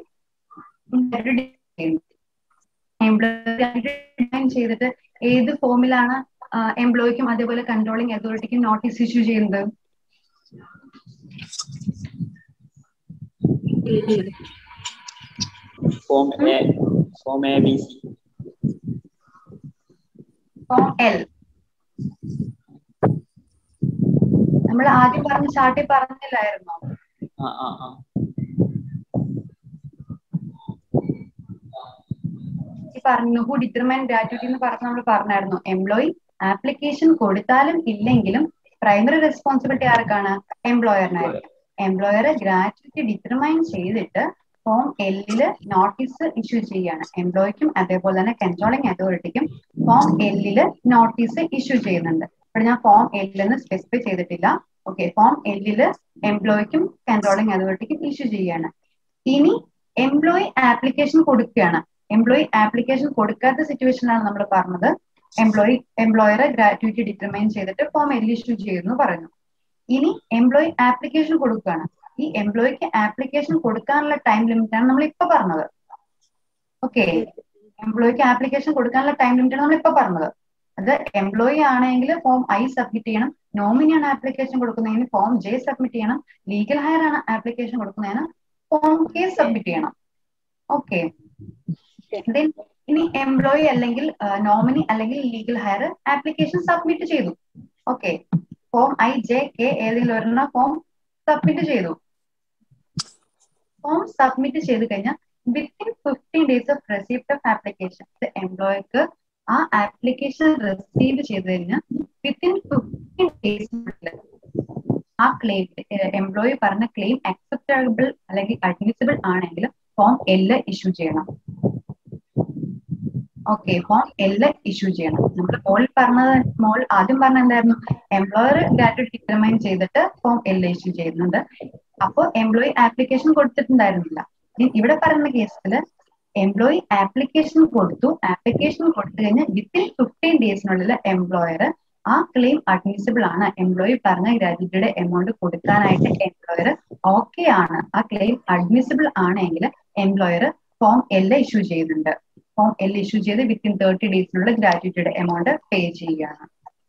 എംപ്ലോയർ ചെയ്തിട്ട് ഏത് ഫോമിലാണ് എംപ്ലോയിക്കും അതേപോലെ കൺട്രോളിംഗ് അതോറിറ്റിക്കും നോട്ടീസ് ഇഷ്യൂ ചെയ്യുന്നത് form A form A B C form L നമ്മൾ ആദ്യം പറഞ്ഞ ചാർട്ടിൽ പറഞ്ഞില്ലായിരുന്നോ ആ ആ ആ ഈ പറഞ്ഞു ഹു ഡിറ്റർമൈൻ ഗ്രാറ്റുവിറ്റി എന്ന് പറഞ്ഞ് നമ്മൾ പറഞ്ഞായിരുന്നു എംപ്ലോയി ആപ്ലിക്കേഷൻ കൊടുത്താലും ഇല്ലെങ്കിലും പ്രൈമറി റെസ്പോൺസിബിലിറ്റി ആർക്കാണ് എംപ്ലോയറിനായിരിക്കും എംപ്ലോയർ ഗ്രാറ്റുവിറ്റി ഡിറ്റർമൈൻ ചെയ്തിട്ട് ഫോം എല്ലില് നോട്ടീസ് ഇഷ്യൂ ചെയ്യാണ് എംപ്ലോയിക്കും അതേപോലെ തന്നെ കൺട്രോളിംഗ് അതോറിറ്റിക്കും ഫോം എല്ലില് നോട്ടീസ് ഇഷ്യൂ ചെയ്യുന്നുണ്ട് ഇവിടെ ഞാൻ ഫോം എല്ലെന്ന് സ്പെസിഫൈ ചെയ്തിട്ടില്ല ഓക്കെ ഫോം എല്ലില് എംപ്ലോയിക്കും കൺട്രോളിംഗ് അതോറിറ്റിക്കും ഇഷ്യൂ ചെയ്യാണ് ഇനി എംപ്ലോയി ആപ്ലിക്കേഷൻ കൊടുക്കുകയാണ് എംപ്ലോയി ആപ്ലിക്കേഷൻ കൊടുക്കാത്ത സിറ്റുവേഷനാണ് നമ്മൾ പറഞ്ഞത് എംപ്ലോയി എംപ്ലോയറെ ഗ്രാറ്റുവിറ്റി ഡിറ്റർമൈൻ ചെയ്തിട്ട് ഫോം എൽ ഇഷ്യൂ ചെയ്യുന്നു പറഞ്ഞു ഇനി എംപ്ലോയി ആപ്ലിക്കേഷൻ കൊടുക്കുകയാണ് ഈ എംപ്ലോയിക്ക് ആപ്ലിക്കേഷൻ കൊടുക്കാനുള്ള ടൈം ലിമിറ്റ് ആണ് നമ്മൾ ഇപ്പൊ പറഞ്ഞത് ഓക്കെ എംപ്ലോയിക്ക് ആപ്ലിക്കേഷൻ കൊടുക്കാനുള്ള ടൈം ലിമിറ്റ് ആണ് നമ്മൾ ഇപ്പൊ പറഞ്ഞത് അത് എംപ്ലോയി ആണെങ്കിൽ ഫോം ഐ സബ്മിറ്റ് ചെയ്യണം നോമിനിയാണ് ആപ്ലിക്കേഷൻ കൊടുക്കുന്നതിന് ഫോം ജെ സബ്മിറ്റ് ചെയ്യണം ലീഗൽ ഹയർ ആണ് ആപ്ലിക്കേഷൻ കൊടുക്കുന്നതിന് ഫോം കെ സബ്മിറ്റ് ചെയ്യണം ഓക്കെ ദെൻ ഇനി എംപ്ലോയി അല്ലെങ്കിൽ നോമിനി അല്ലെങ്കിൽ ലീഗൽ ഹയർ ആപ്ലിക്കേഷൻ സബ്മിറ്റ് ചെയ്തു okay form I J K ഏതെങ്കിലും ഒരെണ്ണം ഫോം സബ്മിറ്റ് ചെയ്തു ഫോം സബ്മിറ്റ് ചെയ്ത് കഴിഞ്ഞാൽ within fifteen days of receipt of application എംപ്ലോയിക്ക് ആ ആപ്ലിക്കേഷൻ റിസീവ് ചെയ്ത് കഴിഞ്ഞാൽ വിത്തിൻ ഫിഫ്റ്റീൻ ഡേയ്സിനുള്ളിൽ ആ ക്ലെയിം എംപ്ലോയി പറഞ്ഞ ക്ലെയിം അക്സെപ്റ്റബിൾ അല്ലെങ്കിൽ അഡ്മിസിബിൾ ആണെങ്കിൽ ഫോം എല് ഇഷ്യൂ ചെയ്യണം ഓക്കെ ഫോം എല് ഇഷ്യൂ ചെയ്യണം നമ്മൾ മോൾ പറഞ്ഞത് മോൾ ആദ്യം പറഞ്ഞ എന്തായിരുന്നു എംപ്ലോയർ ഗ്രാറ്റുവിറ്റി ഡിറ്റർമൈൻ ചെയ്തിട്ട് ഫോം എല് ഇഷ്യൂ ചെയ്യുന്നുണ്ട് അപ്പോൾ എംപ്ലോയി ആപ്ലിക്കേഷൻ കൊടുത്തിട്ടുണ്ടായിരുന്നില്ല ഇവിടെ പറയുന്ന കേസിൽ എംപ്ലോയി ആപ്ലിക്കേഷൻ കൊടുത്തു ആപ്ലിക്കേഷൻ കൊടുത്തു കഴിഞ്ഞാൽ വിത്തിൻ ഫിഫ്റ്റീൻ ഡേയ്സിനുള്ളിൽ എംപ്ലോയർ ആ ക്ലെയിം അഡ്മിസിബിൾ ആണ് എംപ്ലോയി പറഞ്ഞ ഗ്രാജുവിറ്റിയുടെ എമൗണ്ട് കൊടുക്കാനായിട്ട് എംപ്ലോയർ ഓക്കെ ആണ് ആ ക്ലെയിം അഡ്മിസിബിൾ ആണെങ്കിൽ എംപ്ലോയർ ഫോം എൽ ഇഷ്യൂ ചെയ്യുന്നുണ്ട് ഫോം എൽ ഇഷ്യൂ ചെയ്ത് വിത്തിൻ തേർട്ടി ഡേയ്സിനുള്ള ഗ്രാജുവിറ്റിയുടെ എമൗണ്ട് പേ ചെയ്യുകയാണ്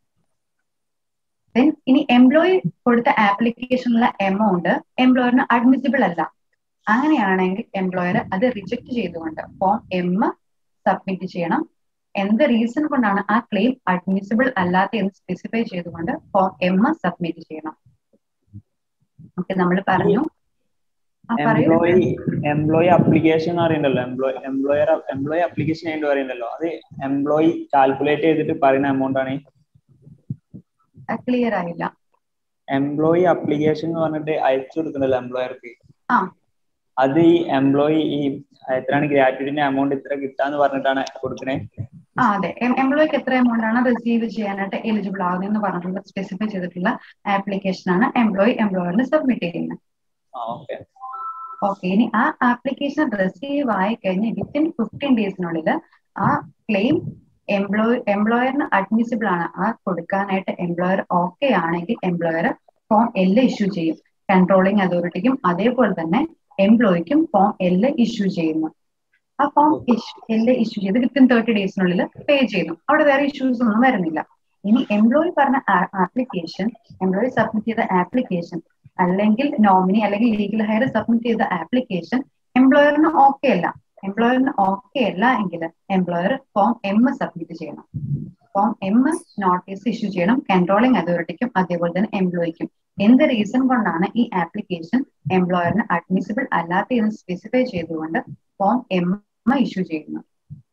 ദെൻ ഇനി എംപ്ലോയി കൊടുത്ത ആപ്ലിക്കേഷനുള്ള എമൗണ്ട് എംപ്ലോയറിന് അഡ്മിസിബിൾ അല്ല അങ്ങനെയാണെങ്കിൽ എംപ്ലോയർ അത് റിജക്ട് ചെയ്തുകൊണ്ട് ഫോം എം സബ്മിറ്റ് ചെയ്യണം എന്ത് റീസൺ കൊണ്ടാണ് ആ ക്ലെയിം അഡ്മിസിബിൾ അല്ലാത്ത എന്ന് സ്പെസിഫൈ ചെയ്തുകൊണ്ട് ഫോം എം സബ്മിറ്റ് ചെയ്യണം ഓക്കെ നമ്മൾ പറഞ്ഞു എംപ്ലോയി എംപ്ലോയി അപ്ലിക്കേഷൻ എന്ന് പറയുന്നുണ്ടല്ലോ എംപ്ലോയി എംപ്ലോയർ എംപ്ലോയി അപ്ലിക്കേഷൻ ആയിട്ട് പറയുന്നുണ്ടല്ലോ അത് എംപ്ലോയി കാൽക്കുലേറ്റ് ചെയ്തിട്ട് പറയുന്ന എമൗണ്ട് ആണ് ക്ലിയർ ആയില്ല എംപ്ലോയി അപ്ലിക്കേഷൻ എന്ന് പറഞ്ഞിട്ട് അയച്ചു കൊടുക്കുന്നുണ്ടല്ലോ എംപ്ലോയർക്ക് ആ അത് ഈ എംപ്ലോയി ഈ എത്രയാണ് ഗ്രാറ്റുവിറ്റിന്റെ എമൗണ്ട് ഇത്ര കിട്ടാന്ന് പറഞ്ഞിട്ടാണ് കൊടുക്കണേ ആ അതെ എംപ്ലോയിക്ക് എത്ര എമൗണ്ട് ആണ് റിസീവ് ചെയ്യാനായിട്ട് എലിജിബിൾ ആകുന്നതെന്ന് പറഞ്ഞിട്ടുള്ള സ്പെസിഫൈ ചെയ്തിട്ടുള്ള ആപ്ലിക്കേഷൻ ആണ് എംപ്ലോയി എംപ്ലോയറിന് സബ്മിറ്റ് ചെയ്യുന്നത് ആ ഓക്കെ ഓക്കെ ഇനി ആ ആപ്ലിക്കേഷൻ റിസീവ് ആയി കഴിഞ്ഞ് വിത്തിൻ ഫിഫ്റ്റീൻ ഡേയ്സിനുള്ളിൽ ആ ക്ലെയിം എംപ്ലോയി എംപ്ലോയറിന് അഡ്മിസിബിൾ ആണ് ആ കൊടുക്കാനായിട്ട് എംപ്ലോയർ ഓക്കെ ആണെങ്കിൽ എംപ്ലോയർ ഫോം എല് ഇഷ്യൂ ചെയ്യും കൺട്രോളിംഗ് അതോറിറ്റിക്കും അതേപോലെ തന്നെ എംപ്ലോയിക്കും ഫോം എല് ഇഷ്യൂ ചെയ്യുന്നു ആ ഫോം എന്റെ ഇഷ്യൂ ചെയ്ത് വിത്തിൻ തേർട്ടി ഡേയ്സിനുള്ളിൽ പേ ചെയ്തു അവിടെ വേറെ ഇഷ്യൂസ് ഒന്നും വരുന്നില്ല ഇനി എംപ്ലോയി പറഞ്ഞ ആപ്ലിക്കേഷൻ എംപ്ലോയി സബ്മിറ്റ് ചെയ്ത ആപ്ലിക്കേഷൻ അല്ലെങ്കിൽ നോമിനി അല്ലെങ്കിൽ ലീഗൽ ഹയർ സബ്മിറ്റ് ചെയ്ത ആപ്ലിക്കേഷൻ എംപ്ലോയറിന് ഓക്കെ അല്ല എംപ്ലോയറിന് ഓക്കെ അല്ല എങ്കിൽ എംപ്ലോയർ ഫോം എം സബ്മിറ്റ് ചെയ്യണം ഫോം എം നോട്ടീസ് ഇഷ്യൂ ചെയ്യണം കൺട്രോളിംഗ് അതോറിറ്റിക്കും അതേപോലെ തന്നെ എംപ്ലോയിക്കും എന്ത് റീസൺ കൊണ്ടാണ് ഈ ആപ്ലിക്കേഷൻ എംപ്ലോയറിന് അഡ്മിസിബിൾ അല്ലാത്ത എന്ന് സ്പെസിഫൈ ചെയ്തുകൊണ്ട് ഫോം എം ഇഷ്യൂ ചെയ്യുന്നു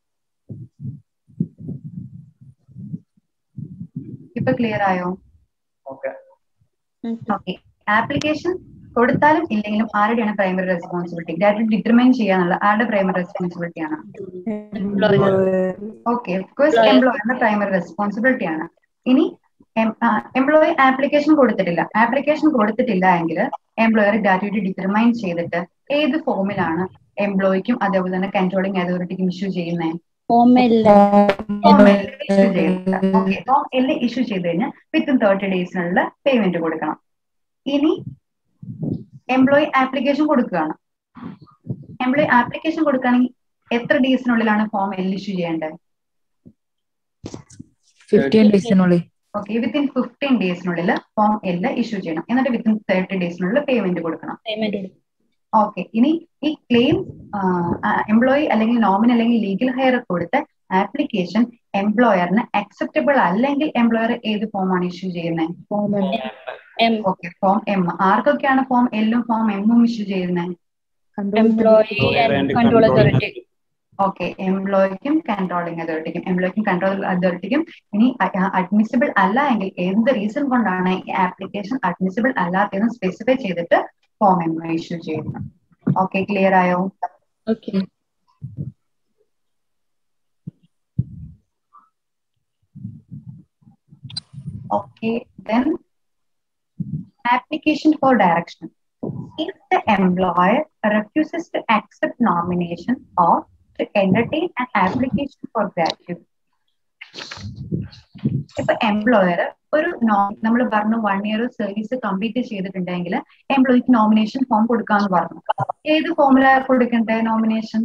ഇപ്പൊ ക്ലിയർ ആയോ ഓക്കെ ഓക്കെ ആപ്ലിക്കേഷൻ കൊടുത്താലും ഇല്ലെങ്കിലും ആരുടെയാണ് പ്രൈമറി റെസ്പോൺസിബിലിറ്റി ഗ്രാജുവേറ്റ് ഡിറ്റർമൈൻ ചെയ്യാനുള്ള ആരുടെ പ്രൈമറി റെസ്പോൺസിബിലിറ്റി ആണ് ഓക്കെ കോഴ്സ് എംപ്ലോയറിന്റെ പ്രൈമറി റെസ്പോൺസിബിലിറ്റി ആണ് ഇനി എംപ്ലോയി ആപ്ലിക്കേഷൻ കൊടുത്തിട്ടില്ല ആപ്ലിക്കേഷൻ കൊടുത്തിട്ടില്ല എങ്കിൽ എംപ്ലോയർ ഗ്രാറ്റുവിറ്റി ഡിറ്റർമൈൻ ചെയ്തിട്ട് ഏത് ഫോമിലാണ് എംപ്ലോയിക്കും അതേപോലെ തന്നെ കൺട്രോളിംഗ് അതോറിറ്റിക്കും ഇഷ്യൂ ചെയ്യുന്നത് ഫോം എൽ ഇഷ്യൂ ചെയ്യുന്നത് ഓക്കെ ഫോം എൽ ഇഷ്യൂ ചെയ്ത് കഴിഞ്ഞാൽ വിത്തിൻ തേർട്ടി ഡേയ്സിനുള്ള പേയ്മെന്റ് കൊടുക്കണം ഇനി എംപ്ലോയി ആപ്ലിക്കേഷൻ കൊടുക്കുകയാണ് എംപ്ലോയി ആപ്ലിക്കേഷൻ കൊടുക്കുകയാണെങ്കിൽ എത്ര ഡേയ്സിനുള്ളിലാണ് ഫോം എൽ ഇഷ്യൂ ചെയ്യേണ്ടത് ഫിഫ്റ്റീൻ ഡേയ്സിനുള്ളിൽ ഓക്കെ വിത്തിൻ ഫിഫ്റ്റീൻ ഡേയ്സിനുള്ളിൽ ഫോം എൽ ഇഷ്യൂ ചെയ്യണം എന്നിട്ട് വിത്തിൻ തേർട്ടി ഡേയ്സിനുള്ളിൽ പേയ്മെന്റ് കൊടുക്കണം ഓക്കെ ഇനി ഈ ക്ലെയിം എംപ്ലോയി അല്ലെങ്കിൽ നോമിൻ അല്ലെങ്കിൽ ലീഗൽ ഹയർ കൊടുത്ത ആപ്ലിക്കേഷൻ എംപ്ലോയറിന് അക്സെപ്റ്റബിൾ അല്ലെങ്കിൽ എംപ്ലോയർ ഏത് ഫോമാണ് ഇഷ്യൂ ചെയ്യുന്നത് ഓക്കെ ഫോം എം ആർക്കൊക്കെയാണ് ഫോം എല്ലും ഫോം എമ്മും ഇഷ്യൂ ചെയ്യുന്നത് എംപ്ലോയി കൺട്രോൾ അതോറിറ്റി ഓക്കെ എംപ്ലോയിക്കും കൺട്രോളിംഗ് അതോറിറ്റിക്കും എംപ്ലോയിക്കും കൺട്രോൾ അതോറിറ്റിക്കും ഇനി അഡ്മിസിബിൾ അല്ല എങ്കിൽ എന്ത് റീസൺ കൊണ്ടാണ് ഈ ആപ്ലിക്കേഷൻ അഡ്മിസിബിൾ അല്ലാത്തതെന്ന് സ്പെസിഫൈ ചെയ്തിട്ട് ഫോം എം ഇഷ്യൂ ചെയ്യുന്നു ഓക്കെ ക്ലിയർ ആയോ okay Okay, then application for direction. If the employer refuses to accept nomination or to entertain an application for gratuity. ഇപ്പൊ എംപ്ലോയർ ഒരു നമ്മൾ പറഞ്ഞു വൺ ഇയർ സർവീസ് കംപ്ലീറ്റ് ചെയ്തിട്ടുണ്ടെങ്കിൽ എംപ്ലോയിക്ക് nomination form കൊടുക്കാന്ന് പറഞ്ഞു ഏത് ഫോമിലാ കൊടുക്കണ്ടേ നോമിനേഷൻ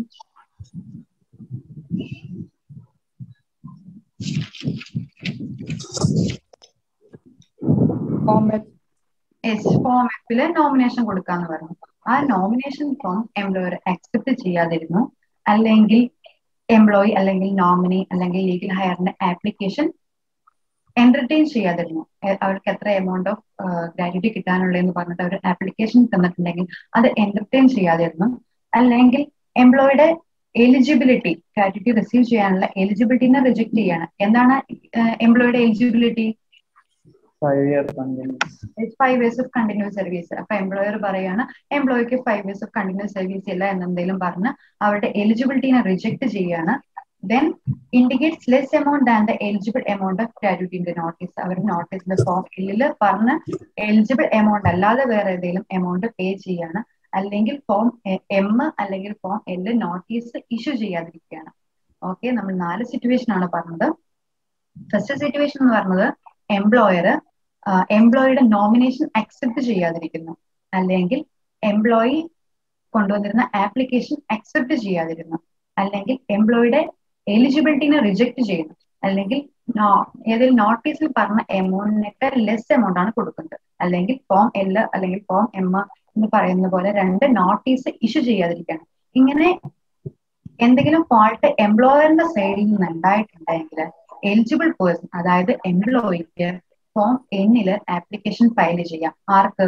എസ് ഫോം എഫില് നോമിനേഷൻ കൊടുക്കാന്ന് പറഞ്ഞു ആ നോമിനേഷൻ ഫോം എംപ്ലോയർ അക്സെപ്റ്റ് ചെയ്യാതിരുന്നു അല്ലെങ്കിൽ എംപ്ലോയി അല്ലെങ്കിൽ നോമിനി അല്ലെങ്കിൽ ലീഗൽ ഹയറിന്റെ ആപ്ലിക്കേഷൻ എന്റർടൈൻ ചെയ്യാതിരുന്നു അവർക്ക് എത്ര എമൗണ്ട് ഓഫ് ഗ്രാറ്റുവിറ്റി കിട്ടാനുള്ളതെന്ന് പറഞ്ഞിട്ട് അവർ ആപ്ലിക്കേഷൻ തന്നിട്ടുണ്ടെങ്കിൽ അത് എന്റർടൈൻ ചെയ്യാതിരുന്നു അല്ലെങ്കിൽ എംപ്ലോയിയുടെ എലിജിബിലിറ്റി ഗ്രാറ്റുവിറ്റി റിസീവ് ചെയ്യാനുള്ള എലിജിബിലിറ്റിനെ റിജക്ട് ചെയ്യാണ് എന്താണ് എംപ്ലോയിയുടെ eligibility five year continuous five years of continuous service അപ്പൊ എംപ്ലോയർ പറയാണ് എംപ്ലോയിക്ക് five years of continuous service ഇല്ല എന്നെന്തെങ്കിലും പറഞ്ഞ് അവരുടെ എലിജിബിലിറ്റിനെ റിജക്ട് ചെയ്യാണ് then indicates less amount than the eligible amount of gratuity in notice അവർ നോട്ടീസിന്റെ ഫോം എല്ലില് പറഞ്ഞ് എലിജിബിൾ എമൗണ്ട് അല്ലാതെ വേറെ ഏതെങ്കിലും എമൗണ്ട് പേ ചെയ്യാണ് അല്ലെങ്കിൽ ഫോം എം അല്ലെങ്കിൽ ഫോം എൽ നോട്ടീസ് ഇഷ്യൂ ചെയ്യാതിരിക്കുകയാണ് ഓക്കെ നമ്മൾ നാല് സിറ്റുവേഷൻ ആണ് പറഞ്ഞത് ഫസ്റ്റ് സിറ്റുവേഷൻ എന്ന് പറഞ്ഞത് എംപ്ലോയർ എംപ്ലോയിയുടെ നോമിനേഷൻ അക്സെപ്റ്റ് ചെയ്യാതിരിക്കുന്നു അല്ലെങ്കിൽ എംപ്ലോയി കൊണ്ടുവന്നിരുന്ന ആപ്ലിക്കേഷൻ അക്സെപ്റ്റ് ചെയ്യാതിരുന്നു അല്ലെങ്കിൽ എംപ്ലോയിയുടെ എലിജിബിലിറ്റിനെ റിജക്ട് ചെയ്യുന്നു അല്ലെങ്കിൽ ഏതെങ്കിലും നോട്ടീസിൽ പറഞ്ഞ എമൗണ്ടിനൊക്കെ ലെസ് എമൗണ്ട് ആണ് കൊടുക്കുന്നത് അല്ലെങ്കിൽ ഫോം എൽ അല്ലെങ്കിൽ ഫോം എം എന്ന് പറയുന്ന പോലെ രണ്ട് നോട്ടീസ് ഇഷ്യൂ ചെയ്യാതിരിക്കുകയാണ് ഇങ്ങനെ എന്തെങ്കിലും ഫാൾട്ട് എംപ്ലോയറിന്റെ സൈഡിൽ നിന്ന് ഉണ്ടായിട്ടുണ്ടെങ്കിൽ എലിജിബിൾ പേഴ്സൺ അതായത് എംപ്ലോയിക്ക് ഫോം എന്നില് ആപ്ലിക്കേഷൻ ഫയൽ ചെയ്യാം ആർക്ക്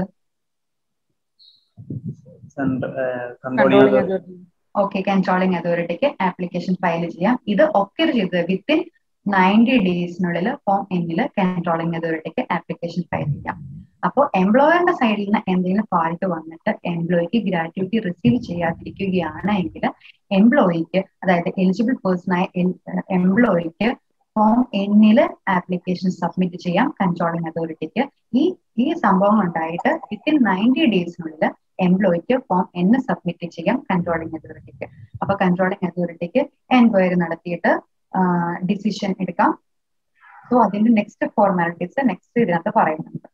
ഓക്കെ കൺട്രോളിംഗ് അതോറിറ്റിക്ക് ആപ്ലിക്കേഷൻ ഫയൽ ചെയ്യാം ഇത് ഒക്കെ ചെയ്തത് വിത്തിൻ നയൻറ്റി ഡേയ്സിനുള്ളിൽ ഫോം എന്നില് കൺട്രോളിംഗ് അതോറിറ്റിക്ക് ആപ്ലിക്കേഷൻ ഫയൽ ചെയ്യാം അപ്പോൾ എംപ്ലോയറിന്റെ സൈഡിൽ നിന്ന് എന്തെങ്കിലും ഫാൾട്ട് വന്നിട്ട് എംപ്ലോയിക്ക് ഗ്രാറ്റുവിറ്റി റിസീവ് ചെയ്യാതിരിക്കുകയാണ് എങ്കിൽ എംപ്ലോയിക്ക് അതായത് എലിജിബിൾ പേഴ്സണായ എംപ്ലോയിക്ക് ഫോം എന്നില് ആപ്ലിക്കേഷൻ സബ്മിറ്റ് ചെയ്യാം കൺട്രോളിംഗ് അതോറിറ്റിക്ക് ഈ ഈ സംഭവം ഉണ്ടായിട്ട് വിത്തിൻ നയൻറ്റി ഡേയ്സിനുള്ളിൽ എംപ്ലോയിക്ക് ഫോം എന്ന് സബ്മിറ്റ് ചെയ്യാം കൺട്രോളിംഗ് അതോറിറ്റിക്ക് അപ്പൊ കൺട്രോളിംഗ് അതോറിറ്റിക്ക് എൻക്വയറി നടത്തിയിട്ട് ഡിസിഷൻ എടുക്കാം സോ അതിന്റെ നെക്സ്റ്റ് ഫോർമാലിറ്റീസ് നെക്സ്റ്റ് ഇതിനകത്ത് പറയുന്നുണ്ട്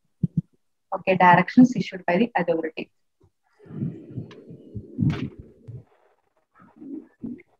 okay directions issued by the authority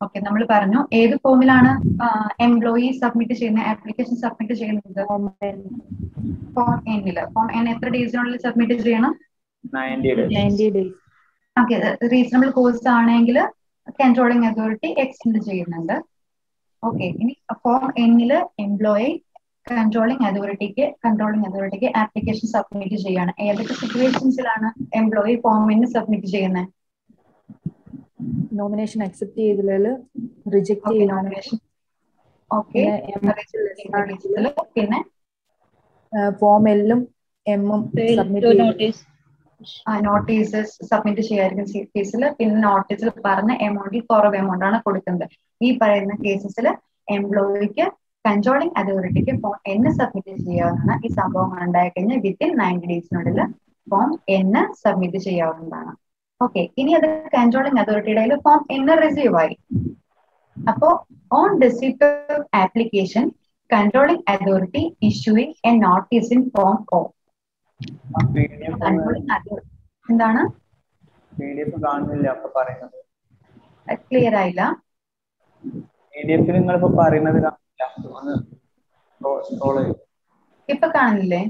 okay നമ്മൾ പറഞ്ഞു ഏത് ഫോമിലാണ് എംപ്ലോയി സബ്മിറ്റ് ചെയ്യുന്ന ആപ്ലിക്കേഷൻ സബ്മിറ്റ് ചെയ്യുന്നത് ഫോം എന്നില് ഫോം എൻ എത്ര ഡേയ്സിനുള്ളിൽ സബ്മിറ്റ് ചെയ്യണം ninety days ninety days okay reasonable cost ആണെങ്കിൽ കൺട്രോളിംഗ് അതോറിറ്റി എക്സ്റ്റെൻഡ് ചെയ്യുന്നുണ്ട് ഓക്കെ ഇനി ഫോം എന്നില് എംപ്ലോയി കൺട്രോളിംഗ് അതോറിറ്റിക്ക് കൺട്രോളിംഗ് അതോറിറ്റിക്ക് ആപ്ലിക്കേഷൻ സബ്മിറ്റ് ചെയ്യാണ് ഏതൊക്കെ സിറ്റുവേഷൻസിലാണ് എംപ്ലോയി ഫോം എന്ന് സബ്മിറ്റ് ചെയ്യുന്നത് നോമിനേഷൻ അക്സെപ്റ്റ് ചെയ്തില്ല റിജക്ട് ഓക്കെ ചെയ്യണം നോമിനേഷൻ ഓക്കെ പിന്നെ ഫോം എല്ലും എമ്മും സബ്മിറ്റ് ചെയ്യും നോട്ടീസ് നോട്ടീസസ് സബ്മിറ്റ് ചെയ്യായിരിക്കും കേസിൽ പിന്നെ നോട്ടീസിൽ പറഞ്ഞ എമൗണ്ടിൽ കുറവ് എമൗണ്ട് ആണ് കൊടുക്കുന്നത് ഈ പറയുന്ന കേസസിൽ എംപ്ലോയിക്ക് കൺട്രോളിംഗ് അതോറിറ്റിക്ക് ഫോം എന്ന് സബ്മിറ്റ് ചെയ്യാവുന്നതാണ് ഈ സംഭവം ഉണ്ടായി കഴിഞ്ഞാൽ വിത്തിൻ നയൻറ്റി ഡേയ്സിനുള്ളിൽ ഫോം എന്ന് സബ്മിറ്റ് ചെയ്യാവുന്നതാണ് ഓക്കെ ഇനി അത് കൺട്രോളിംഗ് അതോറിറ്റിയുടെ ഫോം എന്ന് റിസീവ് ആയി അപ്പോ on receipt application controlling authority issuing a notice in form O P D F controlling authority എന്താണ് പി ഡി എഫ് കാണുന്നില്ല അപ്പൊ പറയുന്നത് ക്ലിയർ ആയില്ല പി ഡി എഫിൽ നിങ്ങളിപ്പോ പറയുന്നത് കാണില്ല ഒന്ന് സ്ക്രോൾ ചെയ്യും ഇപ്പൊ കാണുന്നില്ലേ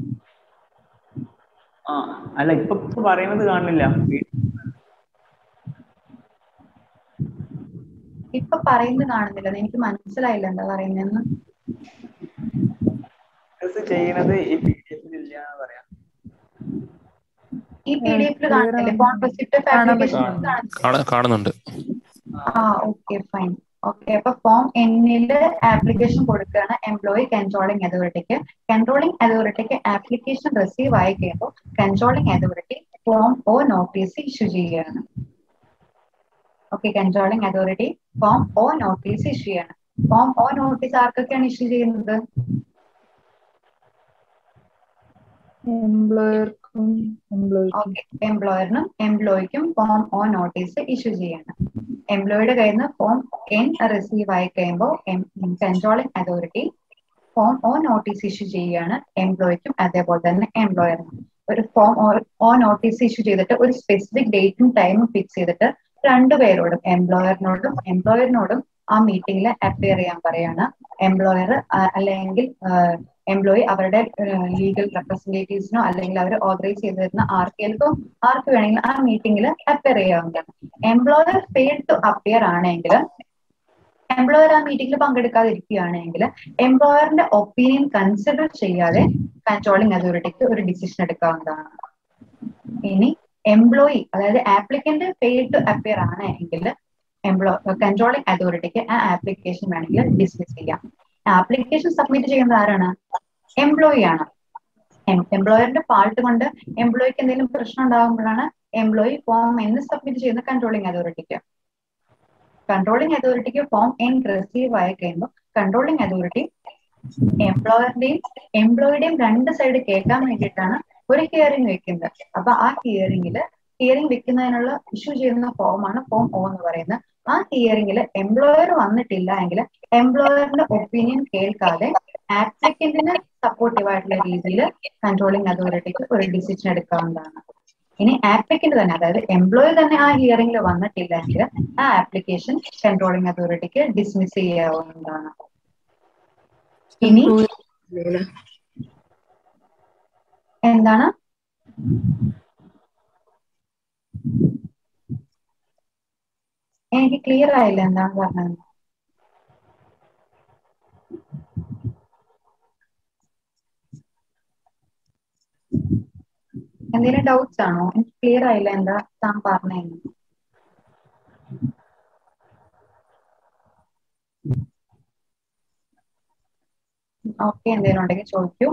ആ അല്ല ഇപ്പൊ ഇപ്പൊ പറയുന്നത് കാണുന്നില്ല ഇപ്പൊ പറയുന്നത് കാണുന്നില്ല എനിക്ക് മനസ്സിലായില്ല എന്താ പറയുന്നതെന്ന് ഇത് ചെയ്യുന്നത് ഈ പി ഡി എഫിൽ ഇല്ല എന്ന് പറയാം ഈ പി ഡി എഫിൽ കാണുന്നില്ലേ ഫോൺ റെസിപ്റ്റ് ആപ്ലിക്കേഷൻ കാണുന്നില്ല കാണ- കാണുന്നുണ്ട് ആ ഓക്കെ ഫൈൻ ഓക്കെ അപ്പൊ ഫോം എന്നില് ആപ്ലിക്കേഷൻ കൊടുക്കുകയാണ് എംപ്ലോയി കൺട്രോളിംഗ് അതോറിറ്റിക്ക് കൺട്രോളിംഗ് അതോറിറ്റിക്ക് ആപ്ലിക്കേഷൻ റിസീവ് ആയി കഴിയുമ്പോൾ controlling authority form O notice issue ചെയ്യുകയാണ് okay controlling authority form O notice issue ചെയ്യാണ് ഫോം ഓ നോട്ടീസ് ആർക്കൊക്കെയാണ് ഇഷ്യൂ ചെയ്യുന്നത് എംപ്ലോയർക്കും എംപ്ലോയിക്കും ഓക്കെ എംപ്ലോയറിനും എംപ്ലോയിക്കും ഫോം ഓ നോട്ടീസ് ഇഷ്യൂ ചെയ്യണം എംപ്ലോയിയുടെ കയ്യിൽ നിന്ന് ഫോം എൻ റിസീവ് ആയി കഴിയുമ്പോൾ controlling authority form O notice issue ചെയ്യുകയാണ് എംപ്ലോയിക്കും അതേപോലെ തന്നെ എംപ്ലോയറിനും ഒരു ഫോം ഓ നോട്ടീസ് ഇഷ്യൂ ചെയ്തിട്ട് ഒരു സ്പെസിഫിക് ഡേറ്റും ടൈമും ഫിക്സ് ചെയ്തിട്ട് രണ്ടുപേരോടും എംപ്ലോയറിനോടും എംപ്ലോയറിനോടും ആ മീറ്റിംഗിൽ അപ്പിയർ ചെയ്യാൻ പറയാണ് എംപ്ലോയർ അല്ലെങ്കിൽ എംപ്ലോയി അവരുടെ ലീഗൽ റെപ്രസെന്റേറ്റീവ്സിനോ അല്ലെങ്കിൽ അവർ ഓതറൈസ് ചെയ്ത് തരുന്ന ആർക്കെങ്കിലും ആർക്ക് വേണമെങ്കിലും ആ മീറ്റിംഗിൽ അപ്പിയർ ചെയ്യാവുന്നതാണ് എംപ്ലോയർ ഫെയിൽ ടു അപ്പിയർ ആണെങ്കിൽ എംപ്ലോയർ ആ മീറ്റിംഗിൽ പങ്കെടുക്കാതിരിക്കുകയാണെങ്കിൽ എംപ്ലോയറിന്റെ ഒപ്പീനിയൻ കൺസിഡർ ചെയ്യാതെ കൺട്രോളിംഗ് അതോറിറ്റിക്ക് ഒരു ഡിസിഷൻ എടുക്കാവുന്നതാണ് ഇനി എംപ്ലോയി അതായത് ആപ്ലിക്കന്റ് ഫെയിൽ ടു അപ്പിയർ ആണ് എങ്കിൽ എംപ്ലോ കൺട്രോളിംഗ് അതോറിറ്റിക്ക് ആ ആപ്ലിക്കേഷൻ വേണമെങ്കിൽ ഡിസ്മിസ് ചെയ്യാം ആപ്ലിക്കേഷൻ സബ്മിറ്റ് ചെയ്യുന്നത് ആരാണ് എംപ്ലോയി ആണ് എംപ്ലോയറിന്റെ ഫാൾട്ട് കൊണ്ട് എംപ്ലോയിക്ക് എന്തെങ്കിലും പ്രശ്നം ഉണ്ടാകുമ്പോഴാണ് എംപ്ലോയി ഫോം എന്ന് സബ്മിറ്റ് ചെയ്യുന്ന കൺട്രോളിംഗ് അതോറിറ്റിക്ക് കൺട്രോളിംഗ് അതോറിറ്റിക്ക് ഫോം എൻ റിസീവ് ആയി കഴിയുമ്പോൾ കൺട്രോളിംഗ് അതോറിറ്റി എംപ്ലോയറിന്റെയും എംപ്ലോയിയുടെയും രണ്ട് സൈഡ് കേൾക്കാൻ വേണ്ടിയിട്ടാണ് ഒരു ഹിയറിംഗ് വെക്കുന്നത് അപ്പൊ ആ ഹിയറിംഗിൽ ഹിയറിംഗ് വെക്കുന്നതിനുള്ള ഇഷ്യൂ ചെയ്യുന്ന ഫോമാണ് ഫോം ഒ എന്ന് പറയുന്നത് ആ ഹിയറിംഗിൽ എംപ്ലോയർ വന്നിട്ടില്ല എങ്കിൽ എംപ്ലോയറിന്റെ ഒപ്പീനിയൻ കേൾക്കാതെ ആപ്ലിക്കന്റിന് സപ്പോർട്ടീവ് ആയിട്ടുള്ള രീതിയിൽ കൺട്രോളിംഗ് അതോറിറ്റിക്ക് ഒരു ഡിസിഷൻ എടുക്കാവുന്നതാണ് ഇനി ആപ്ലിക്കന്റ് തന്നെ അതായത് എംപ്ലോയി തന്നെ ആ ഹിയറിംഗിൽ വന്നിട്ടില്ല എങ്കിൽ ആ ആപ്ലിക്കേഷൻ കൺട്രോളിംഗ് അതോറിറ്റിക്ക് ഡിസ്മിസ് ചെയ്യാവുന്നതാണ് ഇനി എന്താണ് എനിക്ക് ക്ലിയർ ആയില്ല എന്താണ് പറഞ്ഞത് എന്തെങ്കിലും ഡൗട്ട്സ് ആണോ എനിക്ക് ക്ലിയർ ആയില്ല എന്താ താൻ പറഞ്ഞതെന്ന് ഓക്കെ എന്തെങ്കിലും ഉണ്ടെങ്കിൽ ചോദിക്കൂ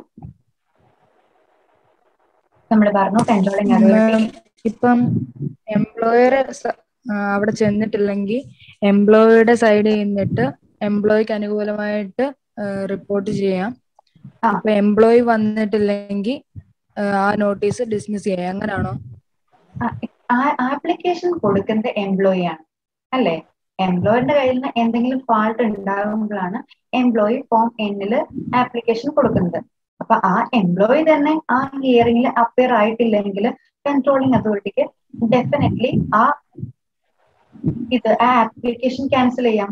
നമ്മൾ പറഞ്ഞു കൺട്രോളിംഗ് അതോറിറ്റി ഇപ്പം എംപ്ലോയർ അവിടെ ചെന്നിട്ടില്ലെങ്കിൽ എംപ്ലോയിയുടെ സൈഡിൽ നിന്നിട്ട് എംപ്ലോയിക്ക് അനുകൂലമായിട്ട് റിപ്പോർട്ട് ചെയ്യാം ആ. അപ്പൊ എംപ്ലോയി വന്നിട്ടില്ലെങ്കിൽ ആ നോട്ടീസ് ഡിസ്മിസ് ചെയ്യാം അങ്ങനാണോ ആപ്ലിക്കേഷൻ കൊടുക്കുന്നത് എംപ്ലോയി ആണ് അല്ലേ എംപ്ലോയറിന്റെ കയ്യിൽ നിന്ന് എന്തെങ്കിലും ഫാൾട്ട് ഉണ്ടാകുമ്പോഴാണ് എംപ്ലോയി ഫോം എന്നില് ആപ്ലിക്കേഷൻ കൊടുക്കുന്നത് അപ്പൊ ആ എംപ്ലോയി തന്നെ ആ ഹിയറിംഗിൽ അപ്പിയർ ആയിട്ടില്ലെങ്കിൽ കൺട്രോളിംഗ് അതോറിറ്റിക്ക് ഡെഫിനറ്റ്ലി ആ ഇത് ആ ആപ്ലിക്കേഷൻ ക്യാൻസൽ ചെയ്യാം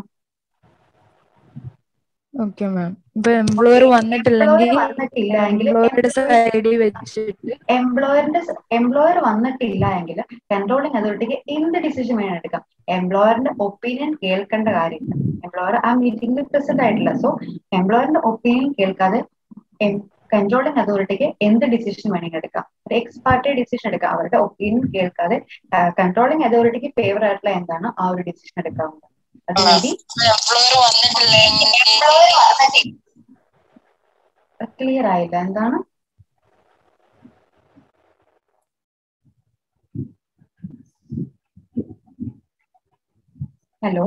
ഓക്കെ മാം ഇപ്പൊ എംപ്ലോയർ വന്നിട്ടില്ലെങ്കിൽ Employer വന്നിട്ടില്ല എങ്കിൽ എംപ്ലോയറുടെ സൈഡ് വെച്ചിട്ട് എംപ്ലോയറിന്റെ എംപ്ലോയർ വന്നിട്ടില്ല എങ്കിൽ കൺട്രോളിംഗ് അതോറിറ്റിക്ക് എന്ത് ഡിസിഷൻ വേണം എടുക്കാം എംപ്ലോയറിന്റെ ഒപ്പീനിയൻ കേൾക്കേണ്ട കാര്യമില്ല എംപ്ലോയർ ആ മീറ്റിംഗിൽ പ്രസന്റ് ആയിട്ടില്ല സോ എംപ്ലോയറിന്റെ ഒപ്പീനിയൻ കേൾക്കാതെ കൺട്രോളിംഗ് അതോറിറ്റിക്ക് എന്ത് ഡിസിഷൻ വേണമെങ്കിൽ എടുക്കാം ഒരു എക്സ് പാർട്ടി ഡിസിഷൻ എടുക്കാം അവരുടെ ഒപ്പീനിയൻ കേൾക്കാതെ കൺട്രോളിംഗ് അതോറിറ്റിക്ക് ഫേവർ ആയിട്ടുള്ള എന്താണ് ആ ഒരു ഡിസിഷൻ എടുക്കാവുന്നത് അതിനുവേണ്ടി ക്ലിയർ ആയില്ല എന്താണ് ഹലോ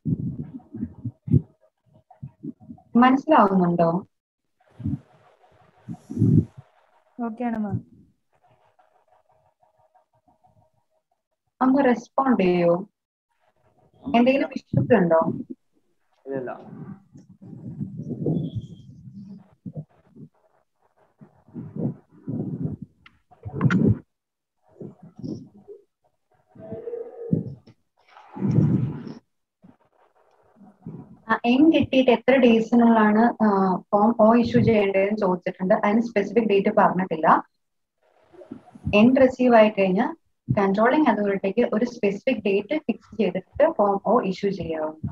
മനസ്സിലാവുന്നുണ്ടോ ഓക്കെയാണ് മാം ഒന്ന് റെസ്പോണ്ട് ചെയ്യോ എന്തെങ്കിലും ഇഷ്യൂസ് ഉണ്ടോ ഇല്ല എൻ കിട്ടിയിട്ട് എത്ര ഡേയ്സിനുള്ളാണ് ഫോം ഓ ഇഷ്യൂ ചെയ്യേണ്ടതെന്ന് ചോദിച്ചിട്ടുണ്ട് അതിന് സ്പെസിഫിക് ഡേറ്റ് പറഞ്ഞിട്ടില്ല എൻ റിസീവ് ആയി കഴിഞ്ഞാൽ കൺട്രോളിംഗ് അതോറിറ്റിക്ക് ഒരു സ്പെസിഫിക് ഡേറ്റ് ഫിക്സ് ചെയ്തിട്ട് ഫോം ഓ ഇഷ്യൂ ചെയ്യാവുന്ന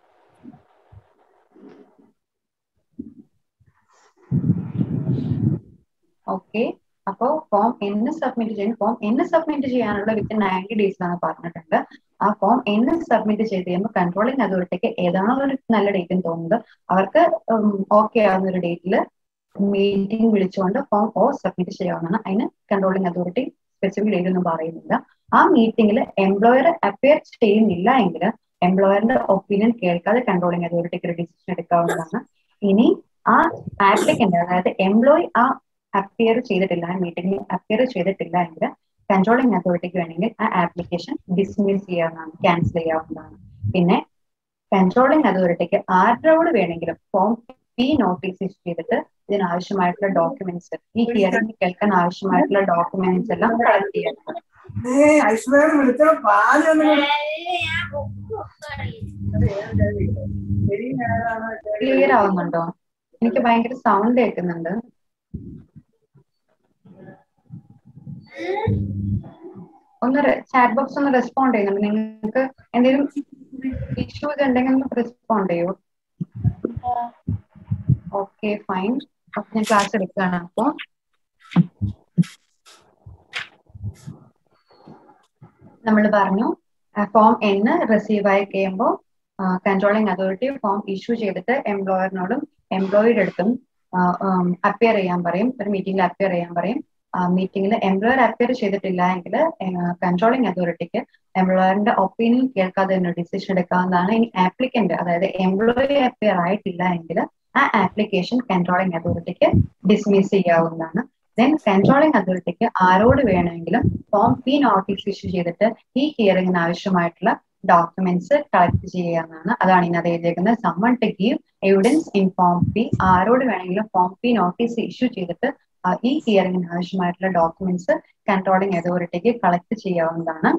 ഓക്കെ അപ്പോ ഫോം എന്ന് സബ്മിറ്റ് ചെയ്യും ഫോം എന്ന് സബ്മിറ്റ് ചെയ്യാനുള്ള വിത്തിൻ നയൻറ്റി ഡേയ്സ് ആണ് പറഞ്ഞിട്ടുണ്ട് ആ ഫോം എന്ന് സബ്മിറ്റ് ചെയ്ത് കഴിയുമ്പോൾ കൺട്രോളിംഗ് അതോറിറ്റിക്ക് ഏതാണോ ഒരു നല്ല ഡേറ്റ് എന്ന് തോന്നുന്നത് അവർക്ക് ഓക്കെ ആവുന്ന ഒരു ഡേറ്റിൽ മീറ്റിംഗ് വിളിച്ചുകൊണ്ട് ഫോം ഓ സബ്മിറ്റ് ചെയ്യാവുന്നതാണ് അതിന് കൺട്രോളിംഗ് അതോറിറ്റി സ്പെസിഫിക് ഡേറ്റ് ഒന്നും പറയുന്നില്ല ആ മീറ്റിംഗിൽ എംപ്ലോയർ അപ്പിയർ ചെയ്യുന്നില്ല എങ്കിൽ എംപ്ലോയറിന്റെ ഒപ്പീനിയൻ കേൾക്കാതെ കൺട്രോളിംഗ് അതോറിറ്റിക്ക് ഒരു ഡിസിഷൻ എടുക്കാവുന്നതാണ് ഇനി ആ ആപ്ലിക്കന്റ് അതായത് എംപ്ലോയി ആ അപ്പിയർ ചെയ്തിട്ടില്ല ആ മീറ്റിംഗിൽ അപ്പിയർ ചെയ്തിട്ടില്ല എങ്കിൽ കൺട്രോളിംഗ് അതോറിറ്റിക്ക് വേണമെങ്കിൽ ആ ആപ്ലിക്കേഷൻ ഡിസ്മിസ് ചെയ്യാവുന്നതാണ് ക്യാൻസൽ ചെയ്യാവുന്നതാണ് പിന്നെ കൺട്രോളിംഗ് അതോറിറ്റിക്ക് ആരോട് വേണമെങ്കിലും ഫോം പി നോട്ടീസ് ഇഷ്യൂ ചെയ്തിട്ട് ഇതിനാവശ്യമായിട്ടുള്ള ഡോക്യുമെന്റ്സ് ഈ ഹിയറിംഗ് കേൾക്കാൻ ആവശ്യമായിട്ടുള്ള ഡോക്യുമെന്റ്സ് എല്ലാം കളക്ട് ചെയ്യണം ക്ലിയർ ആവുന്നുണ്ടോ എനിക്ക് ഭയങ്കര സൗണ്ട് കേൾക്കുന്നുണ്ട് ഒന്ന് ചാറ്റ് ബോക്സ് ഒന്ന് റെസ്പോണ്ട് ചെയ്യുന്നുണ്ട് നിങ്ങൾക്ക് എന്തെങ്കിലും ഇഷ്യൂസ് ഉണ്ടെങ്കിൽ ഒന്ന് റെസ്പോണ്ട് ചെയ്യൂ ഓക്കെ ഫൈൻ അപ്പൊ ഞാൻ ക്ലാസ് എടുക്കുകയാണ് അപ്പോ നമ്മൾ പറഞ്ഞു ഫോം എന്ന് റിസീവ് ആയി കഴിയുമ്പോൾ കൺട്രോളിംഗ് അതോറിറ്റി ഫോം ഇഷ്യൂ ചെയ്തിട്ട് എംപ്ലോയറിനോടും എംപ്ലോയിയുടെ അടുത്തും അപ്പിയർ ചെയ്യാൻ പറയും ഒരു മീറ്റിംഗിൽ അപ്പിയർ ചെയ്യാൻ പറയും മീറ്റിംഗിൽ എംപ്ലോയർ അപ്പിയർ ചെയ്തിട്ടില്ല എങ്കിൽ കൺട്രോളിംഗ് അതോറിറ്റിക്ക് എംപ്ലോയറിന്റെ ഒപ്പീനിയൻ കേൾക്കാതെ തന്നെ ഡിസിഷൻ എടുക്കാവുന്നതാണ് ഇനി ആപ്ലിക്കന്റ് അതായത് എംപ്ലോയി അപ്പിയർ ആയിട്ടില്ല എങ്കിൽ ആ ആപ്ലിക്കേഷൻ കൺട്രോളിംഗ് അതോറിറ്റിക്ക് ഡിസ്മിസ് ചെയ്യാവുന്നതാണ് ദെൻ കൺട്രോളിംഗ് അതോറിറ്റിക്ക് ആരോട് വേണമെങ്കിലും ഫോം പി നോട്ടീസ് ഇഷ്യൂ ചെയ്തിട്ട് ഈ ഹിയറിംഗിന് ആവശ്യമായിട്ടുള്ള ഡോക്യുമെന്റ്സ് കളക്ട് ചെയ്യാവുന്നതാണ് അതാണ് ഇന്നത് എഴുതിയേക്കുന്നത് summon to give evidence in form P ആരോട് വേണമെങ്കിലും ഫോം പി നോട്ടീസ് ഇഷ്യൂ ചെയ്തിട്ട് ഈ ഹിയറിംഗിന് ആവശ്യമായിട്ടുള്ള ഡോക്യുമെന്റ്സ് കൺട്രോളിംഗ് അതോറിറ്റിക്ക് കളക്ട് ചെയ്യാവുന്നതാണ്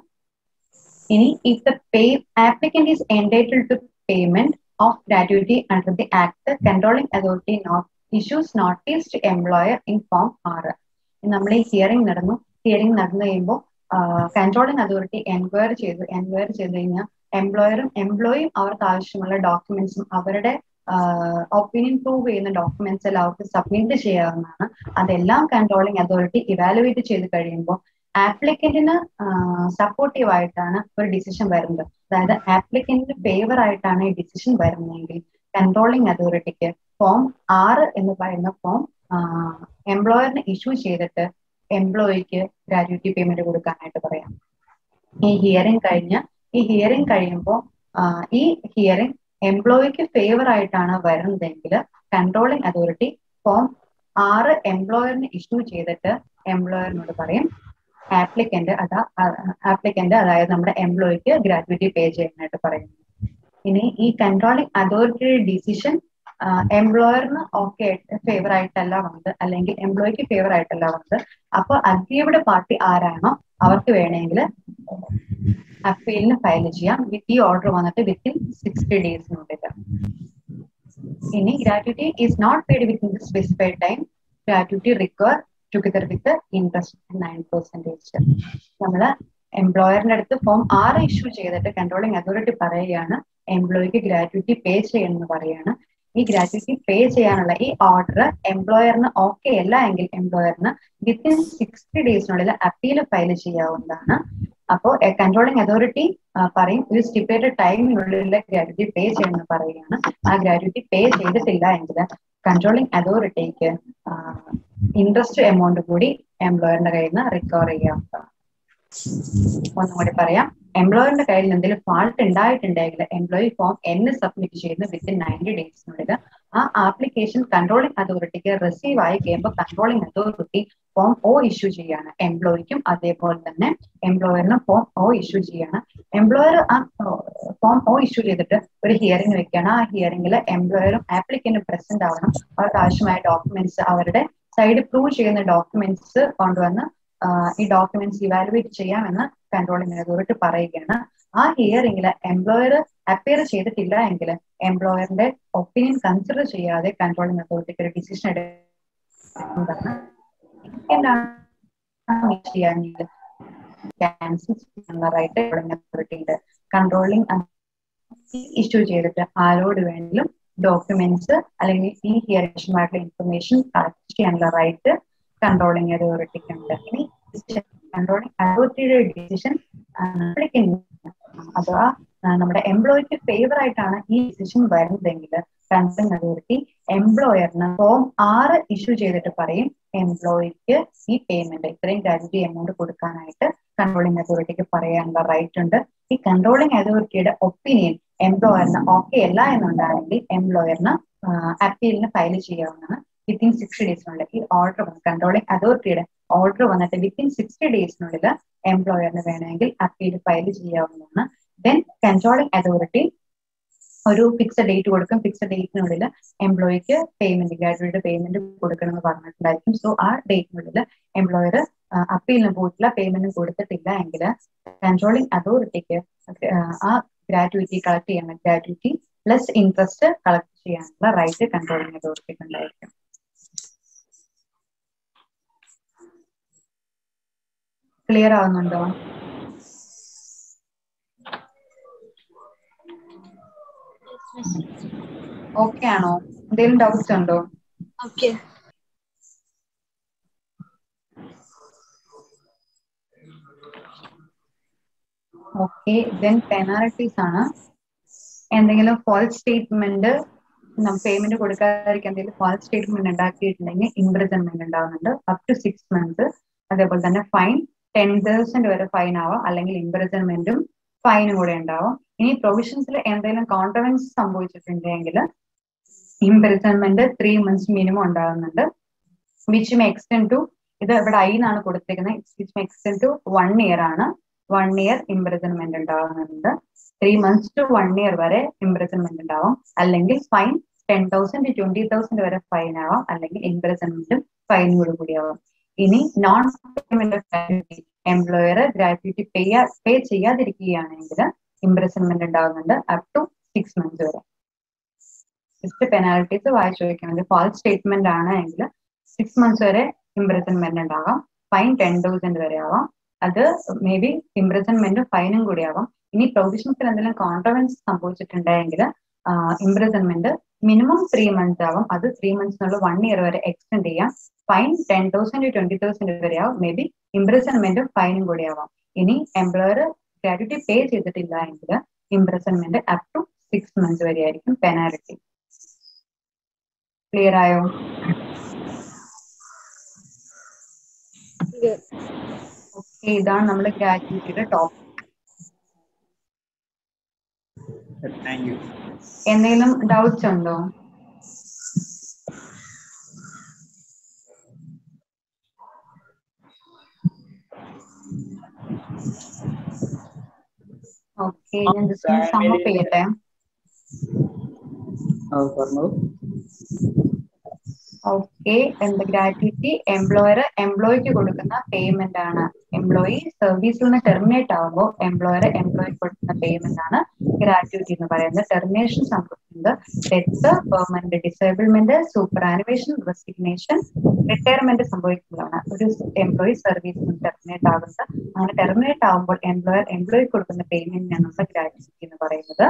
ഇനി if the pay applicant is entitled to payment of gratuity under the act controlling authority not issues notice to employer in form R നമ്മൾ ഈ ഹിയറിംഗ് നടന്നു hearing നടന്നു കഴിയുമ്പോൾ കൺട്രോളിംഗ് അതോറിറ്റി എൻക്വയറി ചെയ്തു enquiry ചെയ്ത് കഴിഞ്ഞാൽ എംപ്ലോയറും എംപ്ലോയിയും അവർക്ക് ആവശ്യമുള്ള ഡോക്യുമെന്റ്സും അവരുടെ ഒപ്പീനിയൻ പ്രൂവ് ചെയ്യുന്ന ഡോക്യുമെന്റ്സ് എല്ലാം അവർക്ക് സബ്മിറ്റ് ചെയ്യാവുന്നതാണ് അതെല്ലാം കൺട്രോളിംഗ് അതോറിറ്റി ഇവാലുവേറ്റ് ചെയ്ത് കഴിയുമ്പോൾ ആപ്ലിക്കന്റിന് സപ്പോർട്ടീവ് ആയിട്ടാണ് ഒരു ഡിസിഷൻ വരുന്നത് അതായത് ആപ്ലിക്കന്റിന് ഫേവർ ആയിട്ടാണ് ഈ ഡിസിഷൻ വരുന്നതെങ്കിൽ കൺട്രോളിംഗ് അതോറിറ്റിക്ക് ഫോം ആറ് എന്ന് പറയുന്ന ഫോം എംപ്ലോയറിന് ഇഷ്യൂ ചെയ്തിട്ട് എംപ്ലോയിക്ക് ഗ്രാജുവിറ്റി പേയ്മെന്റ് കൊടുക്കാനായിട്ട് പറയാം ഈ ഹിയറിംഗ് കഴിഞ്ഞ് ഈ ഹിയറിംഗ് കഴിയുമ്പോൾ ഈ ഹിയറിംഗ് എംപ്ലോയിക്ക് ഫേവർ ആയിട്ടാണ് വരുന്നതെങ്കിൽ കൺട്രോളിംഗ് അതോറിറ്റി ഫോം ആറ് എംപ്ലോയറിന് ഇഷ്യൂ ചെയ്തിട്ട് എംപ്ലോയറിനോട് പറയും ആപ്ലിക്കന്റ് അതാ ആപ്ലിക്കന്റ് അതായത് നമ്മുടെ എംപ്ലോയിക്ക് ഗ്രാജുവിറ്റി പേ ചെയ്യാനായിട്ട് പറയുന്നു ഇനി ഈ കൺട്രോളിംഗ് അതോറിറ്റിയുടെ ഡിസിഷൻ എംപ്ലോയറിന് ഓക്കെ ഫേവർ ആയിട്ടല്ല വന്നത് അല്ലെങ്കിൽ എംപ്ലോയിക്ക് ഫേവർ ആയിട്ടല്ല വന്നത് അപ്പൊ അഗ്രീവ്ഡ് പാർട്ടി ആരാണോ അവർക്ക് വേണമെങ്കിൽ അപ്പീലിന് ഫയൽ ചെയ്യാം വിത്ത് ഈ ഓർഡർ വന്നിട്ട് വിത്തിൻ സിക്സ്റ്റി ഡേയ്സിനുള്ളിൽ ഇനി gratuity is not paid within the specified time gratuity require together with interest nine percentage നമ്മള് എംപ്ലോയറിന്റെ അടുത്ത് ഫോം ആറ് ഇഷ്യൂ ചെയ്തിട്ട് കൺട്രോളിംഗ് അതോറിറ്റി പറയുകയാണ് എംപ്ലോയിക്ക് ഗ്രാറ്റുവിറ്റി പേ ചെയ്യണമെന്ന് പറയാണ് ഈ ഗ്രാറ്റുവിറ്റി പേ ചെയ്യാനുള്ള ഈ ഓർഡർ എംപ്ലോയറിന് ഓക്കെ അല്ല എങ്കിൽ എംപ്ലോയറിന് വിത്തിൻ സിക്സ്റ്റി ഡേയ്സിനുള്ളിൽ അപ്പീൽ ഫയൽ ചെയ്യാവുന്നതാണ് അപ്പോൾ കൺട്രോളിംഗ് അതോറിറ്റി പറയും ഒരു സ്റ്റിപ്പേറ്റഡ് ടൈമിനുള്ളിൽ ഗ്രാറ്റുവിറ്റി പേ ചെയ്യണമെന്ന് പറയുകയാണ് ആ ഗ്രാറ്റുവിറ്റി പേ ചെയ്തിട്ടില്ല എങ്കിൽ കൺട്രോളിംഗ് അതോറിറ്റിക്ക് ഇൻട്രസ്റ്റ് എമൗണ്ട് കൂടി എംപ്ലോയറിന്റെ കയ്യിൽ നിന്ന് റിക്കവർ ചെയ്യാവുന്നതാണ് ഒന്നും കൂടി പറയാം എംപ്ലോയറിന്റെ കയ്യിൽ നിന്ന് എന്തെങ്കിലും ഫാൾട്ട് ഉണ്ടായിട്ടുണ്ടെങ്കിൽ എംപ്ലോയി ഫോം എന്ന് സബ്മിറ്റ് ചെയ്യുന്ന വിത്തിൻ നയൻറ്റി ഡേയ്സിനുള്ളിൽ ആ ആപ്ലിക്കേഷൻ കൺട്രോളിംഗ് അതോറിറ്റിക്ക് റിസീവ് ആയി കഴിയുമ്പോൾ controlling authority form O issue ചെയ്യാണ് എംപ്ലോയിക്കും അതേപോലെ തന്നെ എംപ്ലോയറിന് ഫോം ഒ ഇഷ്യൂ ചെയ്യാണ് എംപ്ലോയർ ആ ഫോം ഒ ഇഷ്യൂ ചെയ്തിട്ട് ഒരു ഹിയറിംഗ് വെക്കുകയാണ് ആ ഹിയറിംഗിൽ എംപ്ലോയറും ആപ്ലിക്കന്റും പ്രസന്റ് ആവണം അവർക്ക് ആവശ്യമായ ഡോക്യുമെന്റ്സ് അവരുടെ സൈഡ് പ്രൂവ് ചെയ്യുന്ന ഡോക്യുമെന്റ്സ് കൊണ്ടുവന്ന് ഈ ഡോക്യുമെന്റ്സ് ഇവാലുവേറ്റ് ചെയ്യാമെന്ന് കൺട്രോളിംഗ് അതോറിറ്റി പറയുകയാണ് ആ ഹിയറിംഗിൽ എംപ്ലോയർ അപ്പിയർ ചെയ്തിട്ടില്ല എങ്കിൽ എംപ്ലോയറിന്റെ ഒപ്പീനിയൻ കൺസിഡർ ചെയ്യാതെ കൺട്രോളിംഗ് അതോറിറ്റിക്ക് ഒരു ഡിസിഷൻ എടുക്കുന്നതാണ് എന്താണ് ചെയ്യാമെങ്കിൽ ക്യാൻസൽ ചെയ്യാനുള്ള റൈറ്റ് അതോറിറ്റി ഉണ്ട് കൺട്രോളിംഗ് ഇഷ്യൂ ചെയ്തിട്ട് ആരോട് വേണമെങ്കിലും ഡോക്യുമെന്റ്സ് അല്ലെങ്കിൽ ഈ ഹിയറിംഗുമായിട്ടുള്ള ഇൻഫർമേഷൻ കളക്ട് ചെയ്യാനുള്ള റൈറ്റ് കൺട്രോളിംഗ് അതോറിറ്റിക്ക് ഉണ്ട് ഇനി കൺട്രോളിംഗ് അതോറിറ്റിയുടെ ഡിസിഷൻ അഥവാ നമ്മുടെ എംപ്ലോയിക്ക് ഫേവർ ആയിട്ടാണ് ഈ ഡിസിഷൻ വരുന്നതെങ്കിൽ കൺട്രോളിംഗ് അതോറിറ്റി എംപ്ലോയറിന് ഫോം ആറ് ഇഷ്യൂ ചെയ്തിട്ട് പറയും എംപ്ലോയിക്ക് ഈ പേയ്മെന്റ് ഇത്രയും ഗ്രാജുറ്റി എമൗണ്ട് കൊടുക്കാനായിട്ട് കൺട്രോളിംഗ് അതോറിറ്റിക്ക് പറയാനുള്ള റൈറ്റ് ഉണ്ട് ഈ കൺട്രോളിംഗ് അതോറിറ്റിയുടെ ഒപ്പീനിയൻ എംപ്ലോയറിന് ഓക്കെ അല്ല എന്നുണ്ടാണെങ്കിൽ എംപ്ലോയറിന് അപ്പീലിന് ഫയൽ ചെയ്യാവുന്നതാണ് വിത്തിൻ സിക്സ്റ്റി ഡേയ്സിനുള്ളിൽ ഈ ഓർഡർ കൺട്രോളിംഗ് അതോറിറ്റിയുടെ ഓർഡർ വന്നിട്ട് വിത്തിൻ സിക്സ്റ്റി ഡേയ്സിനുള്ളിൽ എംപ്ലോയറിന് വേണമെങ്കിൽ അപ്പീൽ ഫയൽ ചെയ്യാവുന്നതാണ് ദെൻ കൺട്രോളിംഗ് അതോറിറ്റി ഒരു ഫിക്സഡ് ഡേറ്റ് കൊടുക്കും ഫിക്സഡ് ഡേറ്റിനുള്ളിൽ എംപ്ലോയിക്ക് പേയ്മെന്റ് ഗ്രാജുവേറ്റ് പേയ്മെന്റ് കൊടുക്കണം എന്ന് പറഞ്ഞിട്ടുണ്ടായിരിക്കും സോ ആ ഡേറ്റിനുള്ളിൽ എംപ്ലോയർ അപ്പീലിന് പോയിട്ടില്ല പേയ്മെന്റ് കൊടുത്തിട്ടില്ല എങ്കിൽ കൺട്രോളിംഗ് അതോറിറ്റിക്ക് ആ ഗ്രാറ്റുവിറ്റി കളക്ട് ചെയ്യാനുള്ള ഗ്രാറ്റുവിറ്റി പ്ലസ് ഇൻട്രസ്റ്റ് കളക്ട് ചെയ്യാനുള്ള റൈറ്റ് കൺട്രോളിംഗ് അതോറിറ്റിക്ക് ഉണ്ടായിരിക്കും ക്ലിയർ ആവുന്നുണ്ടോ ഓക്കെ ആണോ എന്തെങ്കിലും ഡൗട്ട്സ് ഉണ്ടോ ഓക്കെ ഓക്കെ ദെൻ പെനാൽറ്റീസ് ആണ് എന്തെങ്കിലും ഫോൾസ് സ്റ്റേറ്റ്മെന്റ് പേയ്മെന്റ് കൊടുക്കാതിരിക്കാൻ എന്തെങ്കിലും ഫോൾസ് സ്റ്റേറ്റ്മെന്റ് ഉണ്ടാക്കിയിട്ടുണ്ടെങ്കിൽ ഇംപ്രിസൺമെന്റ് ഉണ്ടാവുന്നുണ്ട് അപ് ടു സിക്സ് മന്ത്സ് അതേപോലെ തന്നെ ഫൈൻ ടെൻ തൗസൻഡ് വരെ ഫൈൻ ആവാം അല്ലെങ്കിൽ ഇംപ്രിസൺമെന്റും ഫൈനും കൂടെ ഉണ്ടാവും ഇനി പ്രൊവിഷൻസിൽ എന്തെങ്കിലും കോൺട്രവൻസ് സംഭവിച്ചിട്ടുണ്ടെങ്കിൽ ഇംപ്രിസൺമെന്റ് ത്രീ മന്ത്സ് മിനിമം ഉണ്ടാകുന്നുണ്ട് വിച്ച് മേ എക്സ്റ്റെൻഡ് ടു ഇത് ഇവിടെ ഐ എന്നാണ് കൊടുത്തിരിക്കുന്നത് which may extend to one year ആണ് വൺ ഇയർ ഇംപ്രിസൺമെന്റ് ഉണ്ടാകുന്നുണ്ട് three months to one year വരെ ഇംപ്രിസൺമെന്റ് ഉണ്ടാവും അല്ലെങ്കിൽ fine ten thousand twenty thousand വരെ ഫൈൻ ആവാം അല്ലെങ്കിൽ ഇംപ്രിസൺമെന്റും ഫൈനോട് കൂടിയാവാം ഇനി non payment employer gratuity pay pay ചെയ്യാതിരിക്കുകയാണെങ്കിൽ ഇംപ്രിസൺമെന്റ് ഉണ്ടാകുന്നുണ്ട് അപ് ടു സിക്സ് മന്ത്സ് വരെ ജസ്റ്റ് പെനാൽറ്റീസ് വായിച്ചു വയ്ക്കുന്നത് ഫാൾസ് സ്റ്റേറ്റ്മെന്റ് ആണ് എങ്കിൽ സിക്സ് മന്ത്സ് വരെ ഇംപ്രിസൺമെന്റ് ഉണ്ടാകാം ഫൈൻ ടെൻ തൗസൻഡ് വരെ ആവാം അത് മേ ബി ഇംപ്രിസൺമെന്റും ഫൈനും കൂടി ആവാം ഇനി പ്രൊവിഷൻസിൽ എന്തെങ്കിലും കോൺട്രവൻസ് സംഭവിച്ചിട്ടുണ്ടെങ്കിൽ ഇംപ്രിസൺമെന്റ് മിനിമം ത്രീ മന്ത്സ് ആവും അത് ത്രീ മന്ത്സിനുള്ള വൺ ഇയർ വരെ എക്സ്റ്റെൻഡ് ചെയ്യാം fine ten thousand twenty thousand വരെ ആവും മേ ബി ഇംപ്രിസൺമെന്റും ഫൈനും കൂടി ആവാം ഇനി എംപ്ലോയർ ഗ്രാറ്റുവിറ്റി പേ ചെയ്തിട്ടില്ല എങ്കിൽ imprisonment up to six months വരെ ആയിരിക്കും പെനാലിറ്റി ക്ലിയർ ആയോ ഓക്കെ ഇതാണ് നമ്മുടെ ഗ്രാറ്റുവിറ്റിയുടെ ടോപ്പ് താങ്ക് യു എന്തെങ്കിലും ഡൗട്ട്സ് ഉണ്ടോ ഓക്കെ ഞാൻ ജസ്റ്റ് ഒന്ന് സമ്മപ്പ് ചെയ്യട്ടെ പറഞ്ഞോളൂ ഓക്കെ എന്ത് ഗ്രാറ്റുവിറ്റി എംപ്ലോയർ എംപ്ലോയിക്ക് കൊടുക്കുന്ന പേയ്മെന്റ് ആണ് എംപ്ലോയി സർവീസിൽ നിന്ന് ടെർമിനേറ്റ് ആകുമ്പോൾ എംപ്ലോയർ എംപ്ലോയി കൊടുക്കുന്ന പേയ്മെന്റ് ആണ് ഗ്രാറ്റുവിറ്റി എന്ന് പറയുന്നത് ടെർമിനേഷൻ സംഭവിക്കുന്നത് death permanent disablement superannuation resignation retirement സംഭവിക്കുമ്പോഴാണ് ഒരു എംപ്ലോയി സർവീസിൽ നിന്ന് ടെർമിനേറ്റ് ആകുന്നത് അങ്ങനെ ടെർമിനേറ്റ് ആകുമ്പോൾ എംപ്ലോയർ എംപ്ലോയി കൊടുക്കുന്ന പേയ്മെന്റിനാണ് നമ്മൾ ഗ്രാറ്റുവിറ്റി എന്ന് പറയുന്നത്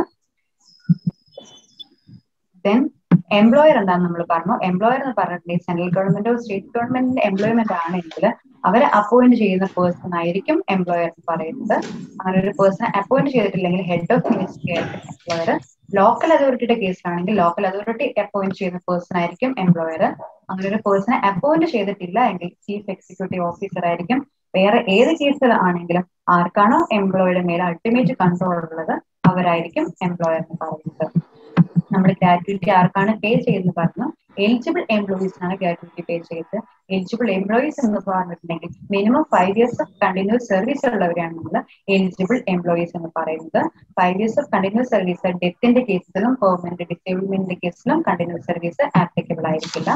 ദെൻ എംപ്ലോയർ എന്താണെന്ന് നമ്മൾ പറഞ്ഞു എംപ്ലോയർ എന്ന് പറഞ്ഞിട്ടുണ്ടെങ്കിൽ സെൻട്രൽ ഗവൺമെന്റോ സ്റ്റേറ്റ് ഗവൺമെന്റിന്റെ എംപ്ലോയ്മെന്റ് ആണെങ്കിൽ അവരെ അപ്പോയിന്റ് ചെയ്യുന്ന പേഴ്സൺ ആയിരിക്കും എംപ്ലോയർ എന്ന് പറയുന്നത് അങ്ങനെ ഒരു പേഴ്സണെ അപ്പോയിന്റ് ചെയ്തിട്ടില്ലെങ്കിൽ ഹെഡ് ഓഫ് മിനിസ്ട്രി ആയിരിക്കും എംപ്ലോയർ ലോക്കൽ അതോറിറ്റിയുടെ കേസിലാണെങ്കിൽ ലോക്കൽ അതോറിറ്റി അപ്പോയിന്റ് ചെയ്യുന്ന പേഴ്സൺ ആയിരിക്കും എംപ്ലോയർ അങ്ങനെ ഒരു പേഴ്സണെ അപ്പോയിന്റ് ചെയ്തിട്ടില്ല എങ്കിൽ ചീഫ് എക്സിക്യൂട്ടീവ് ഓഫീസർ ആയിരിക്കും വേറെ ഏത് കേസിലാണെങ്കിലും ആർക്കാണോ എംപ്ലോയിയുടെ മേലെ അൾട്ടിമേറ്റ് കൺട്രോൾ ഉള്ളത് അവരായിരിക്കും എംപ്ലോയർ എന്ന് പറയുന്നത് നമ്മൾ ഗ്രാറ്റുവിറ്റി ആർക്കാണ് പേ ചെയ്യുന്നത് പറഞ്ഞു എലിജിബിൾ എംപ്ലോയീസിനാണ് ഗ്രാറ്റുവിറ്റി പേ ചെയ്തത് എലിജിബിൾ എംപ്ലോയീസ് എന്ന് പറഞ്ഞിട്ടുണ്ടെങ്കിൽ minimum five years of continuous service ഉള്ളവരെയാണ് നമ്മൾ എലിജിബിൾ എംപ്ലോയീസ് എന്ന് പറയുന്നത് five years of continuous service ഡെത്തിന്റെ കേസിലും പെർമനന്റ് ഡിസേബിൾമെന്റിന്റെ കേസിലും കണ്ടിന്യൂസ് സർവീസ് ആപ്ലിക്കബിൾ ആയിരിക്കില്ല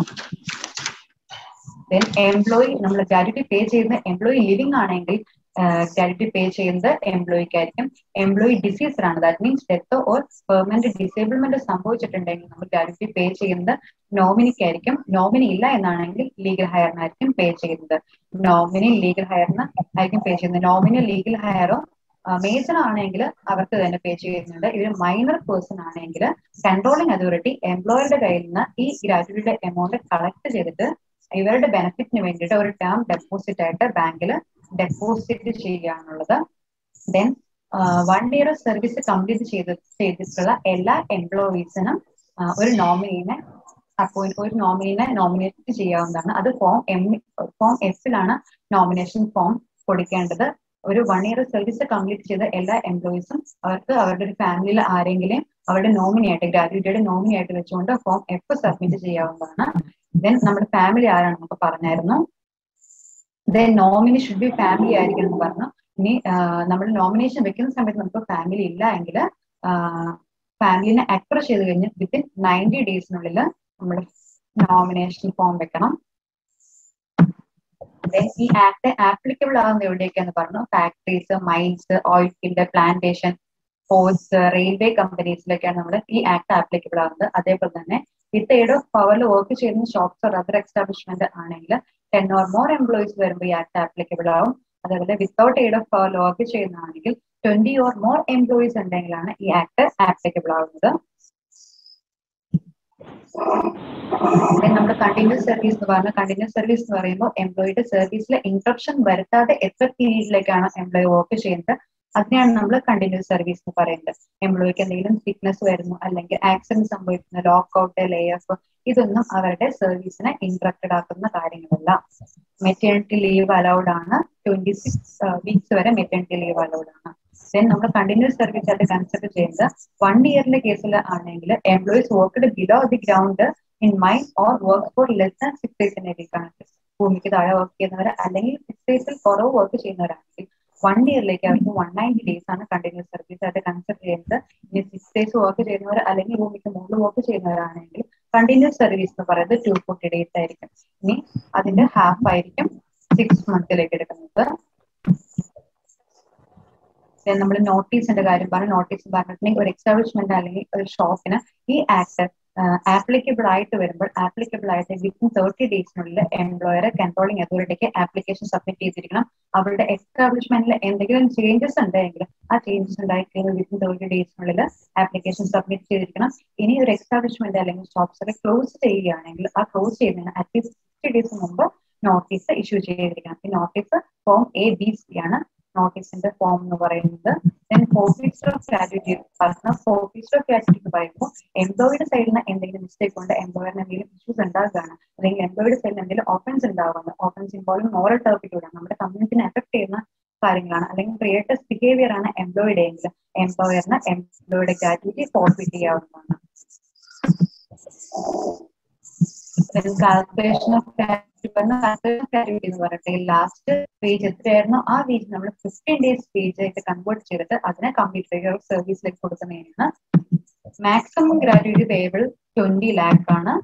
ദെൻ എംപ്ലോയി നമ്മൾ ഗ്രാറ്റുവിറ്റി പേ ചെയ്യുന്ന എംപ്ലോയി ലിവിംഗ് ആണെങ്കിൽ ഗ്രാറ്റുവിറ്റി പേ ചെയ്യുന്നത് എംപ്ലോയിക്കായിരിക്കും എംപ്ലോയി ഡിസീസ് ആണ് ദാറ്റ് മീൻസ് ഡെത്തോ ഓർ പെർമനന്റ് ഡിസേബിൾമെന്റ് സംഭവിച്ചിട്ടുണ്ടെങ്കിൽ നമ്മൾ ഗ്രാറ്റുവിറ്റി പേ ചെയ്യുന്നത് നോമിനിക്കായിരിക്കും നോമിനി ഇല്ല എന്നാണെങ്കിൽ ലീഗൽ ഹയറിനായിരിക്കും പേ ചെയ്യുന്നത് നോമിനി ലീഗൽ ഹയറിന് ആയിരിക്കും പേ ചെയ്യുന്നത് നോമിനി ലീഗൽ ഹയറോ മേജർ ആണെങ്കിൽ അവർക്ക് തന്നെ പേ ചെയ്യുന്നുണ്ട് ഇവർ മൈനർ പേഴ്സൺ ആണെങ്കിൽ കൺട്രോളിംഗ് അതോറിറ്റി എംപ്ലോയറുടെ കയ്യിൽ നിന്ന് ഈ ഗ്രാറ്റുവിറ്റിയുടെ എമൗണ്ട് കളക്ട് ചെയ്തിട്ട് ഇവരുടെ ബെനിഫിറ്റിന് വേണ്ടിയിട്ട് ഒരു ടേം ഡെപ്പോസിറ്റ് ആയിട്ട് ബാങ്കിൽ ഡെപ്പോസിറ്റ് ചെയ്യുകയാണുള്ളത് then one year service complete ചെയ്ത് ചെയ്തിട്ടുള്ള എല്ലാ എംപ്ലോയീസിനും ഒരു നോമിനീനെ അപ്പോയിന്റ് ഒരു നോമിനീനെ നോമിനേറ്റ് ചെയ്യാവുന്നതാണ് അത് ഫോം എം ഫോം എഫിലാണ് നോമിനേഷൻ ഫോം കൊടുക്കേണ്ടത് ഒരു വൺ ഇയർ സർവീസ് കംപ്ലീറ്റ് ചെയ്ത എല്ലാ എംപ്ലോയീസും അവർക്ക് അവരുടെ ഒരു ഫാമിലിയിൽ ആരെങ്കിലും അവരുടെ നോമിനി ആയിട്ട് ഗ്രാജുവേറ്റഡ് നോമിനി ആയിട്ട് വെച്ചുകൊണ്ട് ഫോം എഫ് സബ്മിറ്റ് ചെയ്യാവുന്നതാണ് ദെൻ നമ്മുടെ ഫാമിലി ആരാണ് നമുക്ക് പറഞ്ഞായിരുന്നു then nominee should be family ആയിരിക്കണം എന്ന് പറഞ്ഞു ഇനി നമ്മൾ നോമിനേഷൻ വെക്കുന്ന സമയത്ത് നമുക്ക് ഫാമിലി ഇല്ല എങ്കിൽ ഫാമിലിനെ അക്വർ ചെയ്ത് കഴിഞ്ഞ് വിത്തിൻ നയൻറ്റി ഡേയ്സിനുള്ളിൽ നമ്മൾ നോമിനേഷൻ ഫോം വെക്കണം ഈ ആക്ട് ആപ്ലിക്കബിൾ ആകുന്ന എവിടെയൊക്കെയാന്ന് പറഞ്ഞു factories mines oil field plantation ports railway കമ്പനീസിലൊക്കെയാണ് നമ്മൾ ഈ ആക്ട് ആപ്ലിക്കബിൾ ആകുന്നത് അതേപോലെ തന്നെ വിത്ത് എയ്ഡ് ഓഫ് പവറിൽ വർക്ക് ചെയ്യുന്ന ഷോപ്സ് ഓർ അതർ എസ്റ്റാബ്ലിഷ്മെന്റ് ആണെങ്കിൽ ടെൻ ഓർ മോർ എംപ്ലോയീസ് വരുമ്പോൾ ഈ ആക്ട് ആപ്ലിക്കബിൾ ആവും അതേപോലെ വിത്തൗട്ട് എയ്ഡ് ഓഫ് പവറിൽ വർക്ക് ചെയ്യുന്നതാണെങ്കിൽ ട്വന്റി ഓർ മോർ എംപ്ലോയീസ് ഉണ്ടെങ്കിലാണ് ഈ ആക്ട് ആപ്ലിക്കബിൾ ആവുന്നത് നമ്മുടെ കണ്ടിന്യൂസ് സർവീസ് എന്ന് പറഞ്ഞാൽ കണ്ടിന്യൂസ് സർവീസ് എന്ന് പറയുമ്പോൾ എംപ്ലോയിയുടെ സർവീസിലെ ഇന്ററപ്ഷൻ വരുത്താതെ എത്ര പീരീഡിലേക്കാണ് എംപ്ലോയി വർക്ക് ചെയ്യുന്നത് അതിനെയാണ് നമ്മൾ കണ്ടിന്യൂസ് സർവീസ് എന്ന് പറയുന്നത് എംപ്ലോയിക്ക് എന്തെങ്കിലും സിക്നസ് വരുന്നു അല്ലെങ്കിൽ ആക്സിഡന്റ് സംഭവിക്കുന്നു ലോക്കൗട്ട് ലേ ഓഫ് ഇതൊന്നും അവരുടെ സർവീസിനെ ഇന്ററപ്റ്റഡ് ആക്കുന്ന കാര്യങ്ങളല്ല മെറ്റേണിറ്റി ലീവ് അലൗഡ് ആണ് ട്വന്റി സിക്സ് വീക്സ് വരെ മെറ്റേണിറ്റി ലീവ് അലൗഡ് ആണ് ദെൻ നമ്മൾ കണ്ടിന്യൂസ് സർവീസ് ആയിട്ട് കൺസിഡർ ചെയ്യുന്നത് വൺ ഇയറിന്റെ കേസിൽ ആണെങ്കിൽ employees worked below the ground in mine or work for less than six days in a ആണ് ഭൂമിക്ക് താഴെ വർക്ക് ചെയ്യുന്നവർ അല്ലെങ്കിൽ സിക്സ് ഡേയ്സിൽ കുറവ് വർക്ക് ചെയ്യുന്നവരാണെങ്കിൽ വൺ ഇയറിലേക്ക് അവർക്ക് വൺ നയൻറ്റി ഡേയ്സ് ആണ് കണ്ടിന്യൂസ് സർവീസ് ആയിട്ട് കൺസിഡർ ചെയ്യുന്നത് ഇനി സിക്സ് ഡേയ്സ് വർക്ക് ചെയ്യുന്നവർ അല്ലെങ്കിൽ ഭൂമിക്ക് മുകളിൽ വർക്ക് ചെയ്യുന്നവരാണെങ്കിൽ കണ്ടിന്യൂസ് സർവീസ് എന്ന് പറയുന്നത് ടു ഫോർട്ടി ഡേയ്സ് ആയിരിക്കും ഇനി അതിന്റെ ഹാഫ് ആയിരിക്കും സിക്സ് മന്തിലേക്ക് എടുക്കുന്നത് നമ്മൾ നോട്ടീസിന്റെ കാര്യം പറഞ്ഞു നോട്ടീസ് പറഞ്ഞിട്ടുണ്ടെങ്കിൽ ഒരു എക്സ്റ്റാബ്ലിഷ്മെന്റ് അല്ലെങ്കിൽ ഒരു ഷോപ്പിന് ഈ ആക്ട് ആപ്ലിക്കബിൾ ആയിട്ട് വരുമ്പോൾ ആപ്ലിക്കബിൾ ആയിട്ട് വിത്തിൻ തേർട്ടി ഡേയ്സിനുള്ളിൽ എംപ്ലോയർ കൺട്രോളിംഗ് അതോറിറ്റിക്ക് ആപ്ലിക്കേഷൻ സബ്മിറ്റ് ചെയ്തിരിക്കണം അവരുടെ എസ്റ്റാബ്ലിഷ്മെന്റിൽ എന്തെങ്കിലും ചേഞ്ചസ് ഉണ്ടെങ്കിൽ ആ ചേഞ്ചസ് ഉണ്ടായിക്കഴിഞ്ഞാൽ വിത്തിൻ തേർട്ടി ഡേയ്സിനുള്ളിൽ ആപ്ലിക്കേഷൻ സബ്മിറ്റ് ചെയ്തിരിക്കണം ഇനി ഒരു എസ്റ്റാബ്ലിഷ്മെന്റ് അല്ലെങ്കിൽ ഷോപ്സ് ക്ലോസ് ചെയ്യുകയാണെങ്കിൽ ആ ക്ലോസ് ചെയ്യുന്നതിന് അറ്റ്ലീസ്റ്റ് സിക്സ്റ്റി ഡേയ്സ് മുമ്പ് നോട്ടീസ് ഇഷ്യൂ ചെയ്തിരിക്കണം ഈ notice form A B C ആണ് നോട്ടീസിന്റെ ഫോം എന്ന് പറയുന്നത് ദെൻ ഫോർഫീച്ചർ ഓഫ് ഗ്രാജുവേറ്റ് പറഞ്ഞ ഫോർഫീച്ചർ ഓഫ് ഗ്രാജുവേറ്റ് എന്ന് പറയുമ്പോൾ എംപ്ലോയിയുടെ സൈഡിൽ നിന്ന് എന്തെങ്കിലും മിസ്റ്റേക്ക് കൊണ്ട് എംപ്ലോയറിന് എന്തെങ്കിലും ഇഷ്യൂസ് ഉണ്ടാകുകയാണ് അല്ലെങ്കിൽ എംപ്ലോയിയുടെ സൈഡിൽ എന്തെങ്കിലും ഓഫൻസ് ഉണ്ടാകുന്നത് ഓഫൻസ് ഇൻവോൾവ് മോറൽ ടോപ്പിക്കൂടെ നമ്മുടെ കമ്മ്യൂണിറ്റിനെ എഫക്ട് ചെയ്യുന്ന കാര്യങ്ങളാണ് അല്ലെങ്കിൽ ക്രിയേറ്റേഴ്സ് ബിഹേവിയർ ആണ് എംപ്ലോയിയുടെ എങ്കിൽ എംപ്ലോയറിന് എംപ്ലോയിയുടെ ഗ്രാജുവേറ്റ് ഫോർഫിറ്റ് ചെയ്യാവുന്നതാണ് കാൽക്കുലേഷൻ ഓഫ് കാൽക്കുലേഷൻ എന്ന് പറയട്ടെ ലാസ്റ്റ് പേജ് എത്രയായിരുന്നോ ആ പേജ് നമ്മൾ ഫിഫ്റ്റീൻ ഡേയ്സ് പേജ് ആയിട്ട് കൺവേർട്ട് ചെയ്തിട്ട് അതിനെ കമ്പ്യൂട്ടർ ഓഫ് സർവീസിലേക്ക് കൊടുക്കുന്നതിനാണ് maximum gratuity payable twenty lakh ആണ്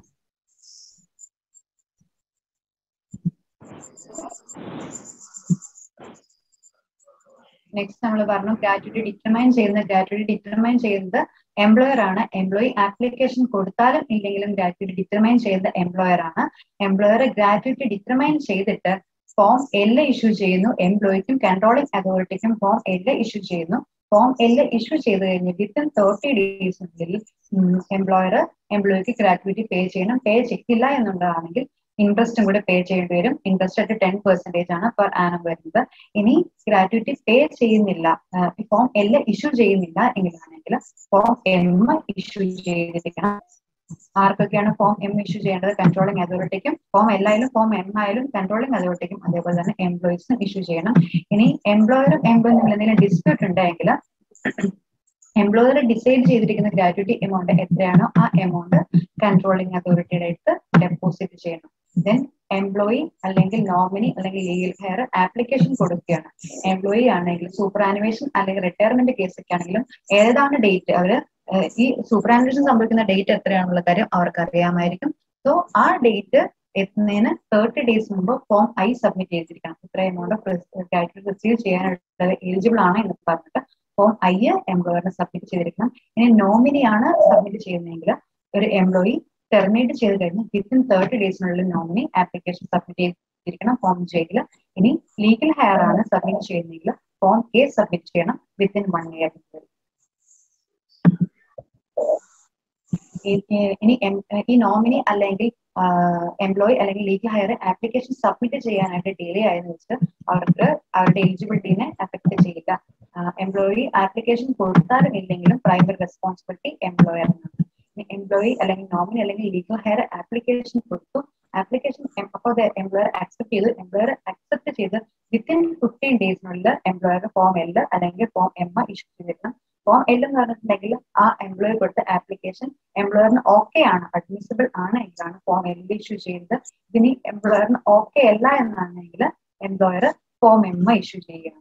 നെക്സ്റ്റ് നമ്മൾ പറഞ്ഞു ഗ്രാറ്റുവിറ്റി ഡിറ്റർമൈൻ ചെയ്യുന്ന ഗ്രാറ്റുവിറ്റി ഡിറ്റർമൈൻ ചെയ്യുന്നത് എംപ്ലോയർ ആണ് എംപ്ലോയി ആപ്ലിക്കേഷൻ കൊടുത്താലും ഇല്ലെങ്കിലും ഗ്രാറ്റുവിറ്റി ഡിറ്റർമൈൻ ചെയ്യുന്നത് എംപ്ലോയർ ആണ് എംപ്ലോയർ ഗ്രാറ്റുവിറ്റി ഡിറ്റർമൈൻ ചെയ്തിട്ട് ഫോം എൽ ഇഷ്യൂ ചെയ്യുന്നു എംപ്ലോയിക്കും കൺട്രോളിംഗ് അതോറിറ്റിക്കും ഫോം എൽ ഇഷ്യൂ ചെയ്യുന്നു ഫോം എൽ ഇഷ്യൂ ചെയ്ത് കഴിഞ്ഞ് വിത്തിൻ തേർട്ടി ഡേയ്സിനുള്ളിൽ എംപ്ലോയർ എംപ്ലോയിക്ക് ഗ്രാറ്റുവിറ്റി പേ ചെയ്യണം പേ ചെയ്തില്ല എന്നുള്ളതാണെങ്കിൽ ഇൻട്രസ്റ്റും കൂടെ പേ ചെയ്യേണ്ടി വരും ഇൻട്രസ്റ്റ് ആയിട്ട് ടെൻ പെർസെന്റേജ് ആണ് പെർ ആനം വരുന്നത് ഇനി ഗ്രാറ്റുവിറ്റി പേ ചെയ്യുന്നില്ല ഫോം എൽ ഇഷ്യൂ ചെയ്യുന്നില്ല എങ്കിലാണെങ്കിൽ ഫോം എം ഇഷ്യൂ ചെയ്തിരിക്കണം ആർക്കൊക്കെയാണ് ഫോം എം ഇഷ്യൂ ചെയ്യേണ്ടത് കൺട്രോളിംഗ് അതോറിറ്റിക്കും ഫോം എൽ ആയാലും ഫോം എം ആയാലും കൺട്രോളിംഗ് അതോറിറ്റിക്കും അതേപോലെ തന്നെ എംപ്ലോയീസിനും ഇഷ്യൂ ചെയ്യണം ഇനി എംപ്ലോയറും എംപ്ലോയും തമ്മിൽ എന്തെങ്കിലും ഡിസ്പ്യൂട്ട് ഉണ്ടെങ്കിൽ എംപ്ലോയർ ഡിസൈഡ് ചെയ്തിരിക്കുന്ന ഗ്രാറ്റുവിറ്റി എമൗണ്ട് എത്രയാണോ ആ എമൗണ്ട് കൺട്രോളിംഗ് അതോറിറ്റിയുടെ അടുത്ത് ഡെപ്പോസിറ്റ് ചെയ്യണം ദെൻ എംപ്ലോയി അല്ലെങ്കിൽ നോമിനി അല്ലെങ്കിൽ ലീഗൽ ഹെയർ ആപ്ലിക്കേഷൻ കൊടുക്കുകയാണ് എംപ്ലോയി ആണെങ്കിൽ സൂപ്പർ ആനിവേഷൻ അല്ലെങ്കിൽ റിട്ടയർമെന്റ് കേസൊക്കെ ആണെങ്കിലും ഏതാണ് ഡേറ്റ് അവര് ഈ സൂപ്പർ ആനിവേഷൻ സംഭവിക്കുന്ന ഡേറ്റ് എത്രയാണെന്നുള്ള കാര്യം അവർക്ക് അറിയാമായിരിക്കും സോ ആ ഡേറ്റ് എത്തുന്നതിന് തേർട്ടി ഡേയ്സ് മുമ്പ് ഫോം ഐ സബ്മിറ്റ് ചെയ്തിരിക്കണം ഇത്ര എമൗണ്ട് ഗ്രാറ്റുവിറ്റി റിസീവ് ചെയ്യാനുള്ള എലിജിബിൾ ആണ് എന്ന് പറഞ്ഞിട്ട് ഫോം ഐ എംപ്ലോയറിന് സബ്മിറ്റ് ചെയ്തിരിക്കണം ഇനി നോമിനിയാണ് സബ്മിറ്റ് ചെയ്യുന്നതെങ്കിൽ ഒരു എംപ്ലോയി ടെർമിനേറ്റ് ചെയ്ത് കഴിഞ്ഞ് വിത്തിൻ തേർട്ടി ഡേയ്സിനുള്ളിൽ നോമിനി ആപ്ലിക്കേഷൻ സബ്മിറ്റ് ചെയ്തിരിക്കണം ഫോം ജെയിൽ ഇനി ലീഗൽ ഹയർ ആണ് സബ്മിറ്റ് ചെയ്യുന്നതെങ്കിൽ ഫോം എ സബ്മിറ്റ് ചെയ്യണം വിത്തിൻ വൺ ഇയർ ഇനി ഈ നോമിനി അല്ലെങ്കിൽ എംപ്ലോയി അല്ലെങ്കിൽ ലീഗൽ ഹയർ ആപ്ലിക്കേഷൻ സബ്മിറ്റ് ചെയ്യാനായിട്ട് ഡിലേ ആയെന്ന് വെച്ച് അവർക്ക് അവരുടെ എലിജിബിലിറ്റിനെ അഫക്ട് ചെയ്യില്ല എംപ്ലോയി ആപ്ലിക്കേഷൻ കൊടുത്താലും ഇല്ലെങ്കിലും പ്രൈമറി റെസ്പോൺസിബിലിറ്റി എംപ്ലോയറിനാണ് എംപ്ലോയി അല്ലെങ്കിൽ നോമിനി അല്ലെങ്കിൽ ലീഗൽ ഹയർ ആപ്ലിക്കേഷൻ കൊടുത്തു ആപ്ലിക്കേഷൻ അപ്പോൾ എംപ്ലോയർ ആക്സെപ്റ്റ് ചെയ്തു എംപ്ലോയർ അക്സെപ്റ്റ് ചെയ്ത് വിത്തിൻ ഫിഫ്റ്റീൻ ഡേയ്സിനുള്ളിൽ എംപ്ലോയർ ഫോം എൽ അല്ലെങ്കിൽ ഫോം എം ഇഷ്യൂ ചെയ്തിരിക്കണം ഫോം എൽ എന്ന് പറഞ്ഞിട്ടുണ്ടെങ്കിൽ ആ എംപ്ലോയർ കൊടുത്ത ആപ്ലിക്കേഷൻ എംപ്ലോയറിന് ഓക്കെ ആണ് അഡ്മിസിബിൾ ആണ് എങ്കിലാണ് ഫോം എൽ ഇഷ്യൂ ചെയ്യുന്നത് ഇതിന് എംപ്ലോയറിന് ഓക്കെ അല്ല എന്നാണെങ്കിൽ എംപ്ലോയർ ഫോം എം ഇഷ്യൂ ചെയ്യണം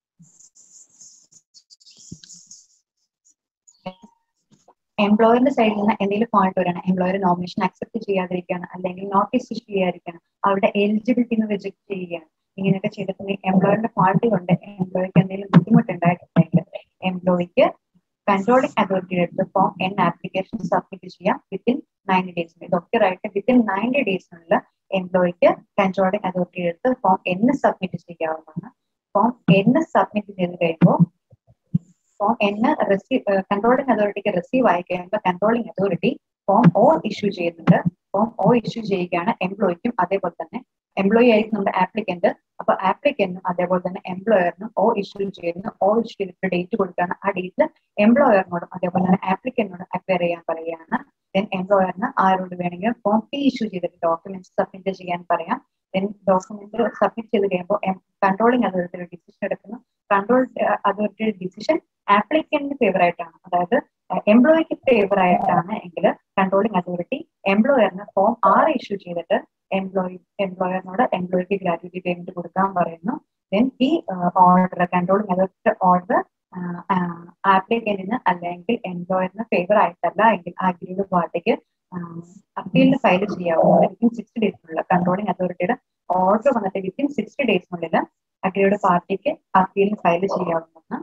എംപ്ലോയറിന്റെ സൈഡിൽ നിന്ന് എന്തെങ്കിലും പോയിന്റ് വരണം എംപ്ലോയർ നോമിനേഷൻ അക്സെപ്റ്റ് ചെയ്യാതിരിക്കുകയാണ് അല്ലെങ്കിൽ നോട്ടീസ് ഇഷ്യൂ ചെയ്യാതിരിക്കുകയാണ് അവരുടെ എലിജിബിലിറ്റിന്ന് റിജക്ട് ചെയ്യുകയാണ് ഇങ്ങനെയൊക്കെ ചെയ്തിട്ടുണ്ടെങ്കിൽ എംപ്ലോയറിന്റെ ഫാൾട്ട് കൊണ്ട് എംപ്ലോയിക്ക് എന്തെങ്കിലും ബുദ്ധിമുട്ടുണ്ടായിട്ടുണ്ടെങ്കിൽ എംപ്ലോയിക്ക് കൺട്രോളിംഗ് അതോറിറ്റിയുടെ അടുത്ത് ഫോം എൻ ആപ്ലിക്കേഷൻ സബ്മിറ്റ് ചെയ്യാം വിത്തിൻ നയൻറ്റി ഡേയ്സിന് ഇതൊക്കെ റൈറ്റ് വിത്തിൻ നയൻറ്റി ഡേയ്സിനുള്ള എംപ്ലോയിക്ക് കൺട്രോളിംഗ് അതോറിറ്റിയുടെ അടുത്ത് ഫോം എൻ സബ്മിറ്റ് ചെയ്യാവുന്നതാണ് ഫോം എൻ സബ്മിറ്റ് ചെയ്ത് കഴിയുമ്പോൾ ഫോം എൻ റിസീവ് കൺട്രോളിംഗ് അതോറിറ്റിക്ക് റിസീവ് ആയി കഴിയുമ്പോൾ controlling authority form O issue ചെയ്യുന്നുണ്ട് ഫോം ഓ ഇഷ്യൂ ചെയ്യുകയാണ് എംപ്ലോയിക്കും അതേപോലെ തന്നെ എംപ്ലോയി ആയിരിക്കും നമ്മുടെ ആപ്ലിക്കന്റ് അപ്പൊ ആപ്ലിക്കന്റും അതേപോലെ തന്നെ എംപ്ലോയറിനും ഓ ഇഷ്യൂ ചെയ്യുന്നു ഓ ഇഷ്യൂ ചെയ്തിട്ട് ഡേറ്റ് കൊടുക്കുകയാണ് ആ ഡേറ്റിൽ എംപ്ലോയറിനോടും അതേപോലെ തന്നെ ആപ്ലിക്കന്റിനോടും അക്വയർ ചെയ്യാൻ പറയുകയാണ് ദെൻ എംപ്ലോയറിന് ആരോട് വേണമെങ്കിലും ഫോം പി ഇഷ്യൂ ചെയ്തിട്ട് ഡോക്യുമെന്റ്സ് സബ്മിറ്റ് ചെയ്യാൻ പറയാം ദെൻ ഡോക്യുമെന്റ് സബ്മിറ്റ് ചെയ്ത് കഴിയുമ്പോൾ കൺട്രോളിംഗ് അതോറിറ്റിയുടെ ഡിസിഷൻ എടുക്കുന്നു കൺട്രോൾ അതോറിറ്റിയുടെ ഡിസിഷൻ ആപ്ലിക്കന്റിന് ഫേവർ ആയിട്ടാണ് അതായത് എംപ്ലോയിക്ക് ഫേവർ ആയിട്ടാണ് എങ്കിൽ കൺട്രോളിംഗ് അതോറിറ്റി എംപ്ലോയറിന് ഫോം ആറ് ഇഷ്യൂ ചെയ്തിട്ട് എംപ്ലോയി എംപ്ലോയറിനോട് എംപ്ലോയിക്ക് ഗ്രാറ്റുവിറ്റി പേയ്മെന്റ് കൊടുക്കാൻ പറയുന്നു ദെൻ ഈ ഓർഡർ കൺട്രോളിംഗ് അതോറിറ്റി ഓർഡർ ആപ്ലിക്കന്റിന് അല്ലെങ്കിൽ എംപ്ലോയറിന് ഫേവർ ആയിട്ടല്ല എങ്കിൽ ആ ഗ്രീഡ് പാർട്ടിക്ക് അപ്പീലിന് ഫയൽ ചെയ്യാവുന്നത് വിത്തിൻ സിക്സ്റ്റി ഡേയ്സിനുള്ള കൺട്രോളിംഗ് അതോറിറ്റിയുടെ ഓർഡർ വന്നിട്ട് വിത്തിൻ സിക്സ്റ്റി ഡേയ്സിനുള്ളിൽ അഗ്രിയുടെ പാർട്ടിക്ക് അപ്പീലിന് ഫയൽ ചെയ്യാവുന്നതാണ്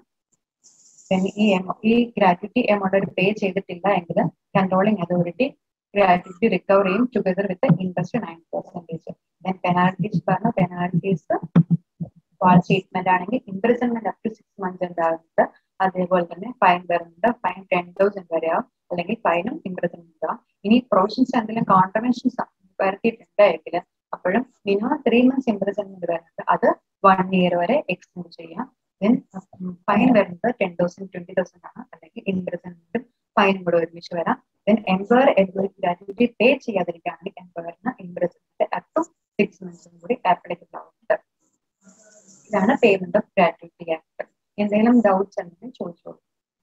ഈ ഈ ഗ്രാറ്റുവിറ്റി എമൗണ്ട് പേ ചെയ്തിട്ടില്ല എങ്കിൽ കൺട്രോളിംഗ് അതോറിറ്റി ഗ്രാറ്റുവിറ്റി റിക്കവർ ചെയ്യും together with interest nine percentage then penalties പറഞ്ഞ പെനാൽറ്റീസ് വാൾ സ്റ്റേറ്റ്മെന്റ് ആണെങ്കിൽ imprisonment up to six months ഉണ്ടാകുന്നുണ്ട് അതേപോലെ തന്നെ ഫൈൻ വരുന്നുണ്ട് ഫൈൻ ടെൻ തൗസൻഡ് വരെ ആവും അല്ലെങ്കിൽ ഫൈനും ഇംപ്രിസൺമെന്റ് ആവും ഇനി പ്രൊവിഷൻസ് എന്തെങ്കിലും കോൺട്രവെൻഷൻസ് വരുത്തിയിട്ടുണ്ട് എങ്കിൽ അപ്പോഴും മിനിമം ത്രീ മന്ത്സ് ഇംപ്രിസൺമെന്റ് വരുന്നുണ്ട് അത് വൺ ഇയർ വരെ എക്സ്റ്റെൻഡ് ചെയ്യാം ദെൻ ഫൈൻ വരുന്നത് ടെൻ തൗസൻഡ് ട്വന്റി തൗസൻഡ് ആണ് അല്ലെങ്കിൽ ഇംപ്രിസൺമെന്റും ഫൈനും കൂടെ ഒരുമിച്ച് വരാം then employer employee gratuity pay ചെയ്യാതിരിക്കുകയാണെങ്കിൽ എംപ്ലോയറിന് ഇംപ്രിസൺമെന്റ് അപ് ടു സിക്സ് മന്ത്സും കൂടി ആപ്ലിക്കബിൾ ആവുന്നുണ്ട് ഇതാണ് പേയ്മെന്റ് ഓഫ് ഗ്രാറ്റുവിറ്റി ആക്ട് എന്തെങ്കിലും ഡൗട്ട്സ് ഉണ്ടെങ്കിൽ ചോദിച്ചോളൂ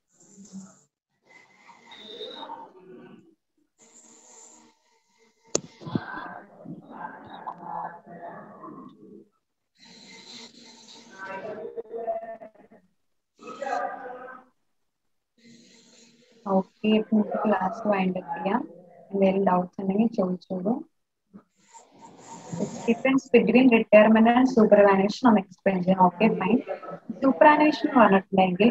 ഓക്കെ ഇപ്പൊ നമുക്ക് ക്ലാസ് വൈൻഡപ്പ് ചെയ്യാം എന്തെങ്കിലും ഡൗട്ട്സ് ഉണ്ടെങ്കിൽ ചോദിച്ചോളൂ difference between retirement and superannuation ഒന്ന് എക്സ്പ്ലെയിൻ ചെയ്യാം ഓക്കെ ഫൈൻ സൂപ്പറാനുവേഷൻ എന്ന് പറഞ്ഞിട്ടുണ്ടെങ്കിൽ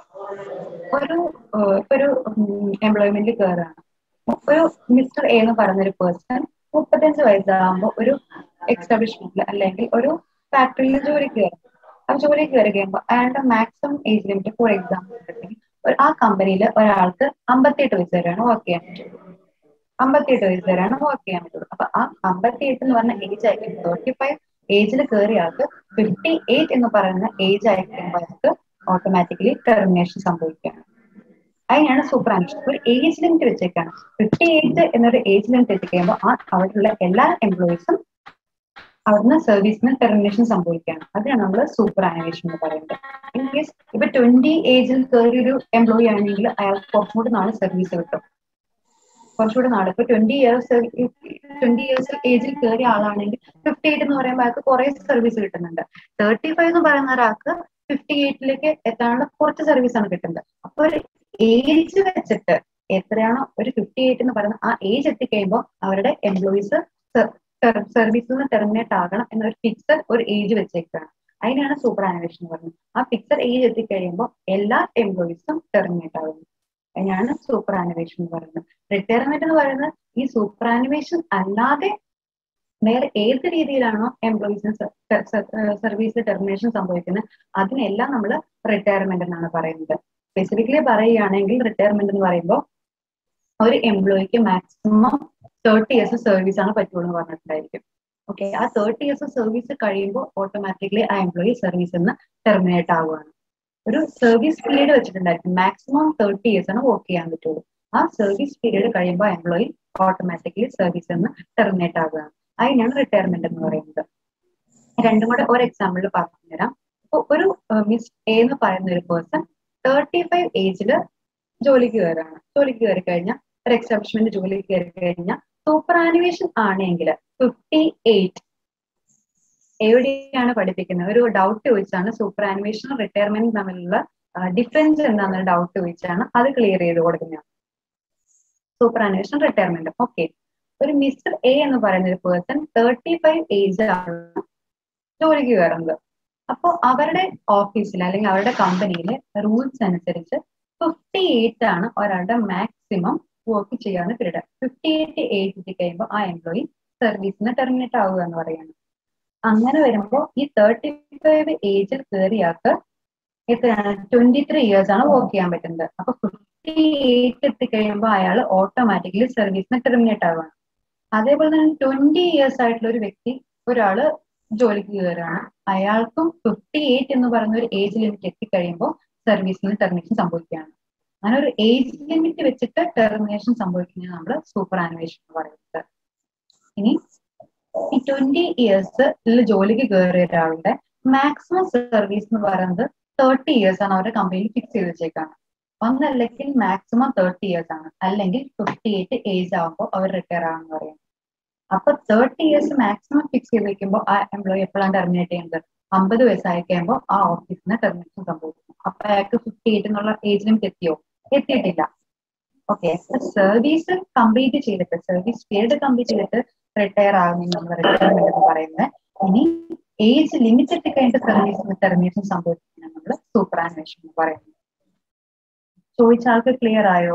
ഒരു ഏഹ്, ഇപ്പൊ ഒരു എംപ്ലോയ്മെന്റ് കയറാണ് ഒരു മിസ്റ്റർ എ എന്ന് പറയുന്ന ഒരു പേഴ്സൺ മുപ്പത്തഞ്ച് വയസ്സാകുമ്പോൾ ഒരു എക്സ്റ്റാബ്ലിഷ്മെന്റിൽ അല്ലെങ്കിൽ ഒരു ഫാക്ടറിയിൽ ജോലി കയറും ആ ജോലി കയറി കഴിയുമ്പോൾ അയാളുടെ maximum age limit for example ആ കമ്പനിയിൽ ഒരാൾക്ക് അമ്പത്തിയെട്ട് വയസ്സ് വരെയാണ് വർക്ക് ചെയ്യാൻ പറ്റുള്ളൂ അമ്പത്തിയെട്ട് വയസ്സ് വരെയാണ് വർക്ക് ചെയ്യാൻ പറ്റുള്ളൂ അപ്പൊ ആ അമ്പത്തിയെട്ട് എന്ന് പറഞ്ഞ ഏജ് ആയിരിക്കും തേർട്ടി ഫൈവ് ഏജിൽ കയറിയ ആൾക്ക് ഫിഫ്റ്റി എയ്റ്റ് എന്ന് പറയുന്ന ഏജ് ആയിരിക്കുമ്പോൾ അയാൾക്ക് ഓട്ടോമാറ്റിക്കലി ടെർമിനേഷൻ സംഭവിക്കുകയാണ് അതിനാണ് സൂപ്പർ ആനുഷൻ ഒരു ഏജ് ലിമിറ്റ് വെച്ചേക്കാണ് ഫിഫ്റ്റി എയ്റ്റ് എന്നൊരു ഏജ് ലിമിറ്റ് എത്തിക്കഴിയുമ്പോൾ ആ അവിടെയുള്ള എല്ലാ എംപ്ലോയീസും അവിടുന്ന് സർവീസിന് ടെർമിനേഷൻ സംഭവിക്കുകയാണ് അതിനാണ് നമ്മൾ സൂപ്പർ ആനുവേഷൻ എന്ന് പറയുന്നത് ഇൻ കേസ് ഇപ്പൊ ട്വന്റി ഏജിൽ കയറിയ ഒരു എംപ്ലോയി ആണെങ്കിൽ അയാൾക്ക് കുറച്ചുകൂടി നാളെ സർവീസ് കിട്ടും കുറച്ചുകൂടി നാളെ ഇപ്പൊ ട്വന്റി ഇയേഴ്സ് ട്വന്റി ഇയേഴ്സ് ഏജിൽ കയറിയ ആളാണെങ്കിൽ ഫിഫ്റ്റി എയ്റ്റ് എന്ന് പറയുമ്പോൾ അയാൾക്ക് കുറെ സർവീസ് കിട്ടുന്നുണ്ട് തേർട്ടി ഫൈവ് എന്ന് പറയുന്ന ഒരാൾക്ക് ഫിഫ്റ്റി എയ്റ്റിലേക്ക് എത്താനുള്ള കുറച്ച് സർവീസ് ആണ് കിട്ടുന്നത് അപ്പൊ ഒരു ഏജ് വെച്ചിട്ട് എത്രയാണോ ഒരു ഫിഫ്റ്റി എയ്റ്റ് എന്ന് പറയുന്ന ആ ഏജ് എത്തിക്കഴിയുമ്പോൾ അവരുടെ എംപ്ലോയീസ് സർവീസിൽ നിന്ന് ടെർമിനേറ്റ് ആകണം എന്നൊരു ഫിക്സഡ് ഒരു ഏജ് വെച്ചേക്കാണ് അതിനാണ് സൂപ്പർ ആനുവേഷൻ എന്ന് പറയുന്നത് ആ ഫിക്സഡ് ഏജ് എത്തിക്കഴിയുമ്പോൾ എല്ലാ എംപ്ലോയീസും ടെർമിനേറ്റ് ആകുന്നു അതിനാണ് സൂപ്പർ ആനുവേഷൻ എന്ന് പറയുന്നത് റിട്ടയർമെന്റ് എന്ന് പറയുന്നത് ഈ സൂപ്പർ ആനുവേഷൻ അല്ലാതെ വേറെ ഏത് രീതിയിലാണോ എംപ്ലോയീസിന് സർവീസ് ടെർമിനേഷൻ സംഭവിക്കുന്നത് അതിനെല്ലാം നമ്മൾ റിട്ടയർമെന്റ് എന്നാണ് പറയുന്നത് സ്പെസിഫിക്കലി പറയുകയാണെങ്കിൽ റിട്ടയർമെന്റ് എന്ന് പറയുമ്പോൾ ഒരു എംപ്ലോയിക്ക് മാക്സിമം തേർട്ടി ഇയേഴ്സ് സർവീസ് ആണ് പറ്റുള്ളൂ എന്ന് പറഞ്ഞിട്ടുണ്ടായിരിക്കും ഓക്കെ ആ തേർട്ടി ഇയേഴ്സ് സർവീസ് കഴിയുമ്പോൾ ഓട്ടോമാറ്റിക്കലി ആ എംപ്ലോയി സർവീസ് നിന്ന് ടെർമിനേറ്റ് ആവുകയാണ് ഒരു സർവീസ് പീരീഡ് വെച്ചിട്ടുണ്ടായിരിക്കും മാക്സിമം തേർട്ടി ഇയേഴ്സ് ആണ് വർക്ക് ചെയ്യാൻ പറ്റുള്ളൂ ആ സർവീസ് പീരീഡ് കഴിയുമ്പോൾ എംപ്ലോയി ഓട്ടോമാറ്റിക്കലി സർവീസ് നിന്ന് ടെർമിനേറ്റ് ആവുകയാണ് അതിനാണ് റിട്ടയർമെന്റ് എന്ന് പറയുന്നത് രണ്ടും കൂടെ ഒരു എക്സാമ്പിൾ പറഞ്ഞുതരാം ഇപ്പൊ ഒരു മിസ് എ എന്ന് പറയുന്ന ഒരു പേഴ്സൺ തേർട്ടി ഫൈവ് ഏജിൽ ജോലിക്ക് കയറാണ് ജോലിക്ക് കയറി കഴിഞ്ഞാൽ ഒരു എക്സപ്ഷമെന്റ് ജോലിക്ക് കയറി കഴിഞ്ഞാൽ സൂപ്പർ ആനുവേഷൻ ആണെങ്കിൽ ഫിഫ്റ്റി എയ്റ്റ് എവിടെയാണ് പഠിപ്പിക്കുന്നത് ഒരു ഡൗട്ട് ചോദിച്ചാണ് സൂപ്പർ ആനുവേഷനും റിട്ടയർമെന്റും തമ്മിലുള്ള ഡിഫറൻസ് എന്താണെന്ന് ഡൗട്ട് ചോദിച്ചാണ് അത് ക്ലിയർ ചെയ്ത് കൊടുക്കുന്നത് സൂപ്പർ ആനുവേഷൻ റിട്ടയർമെന്റ് ഓക്കെ ഒരു മിസ്റ്റർ എ എന്ന് പറയുന്ന ഒരു പേഴ്സൺ തേർട്ടി ഫൈവ് ഏജ് ആണ് ജോലിക്ക് കയറുന്നത് അപ്പോൾ അവരുടെ ഓഫീസിൽ അല്ലെങ്കിൽ അവരുടെ കമ്പനിയിലെ റൂൾസ് അനുസരിച്ച് ഫിഫ്റ്റി എയ്റ്റ് ആണ് ഒരാളുടെ മാക്സിമം വർക്ക് ചെയ്യാവുന്ന പീരീഡ് ഫിഫ്റ്റി എയ്റ്റ് ഏജ് എത്തി കഴിയുമ്പോൾ ആ എംപ്ലോയി സർവീസിന് ടെർമിനേറ്റ് ആവുക എന്ന് പറയുന്നത് അങ്ങനെ വരുമ്പോൾ ഈ തേർട്ടി ഫൈവ് ഏജിൽ കയറിയാൾക്ക് എത്രയാണ് ട്വന്റി ത്രീ ഇയേഴ്സ് ആണ് വർക്ക് ചെയ്യാൻ പറ്റുന്നത് അപ്പൊ ഫിഫ്റ്റി എയ്റ്റ് എത്തിക്കഴിയുമ്പോൾ അയാൾ ഓട്ടോമാറ്റിക്കലി സർവീസിന് ടെർമിനേറ്റ് ആവുകയാണ് അതേപോലെ തന്നെ ട്വന്റി ഇയേഴ്സ് ആയിട്ടുള്ള ഒരു വ്യക്തി ഒരാള് ജോലിക്ക് കയറുകയാണ് അയാൾക്കും ഫിഫ്റ്റി എയ്റ്റ് എന്ന് പറയുന്ന ഒരു ഏജ് ലിമിറ്റ് എത്തിക്കഴിയുമ്പോൾ സർവീസിന് ടെർമിനേഷൻ സംഭവിക്കുകയാണ് അങ്ങനെ ഒരു ഏജ് ലിമിറ്റ് വെച്ചിട്ട് ടെർമിനേഷൻ സംഭവിക്കുന്നത് നമ്മൾ സൂപ്പർ ആനുവേഷൻ എന്ന് പറയുന്നത് ഇനി ഈ ട്വന്റി ഇയേഴ്സ് ജോലിക്ക് കയറിയ ഒരാളുടെ മാക്സിമം സർവീസ് എന്ന് പറയുന്നത് തേർട്ടി ഇയേഴ്സ് ആണ് അവരുടെ കമ്പനിയിൽ ഫിക്സ് ചെയ്ത് വെച്ചേക്കാണ് ഒന്നല്ലെങ്കിൽ മാക്സിമം തേർട്ടി ഇയേഴ്സ് ആണ് അല്ലെങ്കിൽ ഫിഫ്റ്റി എയ്റ്റ് ഏജ് ആകുമ്പോൾ അവർ റിട്ടയർ ആണെന്ന് പറയും അപ്പൊ തേർട്ടി ഇയേഴ്സ് മാക്സിമം ഫിക്സ് ചെയ്ത് വെക്കുമ്പോൾ ആ എംപ്ലോയി എപ്പോഴാണ് ടെർമിനേറ്റ് ചെയ്യുന്നത് അമ്പത് വയസ്സായി കഴിയുമ്പോൾ ആ ഓഫീസിന് ടെർമിനേഷൻ സംഭവിക്കും അപ്പൊ അയാൾക്ക് ഫിഫ്റ്റി എയ്റ്റ് എന്നുള്ള ഏജ് ലിമിറ്റ് എത്തിയോ എത്തിയിട്ടില്ല ഓക്കെ സർവീസ് കംപ്ലീറ്റ് ചെയ്തിട്ട് സർവീസ് പീരീഡ് കംപ്ലീറ്റ് ചെയ്തിട്ട് റിട്ടയർ ആകുന്ന നമ്മൾ റിട്ടയർമെന്റ് എന്ന് പറയുന്നത് ഇനി ഏജ് ലിമിറ്റ് എത്തി കഴിഞ്ഞിട്ട് സർവീസിന് ടെർമിനേഷൻ സംഭവിക്കുന്ന നമ്മൾ സൂപ്പർ ആനുവേഷൻ എന്ന് പറയുന്നത് ചോദിച്ച ആൾക്ക് ക്ലിയർ ആയോ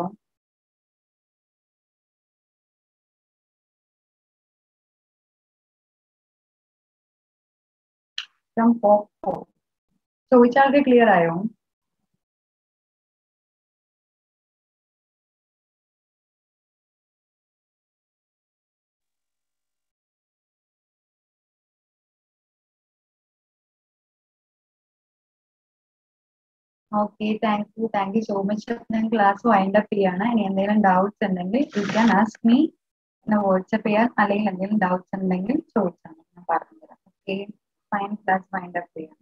ചോദിച്ച ആൾക്ക് ക്ലിയർ ആയോ okay thank you thank you so much ഞാൻ ക്ലാസ് വൈൻഡ് അപ്പ് ചെയ്യാണ് ഇനി എന്തെങ്കിലും ഡൗട്ട്സ് ഉണ്ടെങ്കിൽ you can ask me WhatsApp ചെയ്യാൻ അല്ലെങ്കിൽ എന്തെങ്കിലും ഡൗട്ട്സ് ഉണ്ടെങ്കിൽ ചോദിച്ചാൽ ഞാൻ പറഞ്ഞുതരാം okay fine class wind up ചെയ്യാം